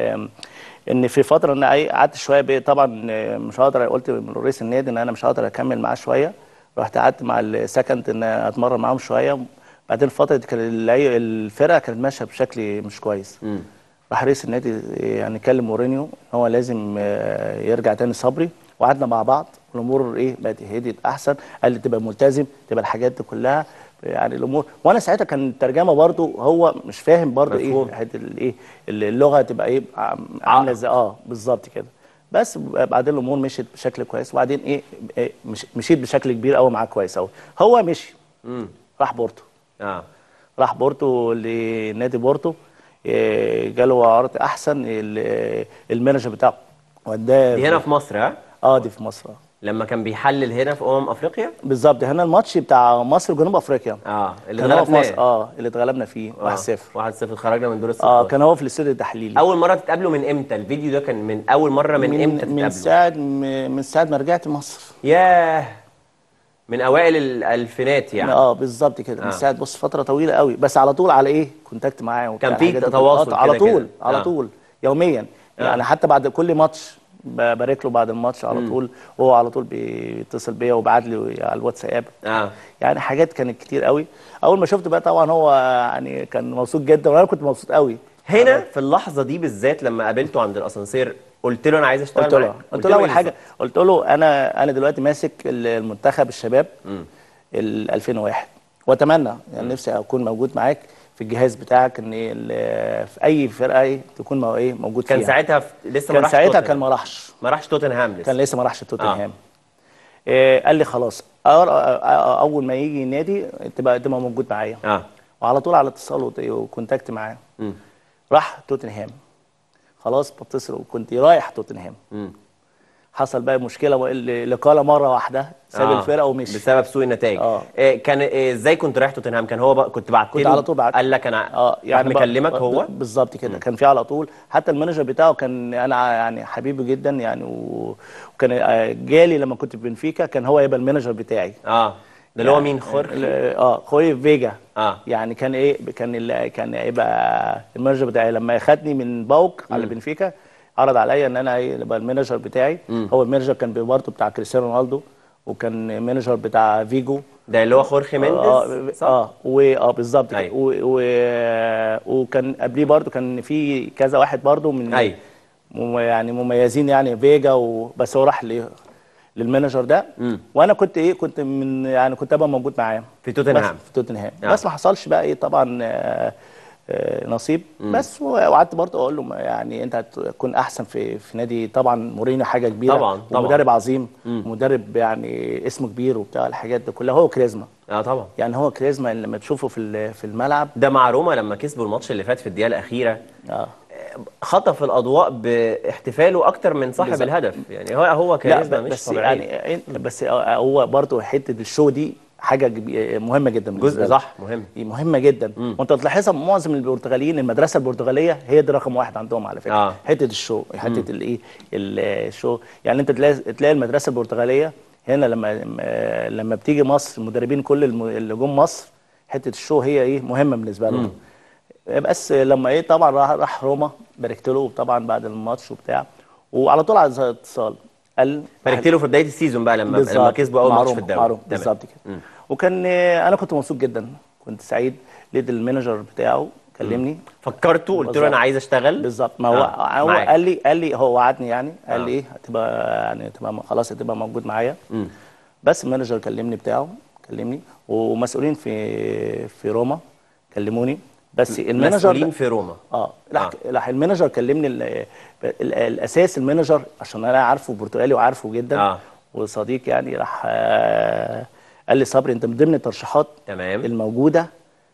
ان في فتره ان أي- قعدت شويه بيه طبعا مش هقدر قلت لرئيس النادي ان انا مش هقدر اكمل معاه شويه رحت قعدت مع السكند ان اتمرن معاهم شويه بعدين فتره كان اللعي- الفرقه كانت ماشيه بشكل مش كويس مم. راح رئيس النادي يعني كلم مورينيو ان هو لازم آه، يرجع تاني صبري وقعدنا مع بعض الامور ايه بقت هديت احسن قال لي تبقى ملتزم تبقى الحاجات دي كلها يعني الامور وانا ساعتها كان الترجمه برضو هو مش فاهم برضو مفهوم. ايه حته الايه اللغه تبقى ايه عم- عامله ازاي اه بالظبط كده بس بعدين الامور مشيت بشكل كويس وبعدين ايه, إيه مش مشيت بشكل كبير قوي معاه كويس قوي هو مشي امم راح بورتو اه راح بورتو لنادي بورتو إيه، جاله عرض احسن ال- المانجر بتاعه وداه دي هنا في مصر ها اه دي في مصر آه. لما كان بيحلل هنا في امم افريقيا بالظبط هنا الماتش بتاع مصر وجنوب افريقيا اه اللي كان هو في مصر اتغلبناه اه اللي اتغلبنا فيه 1-0 1-0 خرجنا من دور ال اه 16 كان هو في الاستوديو التحليلي اول مره تتقابلوا من امتى الفيديو ده كان من اول مره من, امتى من تتقابلوا ساعه م- من ساعه ما رجعت مصر ياه من اوائل الالفينات يعني اه بالظبط كده آه. من ساعه بص فتره طويله قوي بس على طول على ايه كونتاكت معاه وبتاع كان في الحاجات دي كلها. تواصل آه على كده طول كده. على آه. طول يوميا آه. يعني حتى بعد كل ماتش ببارك له بعد الماتش على مم. طول وهو على طول بيتصل بيا وبعت لي على الواتساب اه يعني حاجات كانت كتير قوي اول ما شفته بقى طبعا هو يعني كان مبسوط جدا وانا كنت مبسوط قوي هنا في اللحظه دي بالذات لما قابلته عند الاسانسير قلت له انا عايز اشتغل قلت له معاك. قلت له اول إيه حاجه قلت له انا انا دلوقتي ماسك المنتخب الشباب مم. ال 2001 واتمنى يعني نفسي اكون موجود معاك في في الجهاز بتاعك ان ال- في اي فرقه إيه تكون مو- ايه موجود كان فيها ساعتها في... لسه ما كان راحش ساعتها توتنهام. كان ما راحش ما راحش توتنهام لسه كان لسه ما راحش توتنهام آه. قال لي خلاص أر- أ- أ- اول ما يجي النادي تبقى تبقى موجود معايا اه وعلى طول على اتصال وت- وكونتاكت معاه مم. راح توتنهام خلاص بتصل وكنت رايح توتنهام مم. حصل بقى مشكله وال- الاقاله مره واحده ساب آه. الفرقه ومشي بسبب سوء النتائج اه إيه كان إيه ازاي كنت رايح توتنهام كان هو بقى كنت بعت كنت له على طول بعت قال لك انا اه يعني راح بقى- مكلمك ب- هو بالظبط كده كان في على طول حتى المانجر بتاعه كان انا يعني حبيبي جدا يعني و- وكان آه، جالي لما كنت في بنفيكا كان هو يبقى المانجر بتاعي اه ده اللي هو مين خورخي ال- اه خوري فيجا اه يعني كان ايه كان ال- كان يبقى المانجر بتاعي لما خدني من باوك على بنفيكا عرض عليا ان انا ايه يبقى المانجر بتاعي مم. هو المانجر كان برضه بتاع كريستيانو رونالدو وكان مانجر بتاع فيجو ده اللي هو خورخي مينديز اه صح؟ اه و- اه بالظبط كده. أيوة. و- و- وكان قبليه برضو كان في كذا واحد برضو من أيوة. مم يعني مميزين يعني فيجا و... بس هو راح ل... للمانجر ده مم. وانا كنت ايه كنت من يعني كنت ابقى موجود معاه في توتنهام. بس في توتنهام آه. بس ما حصلش بقى ايه طبعا آه آه نصيب مم. بس و- وقعدت برضه اقول له ما يعني انت هتكون احسن في في نادي طبعا مورينيو حاجه كبيره طبعاً، طبعاً. ومدرب عظيم مم. مدرب يعني اسمه كبير وبتاع الحاجات دي كلها هو كاريزما اه طبعا يعني هو كاريزما لما تشوفه في ال- في الملعب ده مع روما لما كسبوا الماتش اللي فات في الدقيقه الاخيره اه خطف الاضواء باحتفاله اكتر من صاحب بالظبط. الهدف يعني هو هو كاريزما لا مش بس طبيعيه يعني إن- بس هو برضه حته الشو دي حاجه جبي- مهمه جدا بالنسبة جزء لي. صح مهم دي مهمه جدا وانت تلاحظها معظم البرتغاليين المدرسه البرتغاليه هي دي رقم واحد عندهم على فكره آه. حته الشو حته الايه الشو يعني انت تلاقي تلاقي المدرسه البرتغاليه هنا لما لما بتيجي مصر المدربين كل الم- اللي جم مصر حته الشو هي ايه مهمه بالنسبه لهم بس لما ايه طبعا راح راح روما باركت له طبعا بعد الماتش وبتاع وعلى طول على اتصال قال باركت له في بدايه السيزون بقى لما بالظبط. لما كسبوا اول مع ماتش روما، في الدوري مع روما، تمام. بالظبط كده مم. وكان آه، انا كنت مبسوط جدا كنت سعيد لقيت المانجر بتاعه كلمني فكرته قلت له بالظبط. انا عايز اشتغل بالظبط ما هو آه، هو معاك. قال لي قال لي هو وعدني يعني قال آه. لي ايه هتبقى يعني هتبقى م- خلاص هتبقى موجود معايا مم. بس المانجر كلمني بتاعه كلمني ومسؤولين في في روما كلموني بس المانجر مسؤولين ده- في روما اه راح راح المانجر كلمني ال ال الاساس المانجر عشان انا عارفه برتغالي وعارفه جدا آه. وصديق يعني راح آه قال لي صبري انت من ضمن الترشيحات تمام الموجوده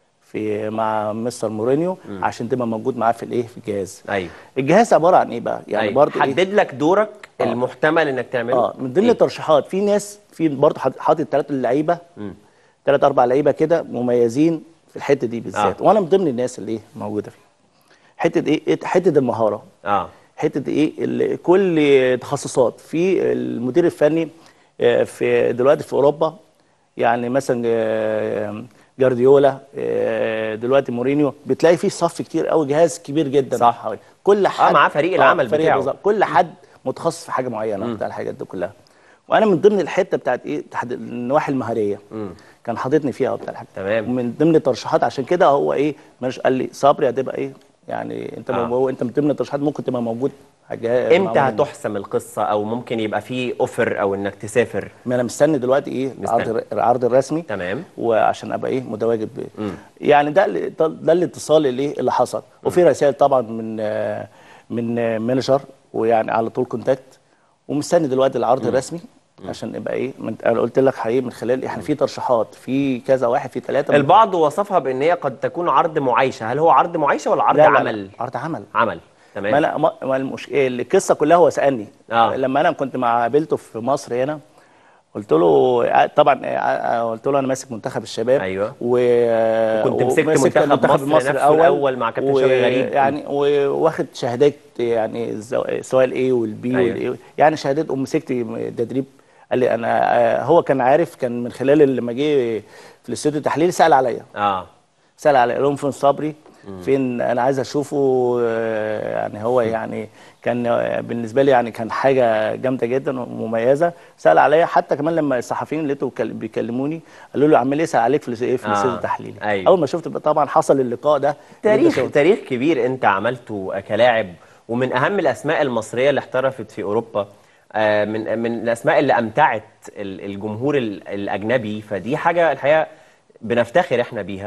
في مع مستر مورينيو عشان تبقى موجود معاه في الايه في الجهاز ايوه الجهاز عباره عن ايه بقى يعني أيوة. برضه إيه؟ حدد لك دورك المحتمل انك تعمله اه من ضمن الترشيحات في ناس في برضه حاط- حاطط ثلاث لعيبه مم. ثلاث اربع لعيبه كده مميزين في الحته دي بالذات آه. وانا من ضمن الناس اللي ايه موجوده فيه حته ايه إيه- حته المهاره اه حته ايه ال- كل تخصصات في المدير الفني آه، في دلوقتي في اوروبا يعني مثلا آه، جارديولا آه، دلوقتي مورينيو بتلاقي فيه صف كتير قوي جهاز كبير جدا صح. حوالي كل حد معاه فريق العمل فريق بتاعه. بالظبط. كل حد متخصص في حاجه معينه بتاع الحاجات دي كلها وانا من ضمن الحته بتاعت ايه تحد- النواحي المهاريه مم. كان حاططني فيها وبتاع الحاجه تمام. ومن ضمن الترشيحات عشان كده هو ايه مش قال لي صبري هتبقى ايه يعني انت آه. هو انت من ضمن الترشيحات ممكن تبقى موجود حاجه امتى مع- هتحسم القصه او ممكن يبقى في اوفر او انك تسافر ما انا مستني دلوقتي ايه مستني. العرض العرض الرسمي تمام وعشان ابقى ايه متواجد بيه مم. يعني ده اللي- ده, ده الاتصال اللي اللي حصل وفي رسائل طبعا من آه، من آه، مانجر ويعني على طول كونتاكت ومستني دلوقتي العرض الرسمي عشان يبقى ايه من انا قلت لك حقيقي من خلال احنا في ترشيحات في كذا واحد في ثلاثه البعض وصفها بان هي قد تكون عرض معايشه هل هو عرض معايشه ولا عرض لا لا لا، عمل عرض عمل عمل تمام ما انا ما ما المش... القصه كلها هو سالني آه. لما انا كنت مع قابلته في مصر هنا قلت له طبعا آه، قلت له انا ماسك منتخب الشباب أيوة. و... وكنت مسكت وماسك منتخب مصر نفسه الأول مع كابتن شوقي غريب. يعني وواخد شهادات يعني زو- سواء الاي والبي أيوة. والاي يعني شهادات ومسكت تدريب قال لي انا آه، هو كان عارف كان من خلال اللي لما جه في الاستوديو التحليلي سال عليا اه سال على قال لهم فين صبري فين انا عايز اشوفه آه، يعني هو يعني كان آه، بالنسبه لي يعني كان حاجه جامده جدا ومميزه سال عليا حتى كمان لما الصحفيين لقيته كل- بيكلموني قالوا له عمال يسال عليك في الاس- ايه في آه، الاستوديو التحليلي أيوة. اول ما شفت بقى طبعا حصل اللقاء ده تاريخ شفت- تاريخ كبير انت عملته كلاعب ومن اهم الاسماء المصريه اللي احترفت في اوروبا آه، من من الاسماء اللي امتعت ال- الجمهور ال- الاجنبي فدي حاجه الحقيقه بنفتخر احنا بيها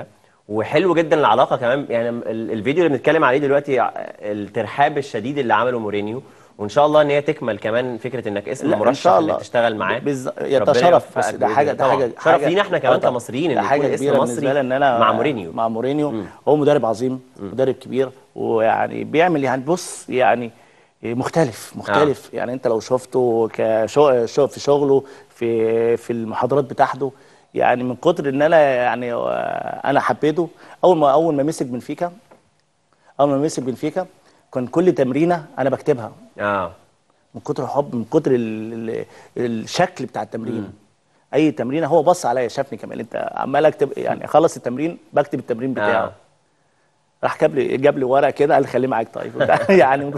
وحلو جدا العلاقه كمان يعني ال- الفيديو اللي بنتكلم عليه دلوقتي ع- الترحاب الشديد اللي عمله مورينيو وان شاء الله ان هي تكمل كمان فكره انك اسم لا، إن مرشح شاء اللي الله. تشتغل معاه بالز- ربنا يتشرف بس يوفقك ده حاجه بإذن ده الله. حاجه طبعا شرف حاجة- لينا احنا كمان آه طبعا. كمصريين ده ان حاجه يكون كبيره اسم بالنسبه مصري لي ان انا مع مورينيو مع مورينيو هو مدرب عظيم مدرب كبير ويعني بيعمل يعني بص يعني مختلف مختلف يعني انت لو شفته كشغل في شغله في في المحاضرات بتاعته يعني من كتر ان انا يعني آه، انا حبيته اول ما اول ما مسك بنفيكا اول ما مسك بنفيكا كان كل تمرينه انا بكتبها اه من كتر الحب من كتر ال ال الشكل بتاع التمرين اي تمرينه هو بص عليا شافني كمان انت عمال اكتب يعني اخلص التمرين بكتب التمرين بتاعه آه. راح جاب لي جاب لي ورقه كده قال لي خليه معاك طيب يعني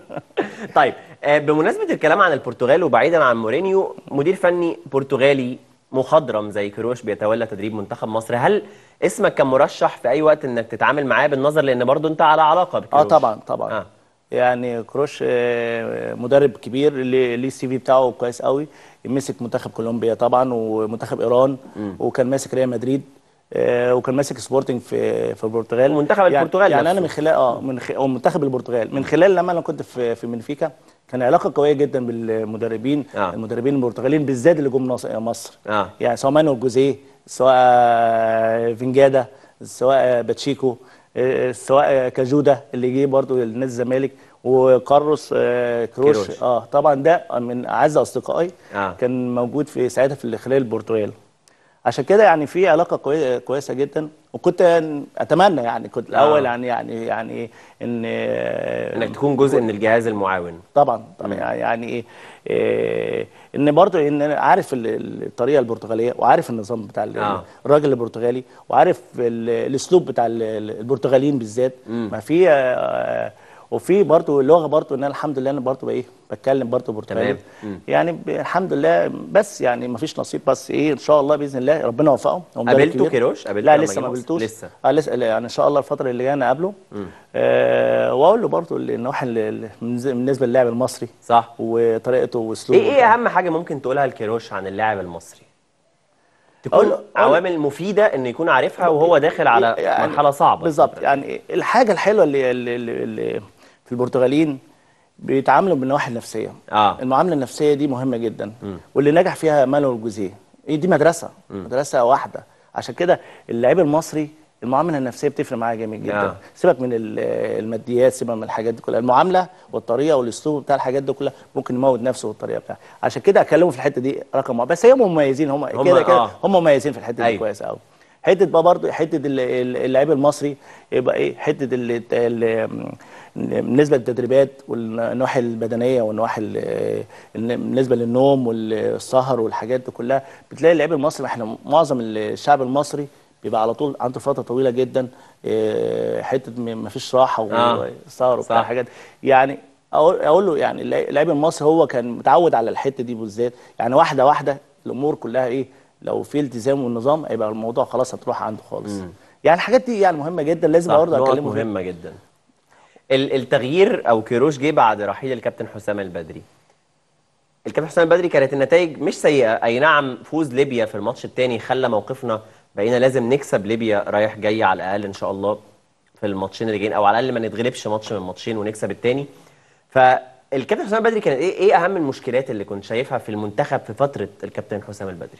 طيب آه، بمناسبه الكلام عن البرتغال وبعيدا عن مورينيو مدير فني برتغالي مخضرم زي كروش بيتولى تدريب منتخب مصر هل اسمك كان مرشح في اي وقت انك تتعامل معاه بالنظر لان برضو انت على علاقه بكروش اه طبعا طبعا آه. آه. يعني كروش آه، مدرب كبير اللي ليه السي في بتاعه كويس قوي مسك منتخب كولومبيا طبعا ومنتخب ايران مم. وكان ماسك ريال مدريد آه، وكان ماسك سبورتنج في في البرتغال ومنتخب يعني البرتغال يعني نفسه. انا من خلال اه من خ... أو منتخب البرتغال من خلال لما انا كنت في في منفيكا كان علاقه قويه جدا بالمدربين آه. المدربين البرتغاليين بالذات اللي جم مصر- مصر اه يعني سواء مانويل جوزيه سواء فينجادا سواء باتشيكو آه، سواء كاجودا اللي جه برضو لنادي الزمالك وكارلوس آه، كروش كيروش. اه طبعا ده من اعز اصدقائي آه. كان موجود في ساعتها في خلال البرتغال عشان كده يعني في علاقه كوي- كويسه جدا وكنت اتمنى يعني كنت الاول آه. يعني يعني يعني ان آه، انك تكون جزء من الجهاز المعاون طبعا طبعا يعني ايه إيه، ان برضو ان انا عارف ال- ال- الطريقه البرتغاليه وعارف النظام بتاع ال- آه. الراجل البرتغالي وعارف ال- الاسلوب بتاع ال- ال- البرتغاليين بالذات مم. ما في آه، وفي برضو اللغه برضو ان انا الحمد لله انا برضو ايه بتكلم برضو برتغالي تمام. مم. يعني ب- الحمد لله بس يعني ما فيش نصيب بس ايه ان شاء الله باذن الله ربنا يوفقه هو مدرب قابلته كبير. كيروش؟ قابلته لا لما لسه جه ما مصر؟ قابلتوش لسه. اه لسه لا، يعني ان شاء الله الفتره اللي جايه انا اقابله مم. آه واقول له برضو النواحي ال- ال- بالنسبه للاعب المصري صح وطريقته واسلوبه ايه ايه اهم حاجه ممكن تقولها لكيروش عن اللاعب المصري تكون أقول له- أقول- عوامل مفيده انه يكون عارفها وهو داخل على يعني مرحله صعبه بالظبط يعني الحاجه الحلوه اللي, اللي, اللي, اللي في البرتغاليين بيتعاملوا بالنواحي النفسيه اه المعامله النفسيه دي مهمه جدا واللي نجح فيها مانويل جوزيه إيه دي مدرسه مدرسه واحده عشان كده اللعيب المصري المعامله النفسيه بتفرق معاه جامد جدا آه. سيبك من ال- الماديات سيبك من الحاجات دي كلها المعامله والطريقه والاسلوب بتاع الحاجات دي كلها ممكن يموت نفسه والطريقه بتاعها عشان كده اكلمه في الحته دي رقم واحد بس هم مميزين هم هم- كده كده آه. هم مميزين في الحته دي أيوة. كويس قوي حته بقى برضه حته ال- ال- اللعيب المصري يبقى ايه حته ال- ال- بالنسبه للتدريبات والنواحي البدنيه والنواحي ال- ال- بالنسبه للنوم والسهر والحاجات دي كلها بتلاقي اللعيب المصري احنا معظم الشعب المصري بيبقى على طول عنده فتره طويله جدا إيه، حته ما فيش راحه آه. وسهر وبتاع صح. حاجات يعني اقول اقول له يعني اللع- اللاعب المصري هو كان متعود على الحته دي بالذات يعني واحده واحده الامور كلها ايه لو في التزام والنظام هيبقى الموضوع خلاص هتروح عنده خالص مم. يعني الحاجات دي يعني مهمه جدا لازم صح برضه نقط اكلمه فيها. مهمه جدا ال- التغيير او كيروش جه بعد رحيل الكابتن حسام البدري الكابتن حسام البدري كانت النتائج مش سيئه اي نعم فوز ليبيا في الماتش الثاني خلى موقفنا بقينا لازم نكسب ليبيا رايح جاي على الاقل ان شاء الله في الماتشين اللي جايين او على الاقل ما نتغلبش ماتش من الماتشين ونكسب الثاني فالكابتن حسام البدري كانت ايه ايه اهم المشكلات اللي كنت شايفها في المنتخب في فتره الكابتن حسام البدري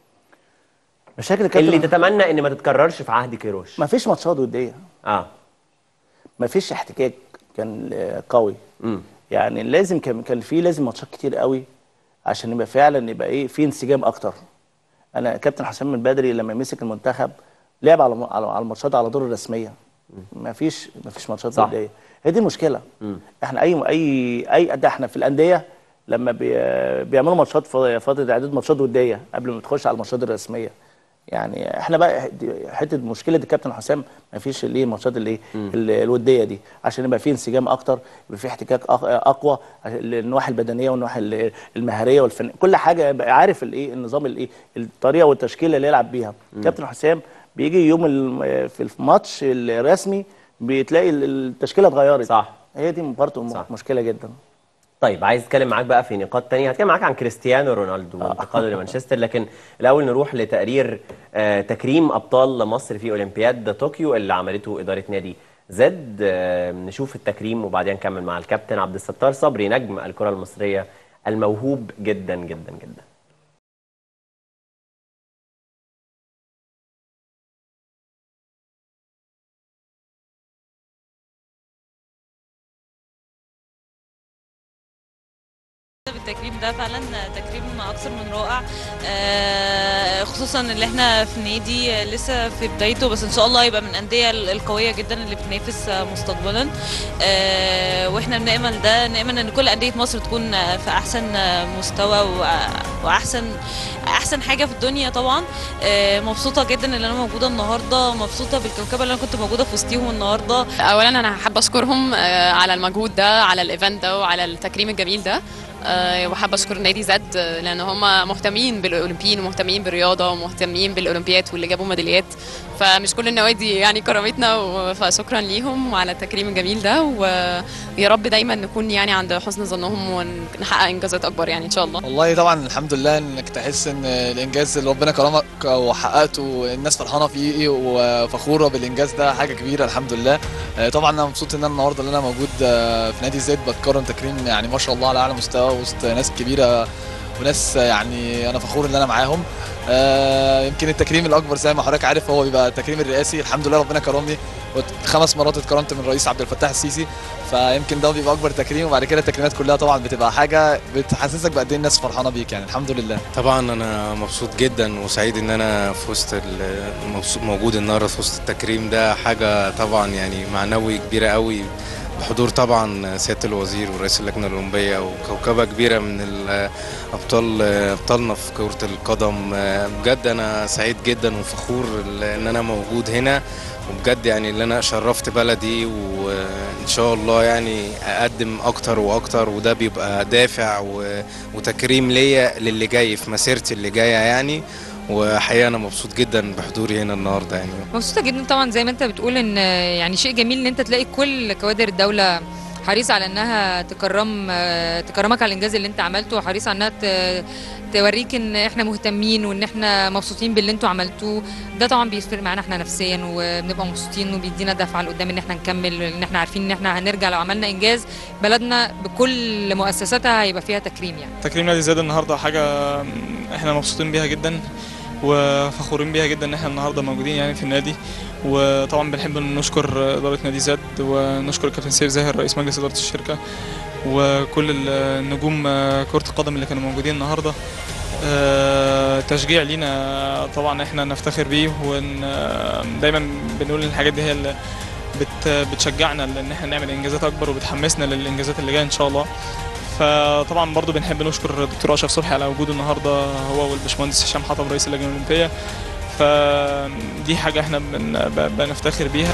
مشاكل الكابتن اللي تتمنى ان ما تتكررش في عهد كيروش ما فيش ماتشات وديه اه ما فيش احتكاك كان آه، قوي امم يعني لازم كان كان في لازم ماتشات كتير قوي عشان يبقى فعلا يبقى ايه في انسجام اكتر انا كابتن حسام البدري لما مسك المنتخب لعب على على على الماتشات على دور الرسميه ما فيش ما فيش ماتشات صح. وديه هي دي المشكله مم. احنا اي اي اي ده احنا في الانديه لما بي بيعملوا ماتشات في فتره اعداد ماتشات وديه قبل ما تخش على الماتشات الرسميه يعني احنا بقى دي- حته مشكله الكابتن حسام ما فيش الايه الماتشات الايه ال- الوديه دي عشان يبقى في انسجام اكتر يبقى في احتكاك أق- اقوى النواحي البدنيه والنواحي ال- المهاريه والفن كل حاجه يبقى عارف الايه النظام الايه الطريقه والتشكيله اللي يلعب بيها كابتن حسام بيجي يوم الم- في الماتش الرسمي بتلاقي ال- التشكيله اتغيرت صح هي دي برضه صح. مشكله جدا طيب عايز اتكلم معاك بقى في نقاط تانية هتكلم معاك عن كريستيانو رونالدو وانتقاله لمانشستر لكن الاول نروح لتقرير آه، تكريم ابطال مصر في اولمبياد طوكيو اللي عملته اداره نادي زد آه، نشوف التكريم وبعدين نكمل مع الكابتن عبد الستار صبري نجم الكره المصريه الموهوب جدا جدا جدا التكريم ده فعلا تكريم اكثر من رائع آه، خصوصا اللي احنا في نادي لسه في بدايته بس ان شاء الله يبقى من الانديه القويه جدا اللي بتنافس مستقبلا آه، واحنا بنامل ده نامل ان كل انديه مصر تكون في احسن مستوى وأ- واحسن احسن حاجه في الدنيا طبعا آه، مبسوطه جدا ان انا موجوده النهارده مبسوطه بالكوكبه اللي انا كنت موجوده في وسطيهم النهارده اولا انا حابه اشكرهم آه، على المجهود ده على الايفنت ده وعلى التكريم الجميل ده آه، وحابه اشكر نادي زد آه، لان هم مهتمين بالاولمبيين ومهتمين بالرياضه ومهتمين بالاولمبيات واللي جابوا ميداليات فمش كل النوادي يعني كرمتنا و- فشكرا ليهم على التكريم الجميل ده ويا رب دايما نكون يعني عند حسن ظنهم ونحقق انجازات اكبر يعني ان شاء الله والله طبعا الحمد لله انك تحس ان الانجاز اللي ربنا كرمك وحققته الناس فرحانه فيه وفخوره بالانجاز ده حاجه كبيره الحمد لله آه، طبعا انا مبسوط ان انا النهارده اللي انا موجود آه، في نادي زد بتكرم تكريم يعني ما شاء الله على اعلى مستوى وسط ناس كبيره وناس يعني انا فخور ان انا معاهم آه، يمكن التكريم الاكبر زي ما حضرتك عارف هو بيبقى التكريم الرئاسي الحمد لله ربنا كرمني وت- خمس مرات اتكرمت من الرئيس عبد الفتاح السيسي فيمكن ده بيبقى اكبر تكريم وبعد كده التكريمات كلها طبعا بتبقى حاجه بتحسسك بقد ايه الناس فرحانه بيك يعني الحمد لله طبعا انا مبسوط جدا وسعيد ان انا في وسط ال- مبسوط موجود النهارده في وسط التكريم ده حاجه طبعا يعني معنوي كبيره قوي بحضور طبعا سياده الوزير ورئيس اللجنه الاولمبيه وكوكبه كبيره من الابطال ابطالنا في كره القدم بجد انا سعيد جدا وفخور ان انا موجود هنا وبجد يعني اللي انا شرفت بلدي وان شاء الله يعني اقدم اكتر واكتر وده بيبقى دافع و- وتكريم ليا للي جاي في مسيرتي اللي جايه يعني وحقيقه انا مبسوط جدا بحضوري هنا النهارده يعني مبسوطه جدا طبعا زي ما انت بتقول ان يعني شيء جميل ان انت تلاقي كل كوادر الدوله حريصه على انها تكرم تكرمك على الانجاز اللي انت عملته وحريصه على انها ت- توريك ان احنا مهتمين وان احنا مبسوطين باللي انتوا عملتوه ده طبعا بيفرق معانا احنا نفسيا وبنبقى مبسوطين وبيدينا دفعه لقدام ان احنا نكمل ان احنا عارفين ان احنا هنرجع لو عملنا انجاز بلدنا بكل مؤسساتها هيبقى فيها تكريم يعني تكريم نادي زاد النهارده حاجه احنا مبسوطين بيها جدا وفخورين بيها جدا ان احنا النهارده موجودين يعني في النادي وطبعا بنحب نشكر اداره نادي زاد ونشكر الكابتن سيف زاهر رئيس مجلس اداره الشركه وكل النجوم كره القدم اللي كانوا موجودين النهارده آه، تشجيع لينا طبعا احنا نفتخر بيه ودايما بنقول ان الحاجات دي هي اللي بت بتشجعنا ان احنا نعمل انجازات اكبر وبتحمسنا للانجازات اللي جايه ان شاء الله فطبعا برضو بنحب نشكر الدكتور اشرف صبحي على وجوده النهارده هو والباشمهندس هشام حطب رئيس اللجنه الاولمبيه فدي حاجه احنا بن- ب- بنفتخر بيها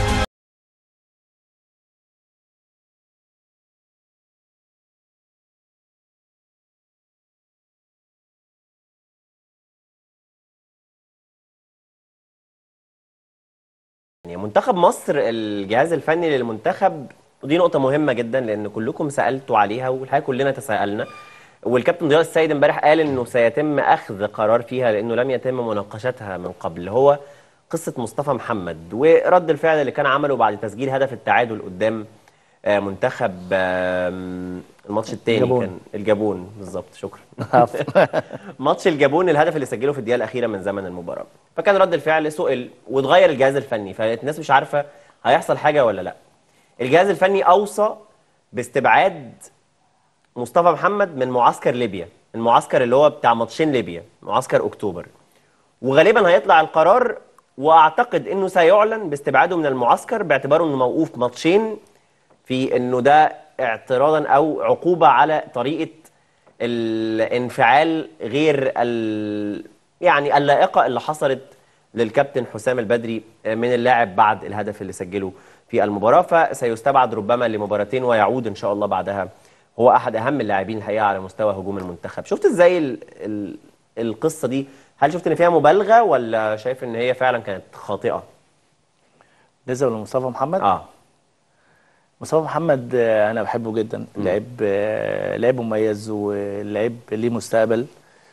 يعني منتخب مصر الجهاز الفني للمنتخب ودي نقطة مهمة جدا لأن كلكم سألتوا عليها والحقيقة كلنا تساءلنا والكابتن ضياء السيد امبارح قال إنه سيتم أخذ قرار فيها لأنه لم يتم مناقشتها من قبل هو قصة مصطفى محمد ورد الفعل اللي كان عمله بعد تسجيل هدف التعادل قدام آه، منتخب آم، الماتش التاني الجابون. كان الجابون بالظبط شكرا ماتش الجابون الهدف اللي سجله في الدقيقه الاخيره من زمن المباراه فكان رد الفعل سئل واتغير الجهاز الفني فالناس مش عارفه هيحصل حاجه ولا لا الجهاز الفني اوصى باستبعاد مصطفى محمد من معسكر ليبيا المعسكر اللي هو بتاع ماتشين ليبيا معسكر اكتوبر وغالبا هيطلع القرار واعتقد انه سيعلن باستبعاده من المعسكر باعتباره انه موقوف ماتشين في انه ده اعتراضا او عقوبه على طريقه الانفعال غير ال... يعني اللائقه اللي حصلت للكابتن حسام البدري من اللاعب بعد الهدف اللي سجله في المباراه فسيستبعد ربما لمباراتين ويعود ان شاء الله بعدها هو احد اهم اللاعبين الحقيقه على مستوى هجوم المنتخب شفت ازاي ال... ال... القصه دي هل شفت ان فيها مبالغه ولا شايف ان هي فعلا كانت خاطئه بالنسبه لمصطفى محمد اه مصطفى محمد آه، انا بحبه جدا لعيب آه، لعيب مميز ولعيب ليه مستقبل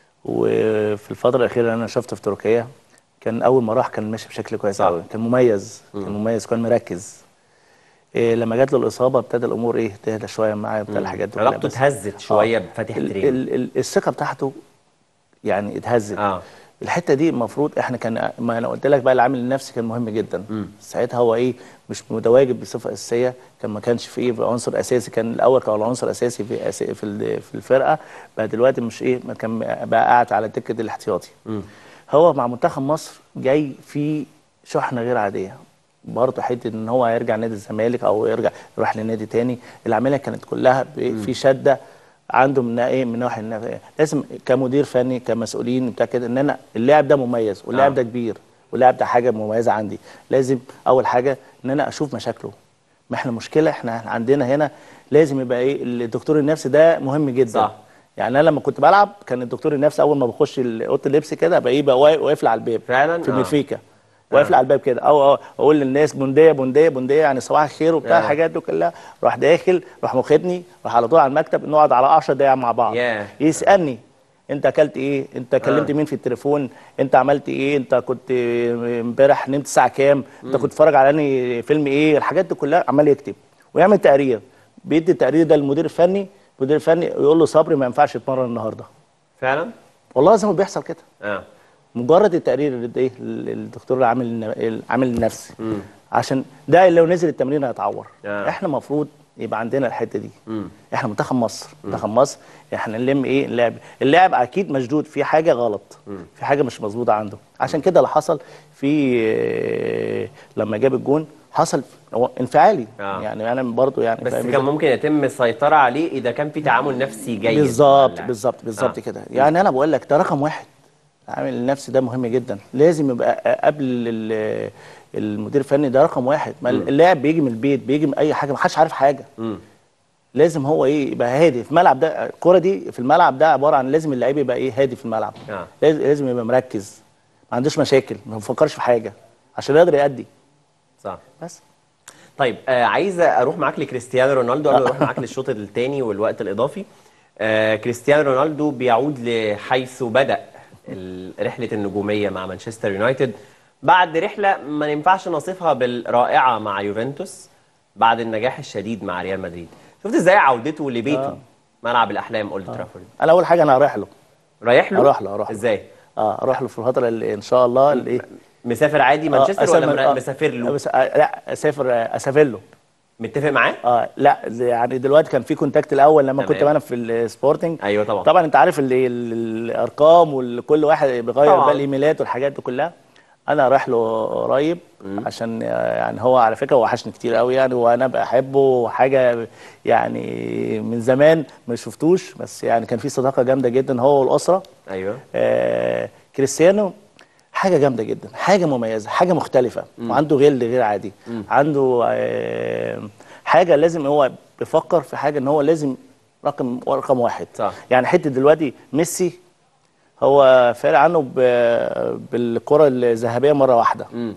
وفي الفتره الاخيره اللي انا شفته في تركيا كان اول ما راح كان ماشي بشكل كويس قوي كان مميز كان مميز كان مركز إيه لما جات له الاصابه ابتدى الامور ايه تهدى شويه معاه ابتدى مم. الحاجات دي كلها. علاقته بس- اتهزت شوية آه. بفاتح ال- تريم. ال- ال- الثقه بتاعته يعني اتهزت اه الحته دي المفروض احنا كان ما انا قلت لك بقى العامل النفسي كان مهم جدا ساعتها هو ايه مش متواجد بصفه اساسيه كان ما كانش في ايه في عنصر اساسي كان الاول كان عنصر اساسي في أس- في ال- في الفرقه بقى دلوقتي مش ايه ما كان بقى قاعد على دكه الاحتياطي هو مع منتخب مصر جاي في شحنه غير عاديه برضه حته ان هو هيرجع نادي الزمالك او يرجع يروح لنادي تاني العمليه كانت كلها ب- في شده عنده من ايه من ناحيه النف- لازم كمدير فني كمسؤولين بتاع كده ان انا اللاعب ده مميز واللاعب آه. ده كبير واللاعب ده حاجه مميزه عندي لازم اول حاجه ان انا اشوف مشاكله ما احنا مشكله احنا عندنا هنا لازم يبقى ايه الدكتور النفسي ده مهم جدا صح. يعني انا لما كنت بلعب كان الدكتور النفسي اول ما بخش ال- اوضه اللبس كده ابقى ايه بقى واقف واقف لي على الباب فعلا في آه. المرفيكه واقف لي على الباب كده او أو اقول للناس بنديه بنديه بنديه يعني صباح الخير وبتاع آه. الحاجات دي كلها راح داخل راح واخدني راح على طول على المكتب نقعد على 10 دقايق مع بعض ياه. يسالني انت اكلت ايه انت كلمت آه. مين في التليفون انت عملت ايه انت كنت امبارح نمت الساعه كام انت مم. كنت بتتفرج على انهي فيلم ايه الحاجات دي كلها عمال يكتب ويعمل تقرير بيدي التقرير ده للمدير الفني المدير الفني يقول له صبري ما ينفعش يتمرن النهارده فعلا والله زي ما بيحصل كده اه مجرد التقرير اللي ايه ال- الدكتور العامل الن- العامل النفسي مم. عشان ده لو نزل التمرين هيتعور آه. احنا المفروض يبقى عندنا الحته دي مم. احنا منتخب مصر منتخب مصر احنا نلم ايه اللاعب اللاعب اكيد مشدود في حاجه غلط مم. في حاجه مش مظبوطه عنده عشان كده اللي حصل في آه، لما جاب الجون حصل هو انفعالي آه. يعني انا برضو يعني بس فاهم كان إزاي؟ ممكن يتم السيطرة عليه إذا كان في تعامل نفسي جيد بالظبط مع بالظبط بالظبط آه. كده يعني انا بقول لك ده رقم واحد العامل النفسي ده مهم جدا لازم يبقى قبل ال- المدير الفني ده رقم واحد ما مم. اللاعب بيجي من البيت بيجي من اي حاجه ما حدش عارف حاجه مم. لازم هو ايه يبقى هادي في الملعب ده الكوره دي في الملعب ده عباره عن لازم اللعيب يبقى ايه هادي في الملعب آه. لازم لازم يبقى مركز ما عندوش مشاكل ما بيفكرش في حاجه عشان يقدر يأدي صح بس طيب آه عايز اروح معاك لكريستيانو رونالدو قبل ما اروح معاك للشوط الثاني والوقت الاضافي آه كريستيانو رونالدو بيعود لحيث بدأ ال- رحلة النجومية مع مانشستر يونايتد بعد رحلة ما ينفعش نصفها بالرائعة مع يوفنتوس بعد النجاح الشديد مع ريال مدريد شفت ازاي عودته لبيته آه. ملعب الاحلام اولد ترافورد انا اول حاجه انا رايح له رايح له اروح له اروح له ازاي اه اروح له في الفتره اللي ان شاء الله اللي ايه مسافر عادي مانشستر آه، ولا أسافر- مرا- آه، مسافر له بس- آه، لا اسافر آه، اسافر له متفق معاه اه لا يعني دلوقتي كان في كونتاكت الاول لما تمام. كنت انا في السبورتنج ايوه طبعا طبعا انت عارف ال- ال- الارقام وكل واحد بيغير طبعاً. بقى الايميلات والحاجات دي كلها انا رايح له قريب عشان آه، يعني هو على فكره هو وحشني كتير قوي يعني وانا بحبه وحاجه يعني من زمان ما شفتوش بس يعني كان في صداقه جامده جدا هو والاسره ايوه آه كريستيانو حاجه جامده جدا حاجه مميزه حاجه مختلفه مم. وعنده غل غير عادي مم. عنده آه حاجه لازم هو بيفكر في حاجه ان هو لازم رقم رقم واحد صح. يعني حته دلوقتي ميسي هو فارق عنه ب- بالكره الذهبيه مره واحده مم.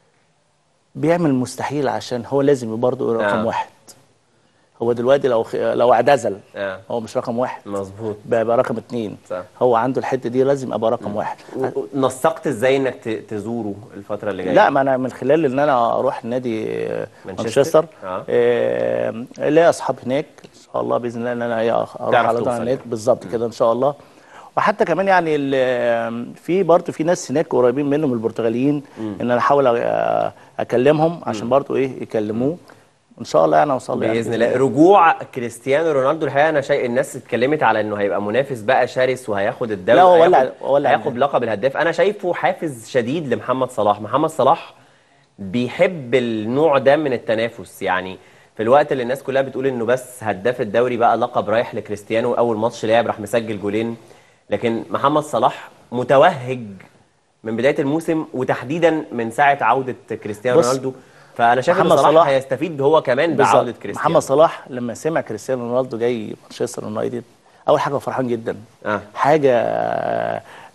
بيعمل مستحيل عشان هو لازم برضه رقم آه. واحد هو دلوقتي لو خ- لو اعتزل آه. هو مش رقم واحد مظبوط بقى بقى رقم اتنين صح. هو عنده الحته دي لازم ابقى رقم واحد و- و- نسقت ازاي انك ت- تزوره الفترة اللي جاية لا ما انا من خلال ان انا اروح نادي آه، مانشستر؟ مانشستر آه. آه، ليا اصحاب هناك ان شاء الله باذن الله ان انا إيه اروح تعرف على توصل طول هناك يعني. بالظبط كده ان شاء الله وحتى كمان يعني ال- في برضه في ناس هناك قريبين منهم البرتغاليين ان انا احاول أ- اكلمهم عشان برضه ايه يكلموه ان شاء الله يعني اوصل له يعني باذن الله رجوع كريستيانو رونالدو الحقيقه انا شايف الناس اتكلمت على انه هيبقى منافس بقى شرس وهياخد الدوري لا، هو ولع- هياخد- ولع هياخد لقب الهداف انا شايفه حافز شديد لمحمد صلاح محمد صلاح بيحب النوع ده من التنافس يعني في الوقت اللي الناس كلها بتقول انه بس هداف الدوري بقى لقب رايح لكريستيانو اول ماتش لعب راح مسجل جولين لكن محمد صلاح متوهج من بدايه الموسم وتحديدا من ساعه عوده كريستيانو بص، رونالدو فانا شايف ان محمد صلاح, صلاح هيستفيد هو كمان بالظبط. بعوده كريستيانو محمد صلاح لما سمع كريستيانو رونالدو جاي مانشستر يونايتد اول حاجه هو فرحان جدا آه. حاجه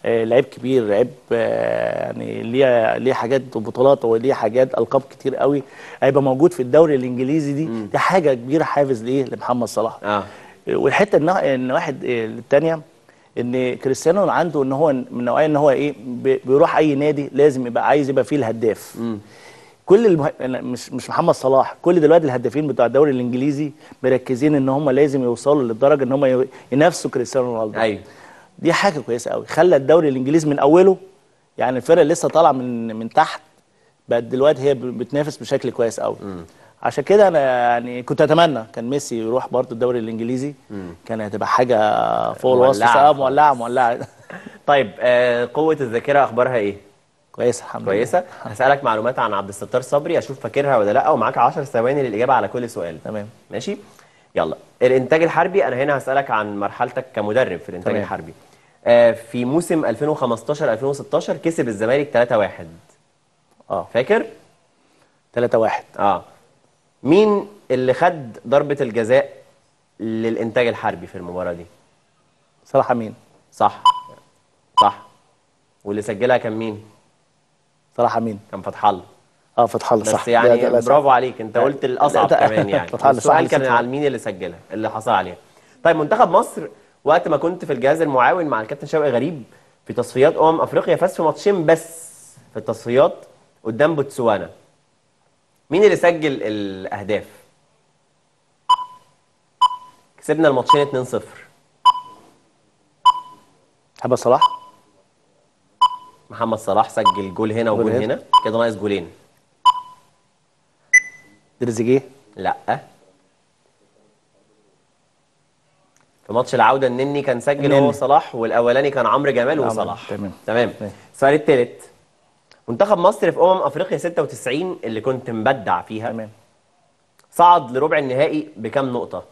آه، لعيب كبير لعيب آه، يعني ليه ليه حاجات وبطولات وليه حاجات القاب كتير قوي هيبقى موجود في الدوري الانجليزي دي دي حاجه كبيره حافز ليه لمحمد صلاح اه والحته ان ان واحد آه، الثانيه ان كريستيانو عنده ان هو من نوعيه ان هو ايه بي- بيروح اي نادي لازم يبقى عايز يبقى فيه الهداف كل المه... أنا مش مش محمد صلاح كل دلوقتي الهدافين بتوع الدوري الانجليزي مركزين ان هم لازم يوصلوا للدرجه ان هم ي- ينافسوا كريستيانو رونالدو ايوه دي حاجه كويسه قوي خلى الدوري الانجليزي من اوله يعني الفرق اللي لسه طالعه من من تحت بقت دلوقتي هي ب- بتنافس بشكل كويس قوي عشان كده انا يعني كنت اتمنى كان ميسي يروح برضه الدوري الانجليزي كان هتبقى حاجه فوق الوصف مولعة سواء خالص. مولعه مولعه طيب آه قوه الذاكره اخبارها ايه كويسه الحمد كويسه هسالك معلومات عن عبد الستار صبري اشوف فاكرها ولا لا ومعاك 10 ثواني للاجابه على كل سؤال تمام ماشي يلا الانتاج الحربي انا هنا هسالك عن مرحلتك كمدرب في الانتاج تمام. الحربي آه في موسم 2015 2016 كسب الزمالك 3-1 اه فاكر 3-1 اه مين اللي خد ضربه الجزاء للانتاج الحربي في المباراه دي صلاح امين صح صح واللي سجلها كان مين صلاح امين كان فتح الله اه فتح الله بس صح يعني ده- ده- لا، صح. برافو عليك انت لا، قلت الاصعب لا، ده- كمان يعني فتح الله صح، السؤال كان نسيت. على مين اللي سجلها اللي حصل عليها طيب منتخب مصر وقت ما كنت في الجهاز المعاون مع الكابتن شوقي غريب في تصفيات امم افريقيا فاز في ماتشين بس في التصفيات قدام بوتسوانا مين اللي سجل الاهداف كسبنا الماتشين 2-0 محمد صلاح محمد صلاح سجل جول هنا وجول جول هنا. هنا كده ناقص جولين تريزيجيه لا في ماتش العوده النني كان سجل النني. هو صلاح والاولاني كان عمرو جمال عمرو، وصلاح تمام. تمام السؤال الثالث منتخب مصر في امم افريقيا 96 اللي كنت مبدع فيها تمام صعد لربع النهائي بكام نقطه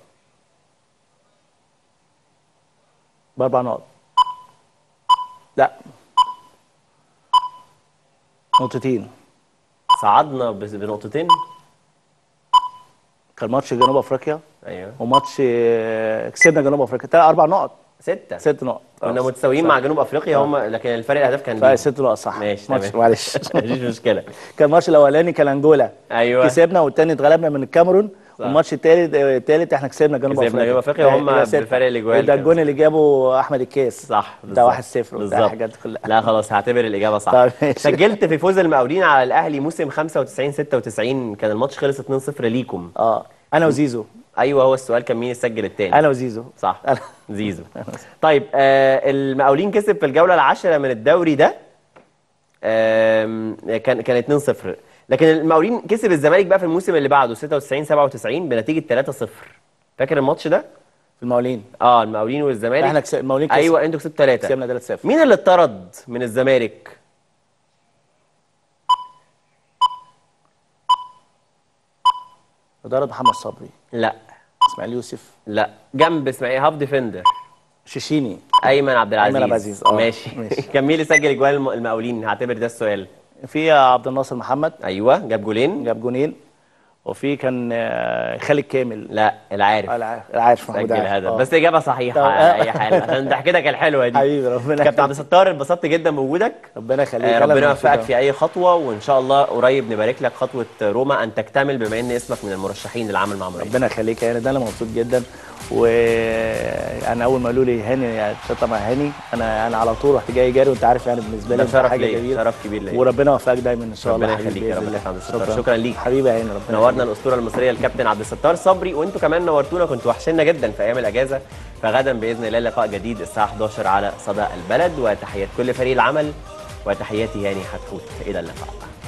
باربع نقط لا نقطتين صعدنا بس- بنقطتين كان ماتش جنوب افريقيا ايوه وماتش آه، كسبنا جنوب افريقيا تلات اربع نقط ستة ست نقط كنا آه، متساويين صح. مع جنوب افريقيا آه. هم لكن الفرق الاهداف كان فرق ليهم. ست نقط صح ماشي ماتش تمام معلش مفيش مشكله كان الماتش الاولاني كان انجولا ايوه كسبنا والتاني اتغلبنا من الكاميرون والماتش التالت التالت احنا كسبنا جنوب كسبنا افريقيا جنوب أفريقيا وهم يبقى ستة. بفرق الأجوال ده كان الجون اللي جابه احمد الكاس صح ده 1 0 بالظبط. وبتاع الحاجات دي كلها لا خلاص هعتبر الاجابه صح طيب ماشي. سجلت في فوز المقاولين على الاهلي موسم 95 96 كان الماتش خلص 2-0 ليكم اه انا وزيزو ايوه هو السؤال كان مين يسجل التاني انا وزيزو صح زيزو طيب آه المقاولين كسب في الجوله العاشره من الدوري ده آم، كان كان 2-0 لكن المقاولين كسب الزمالك بقى في الموسم اللي بعده 96 97 بنتيجه 3-0 فاكر الماتش ده في المقاولين اه المقاولين والزمالك احنا كسب المقاولين كسب. ايوه انتوا كسبتوا 3 كسبنا 3 0 مين اللي اتطرد من الزمالك ضرب محمد صبري لا اسماعيل يوسف لا جنب اسماعيل هاف ديفندر شيشيني ايمن عبد العزيز أيمن عبد العزيز، آه، ماشي, ماشي. كان مين اللي سجل اجوال الم- المقاولين هعتبر ده السؤال في عبد الناصر محمد ايوه جاب جولين جاب جونين وفي كان آه، خالد كامل لا العارف آه، العارف العارف محمود سجل عارف. هدف آه. بس اجابه صحيحه طب- على اي حال عشان ضحكتك الحلوه دي حبيبي ربنا كابتن عبد الستار اتبسطت جدا بوجودك ربنا يخليك آه، أنا ربنا مبسوط يوفقك أوي. في اي خطوه وان شاء الله قريب نبارك لك خطوه روما ان تكتمل بما ان اسمك من المرشحين للعمل مع مريم ربنا يخليك يعني ده انا مبسوط جدا وانا اول ما قالوا لي هاني يعني تطلع مع هاني انا انا على طول رحت جاي جاري وانت عارف يعني بالنسبه لي ده شرف حاجه ليا، جميله شرف كبير ليا. وربنا يوفقك دايما ان شاء الله ربنا حبيبي يخليك يا بإذن رب الله. يا عبد الستار شكرا ليك حبيبي يا هاني ربنا نورنا الاسطوره المصريه الكابتن عبد الستار صبري وانتوا كمان نورتونا كنتوا وحشنا جدا في ايام الاجازه فغدا باذن الله لقاء جديد الساعه 11 على صدى البلد وتحيات كل فريق العمل وتحياتي هاني حتحوت الى اللقاء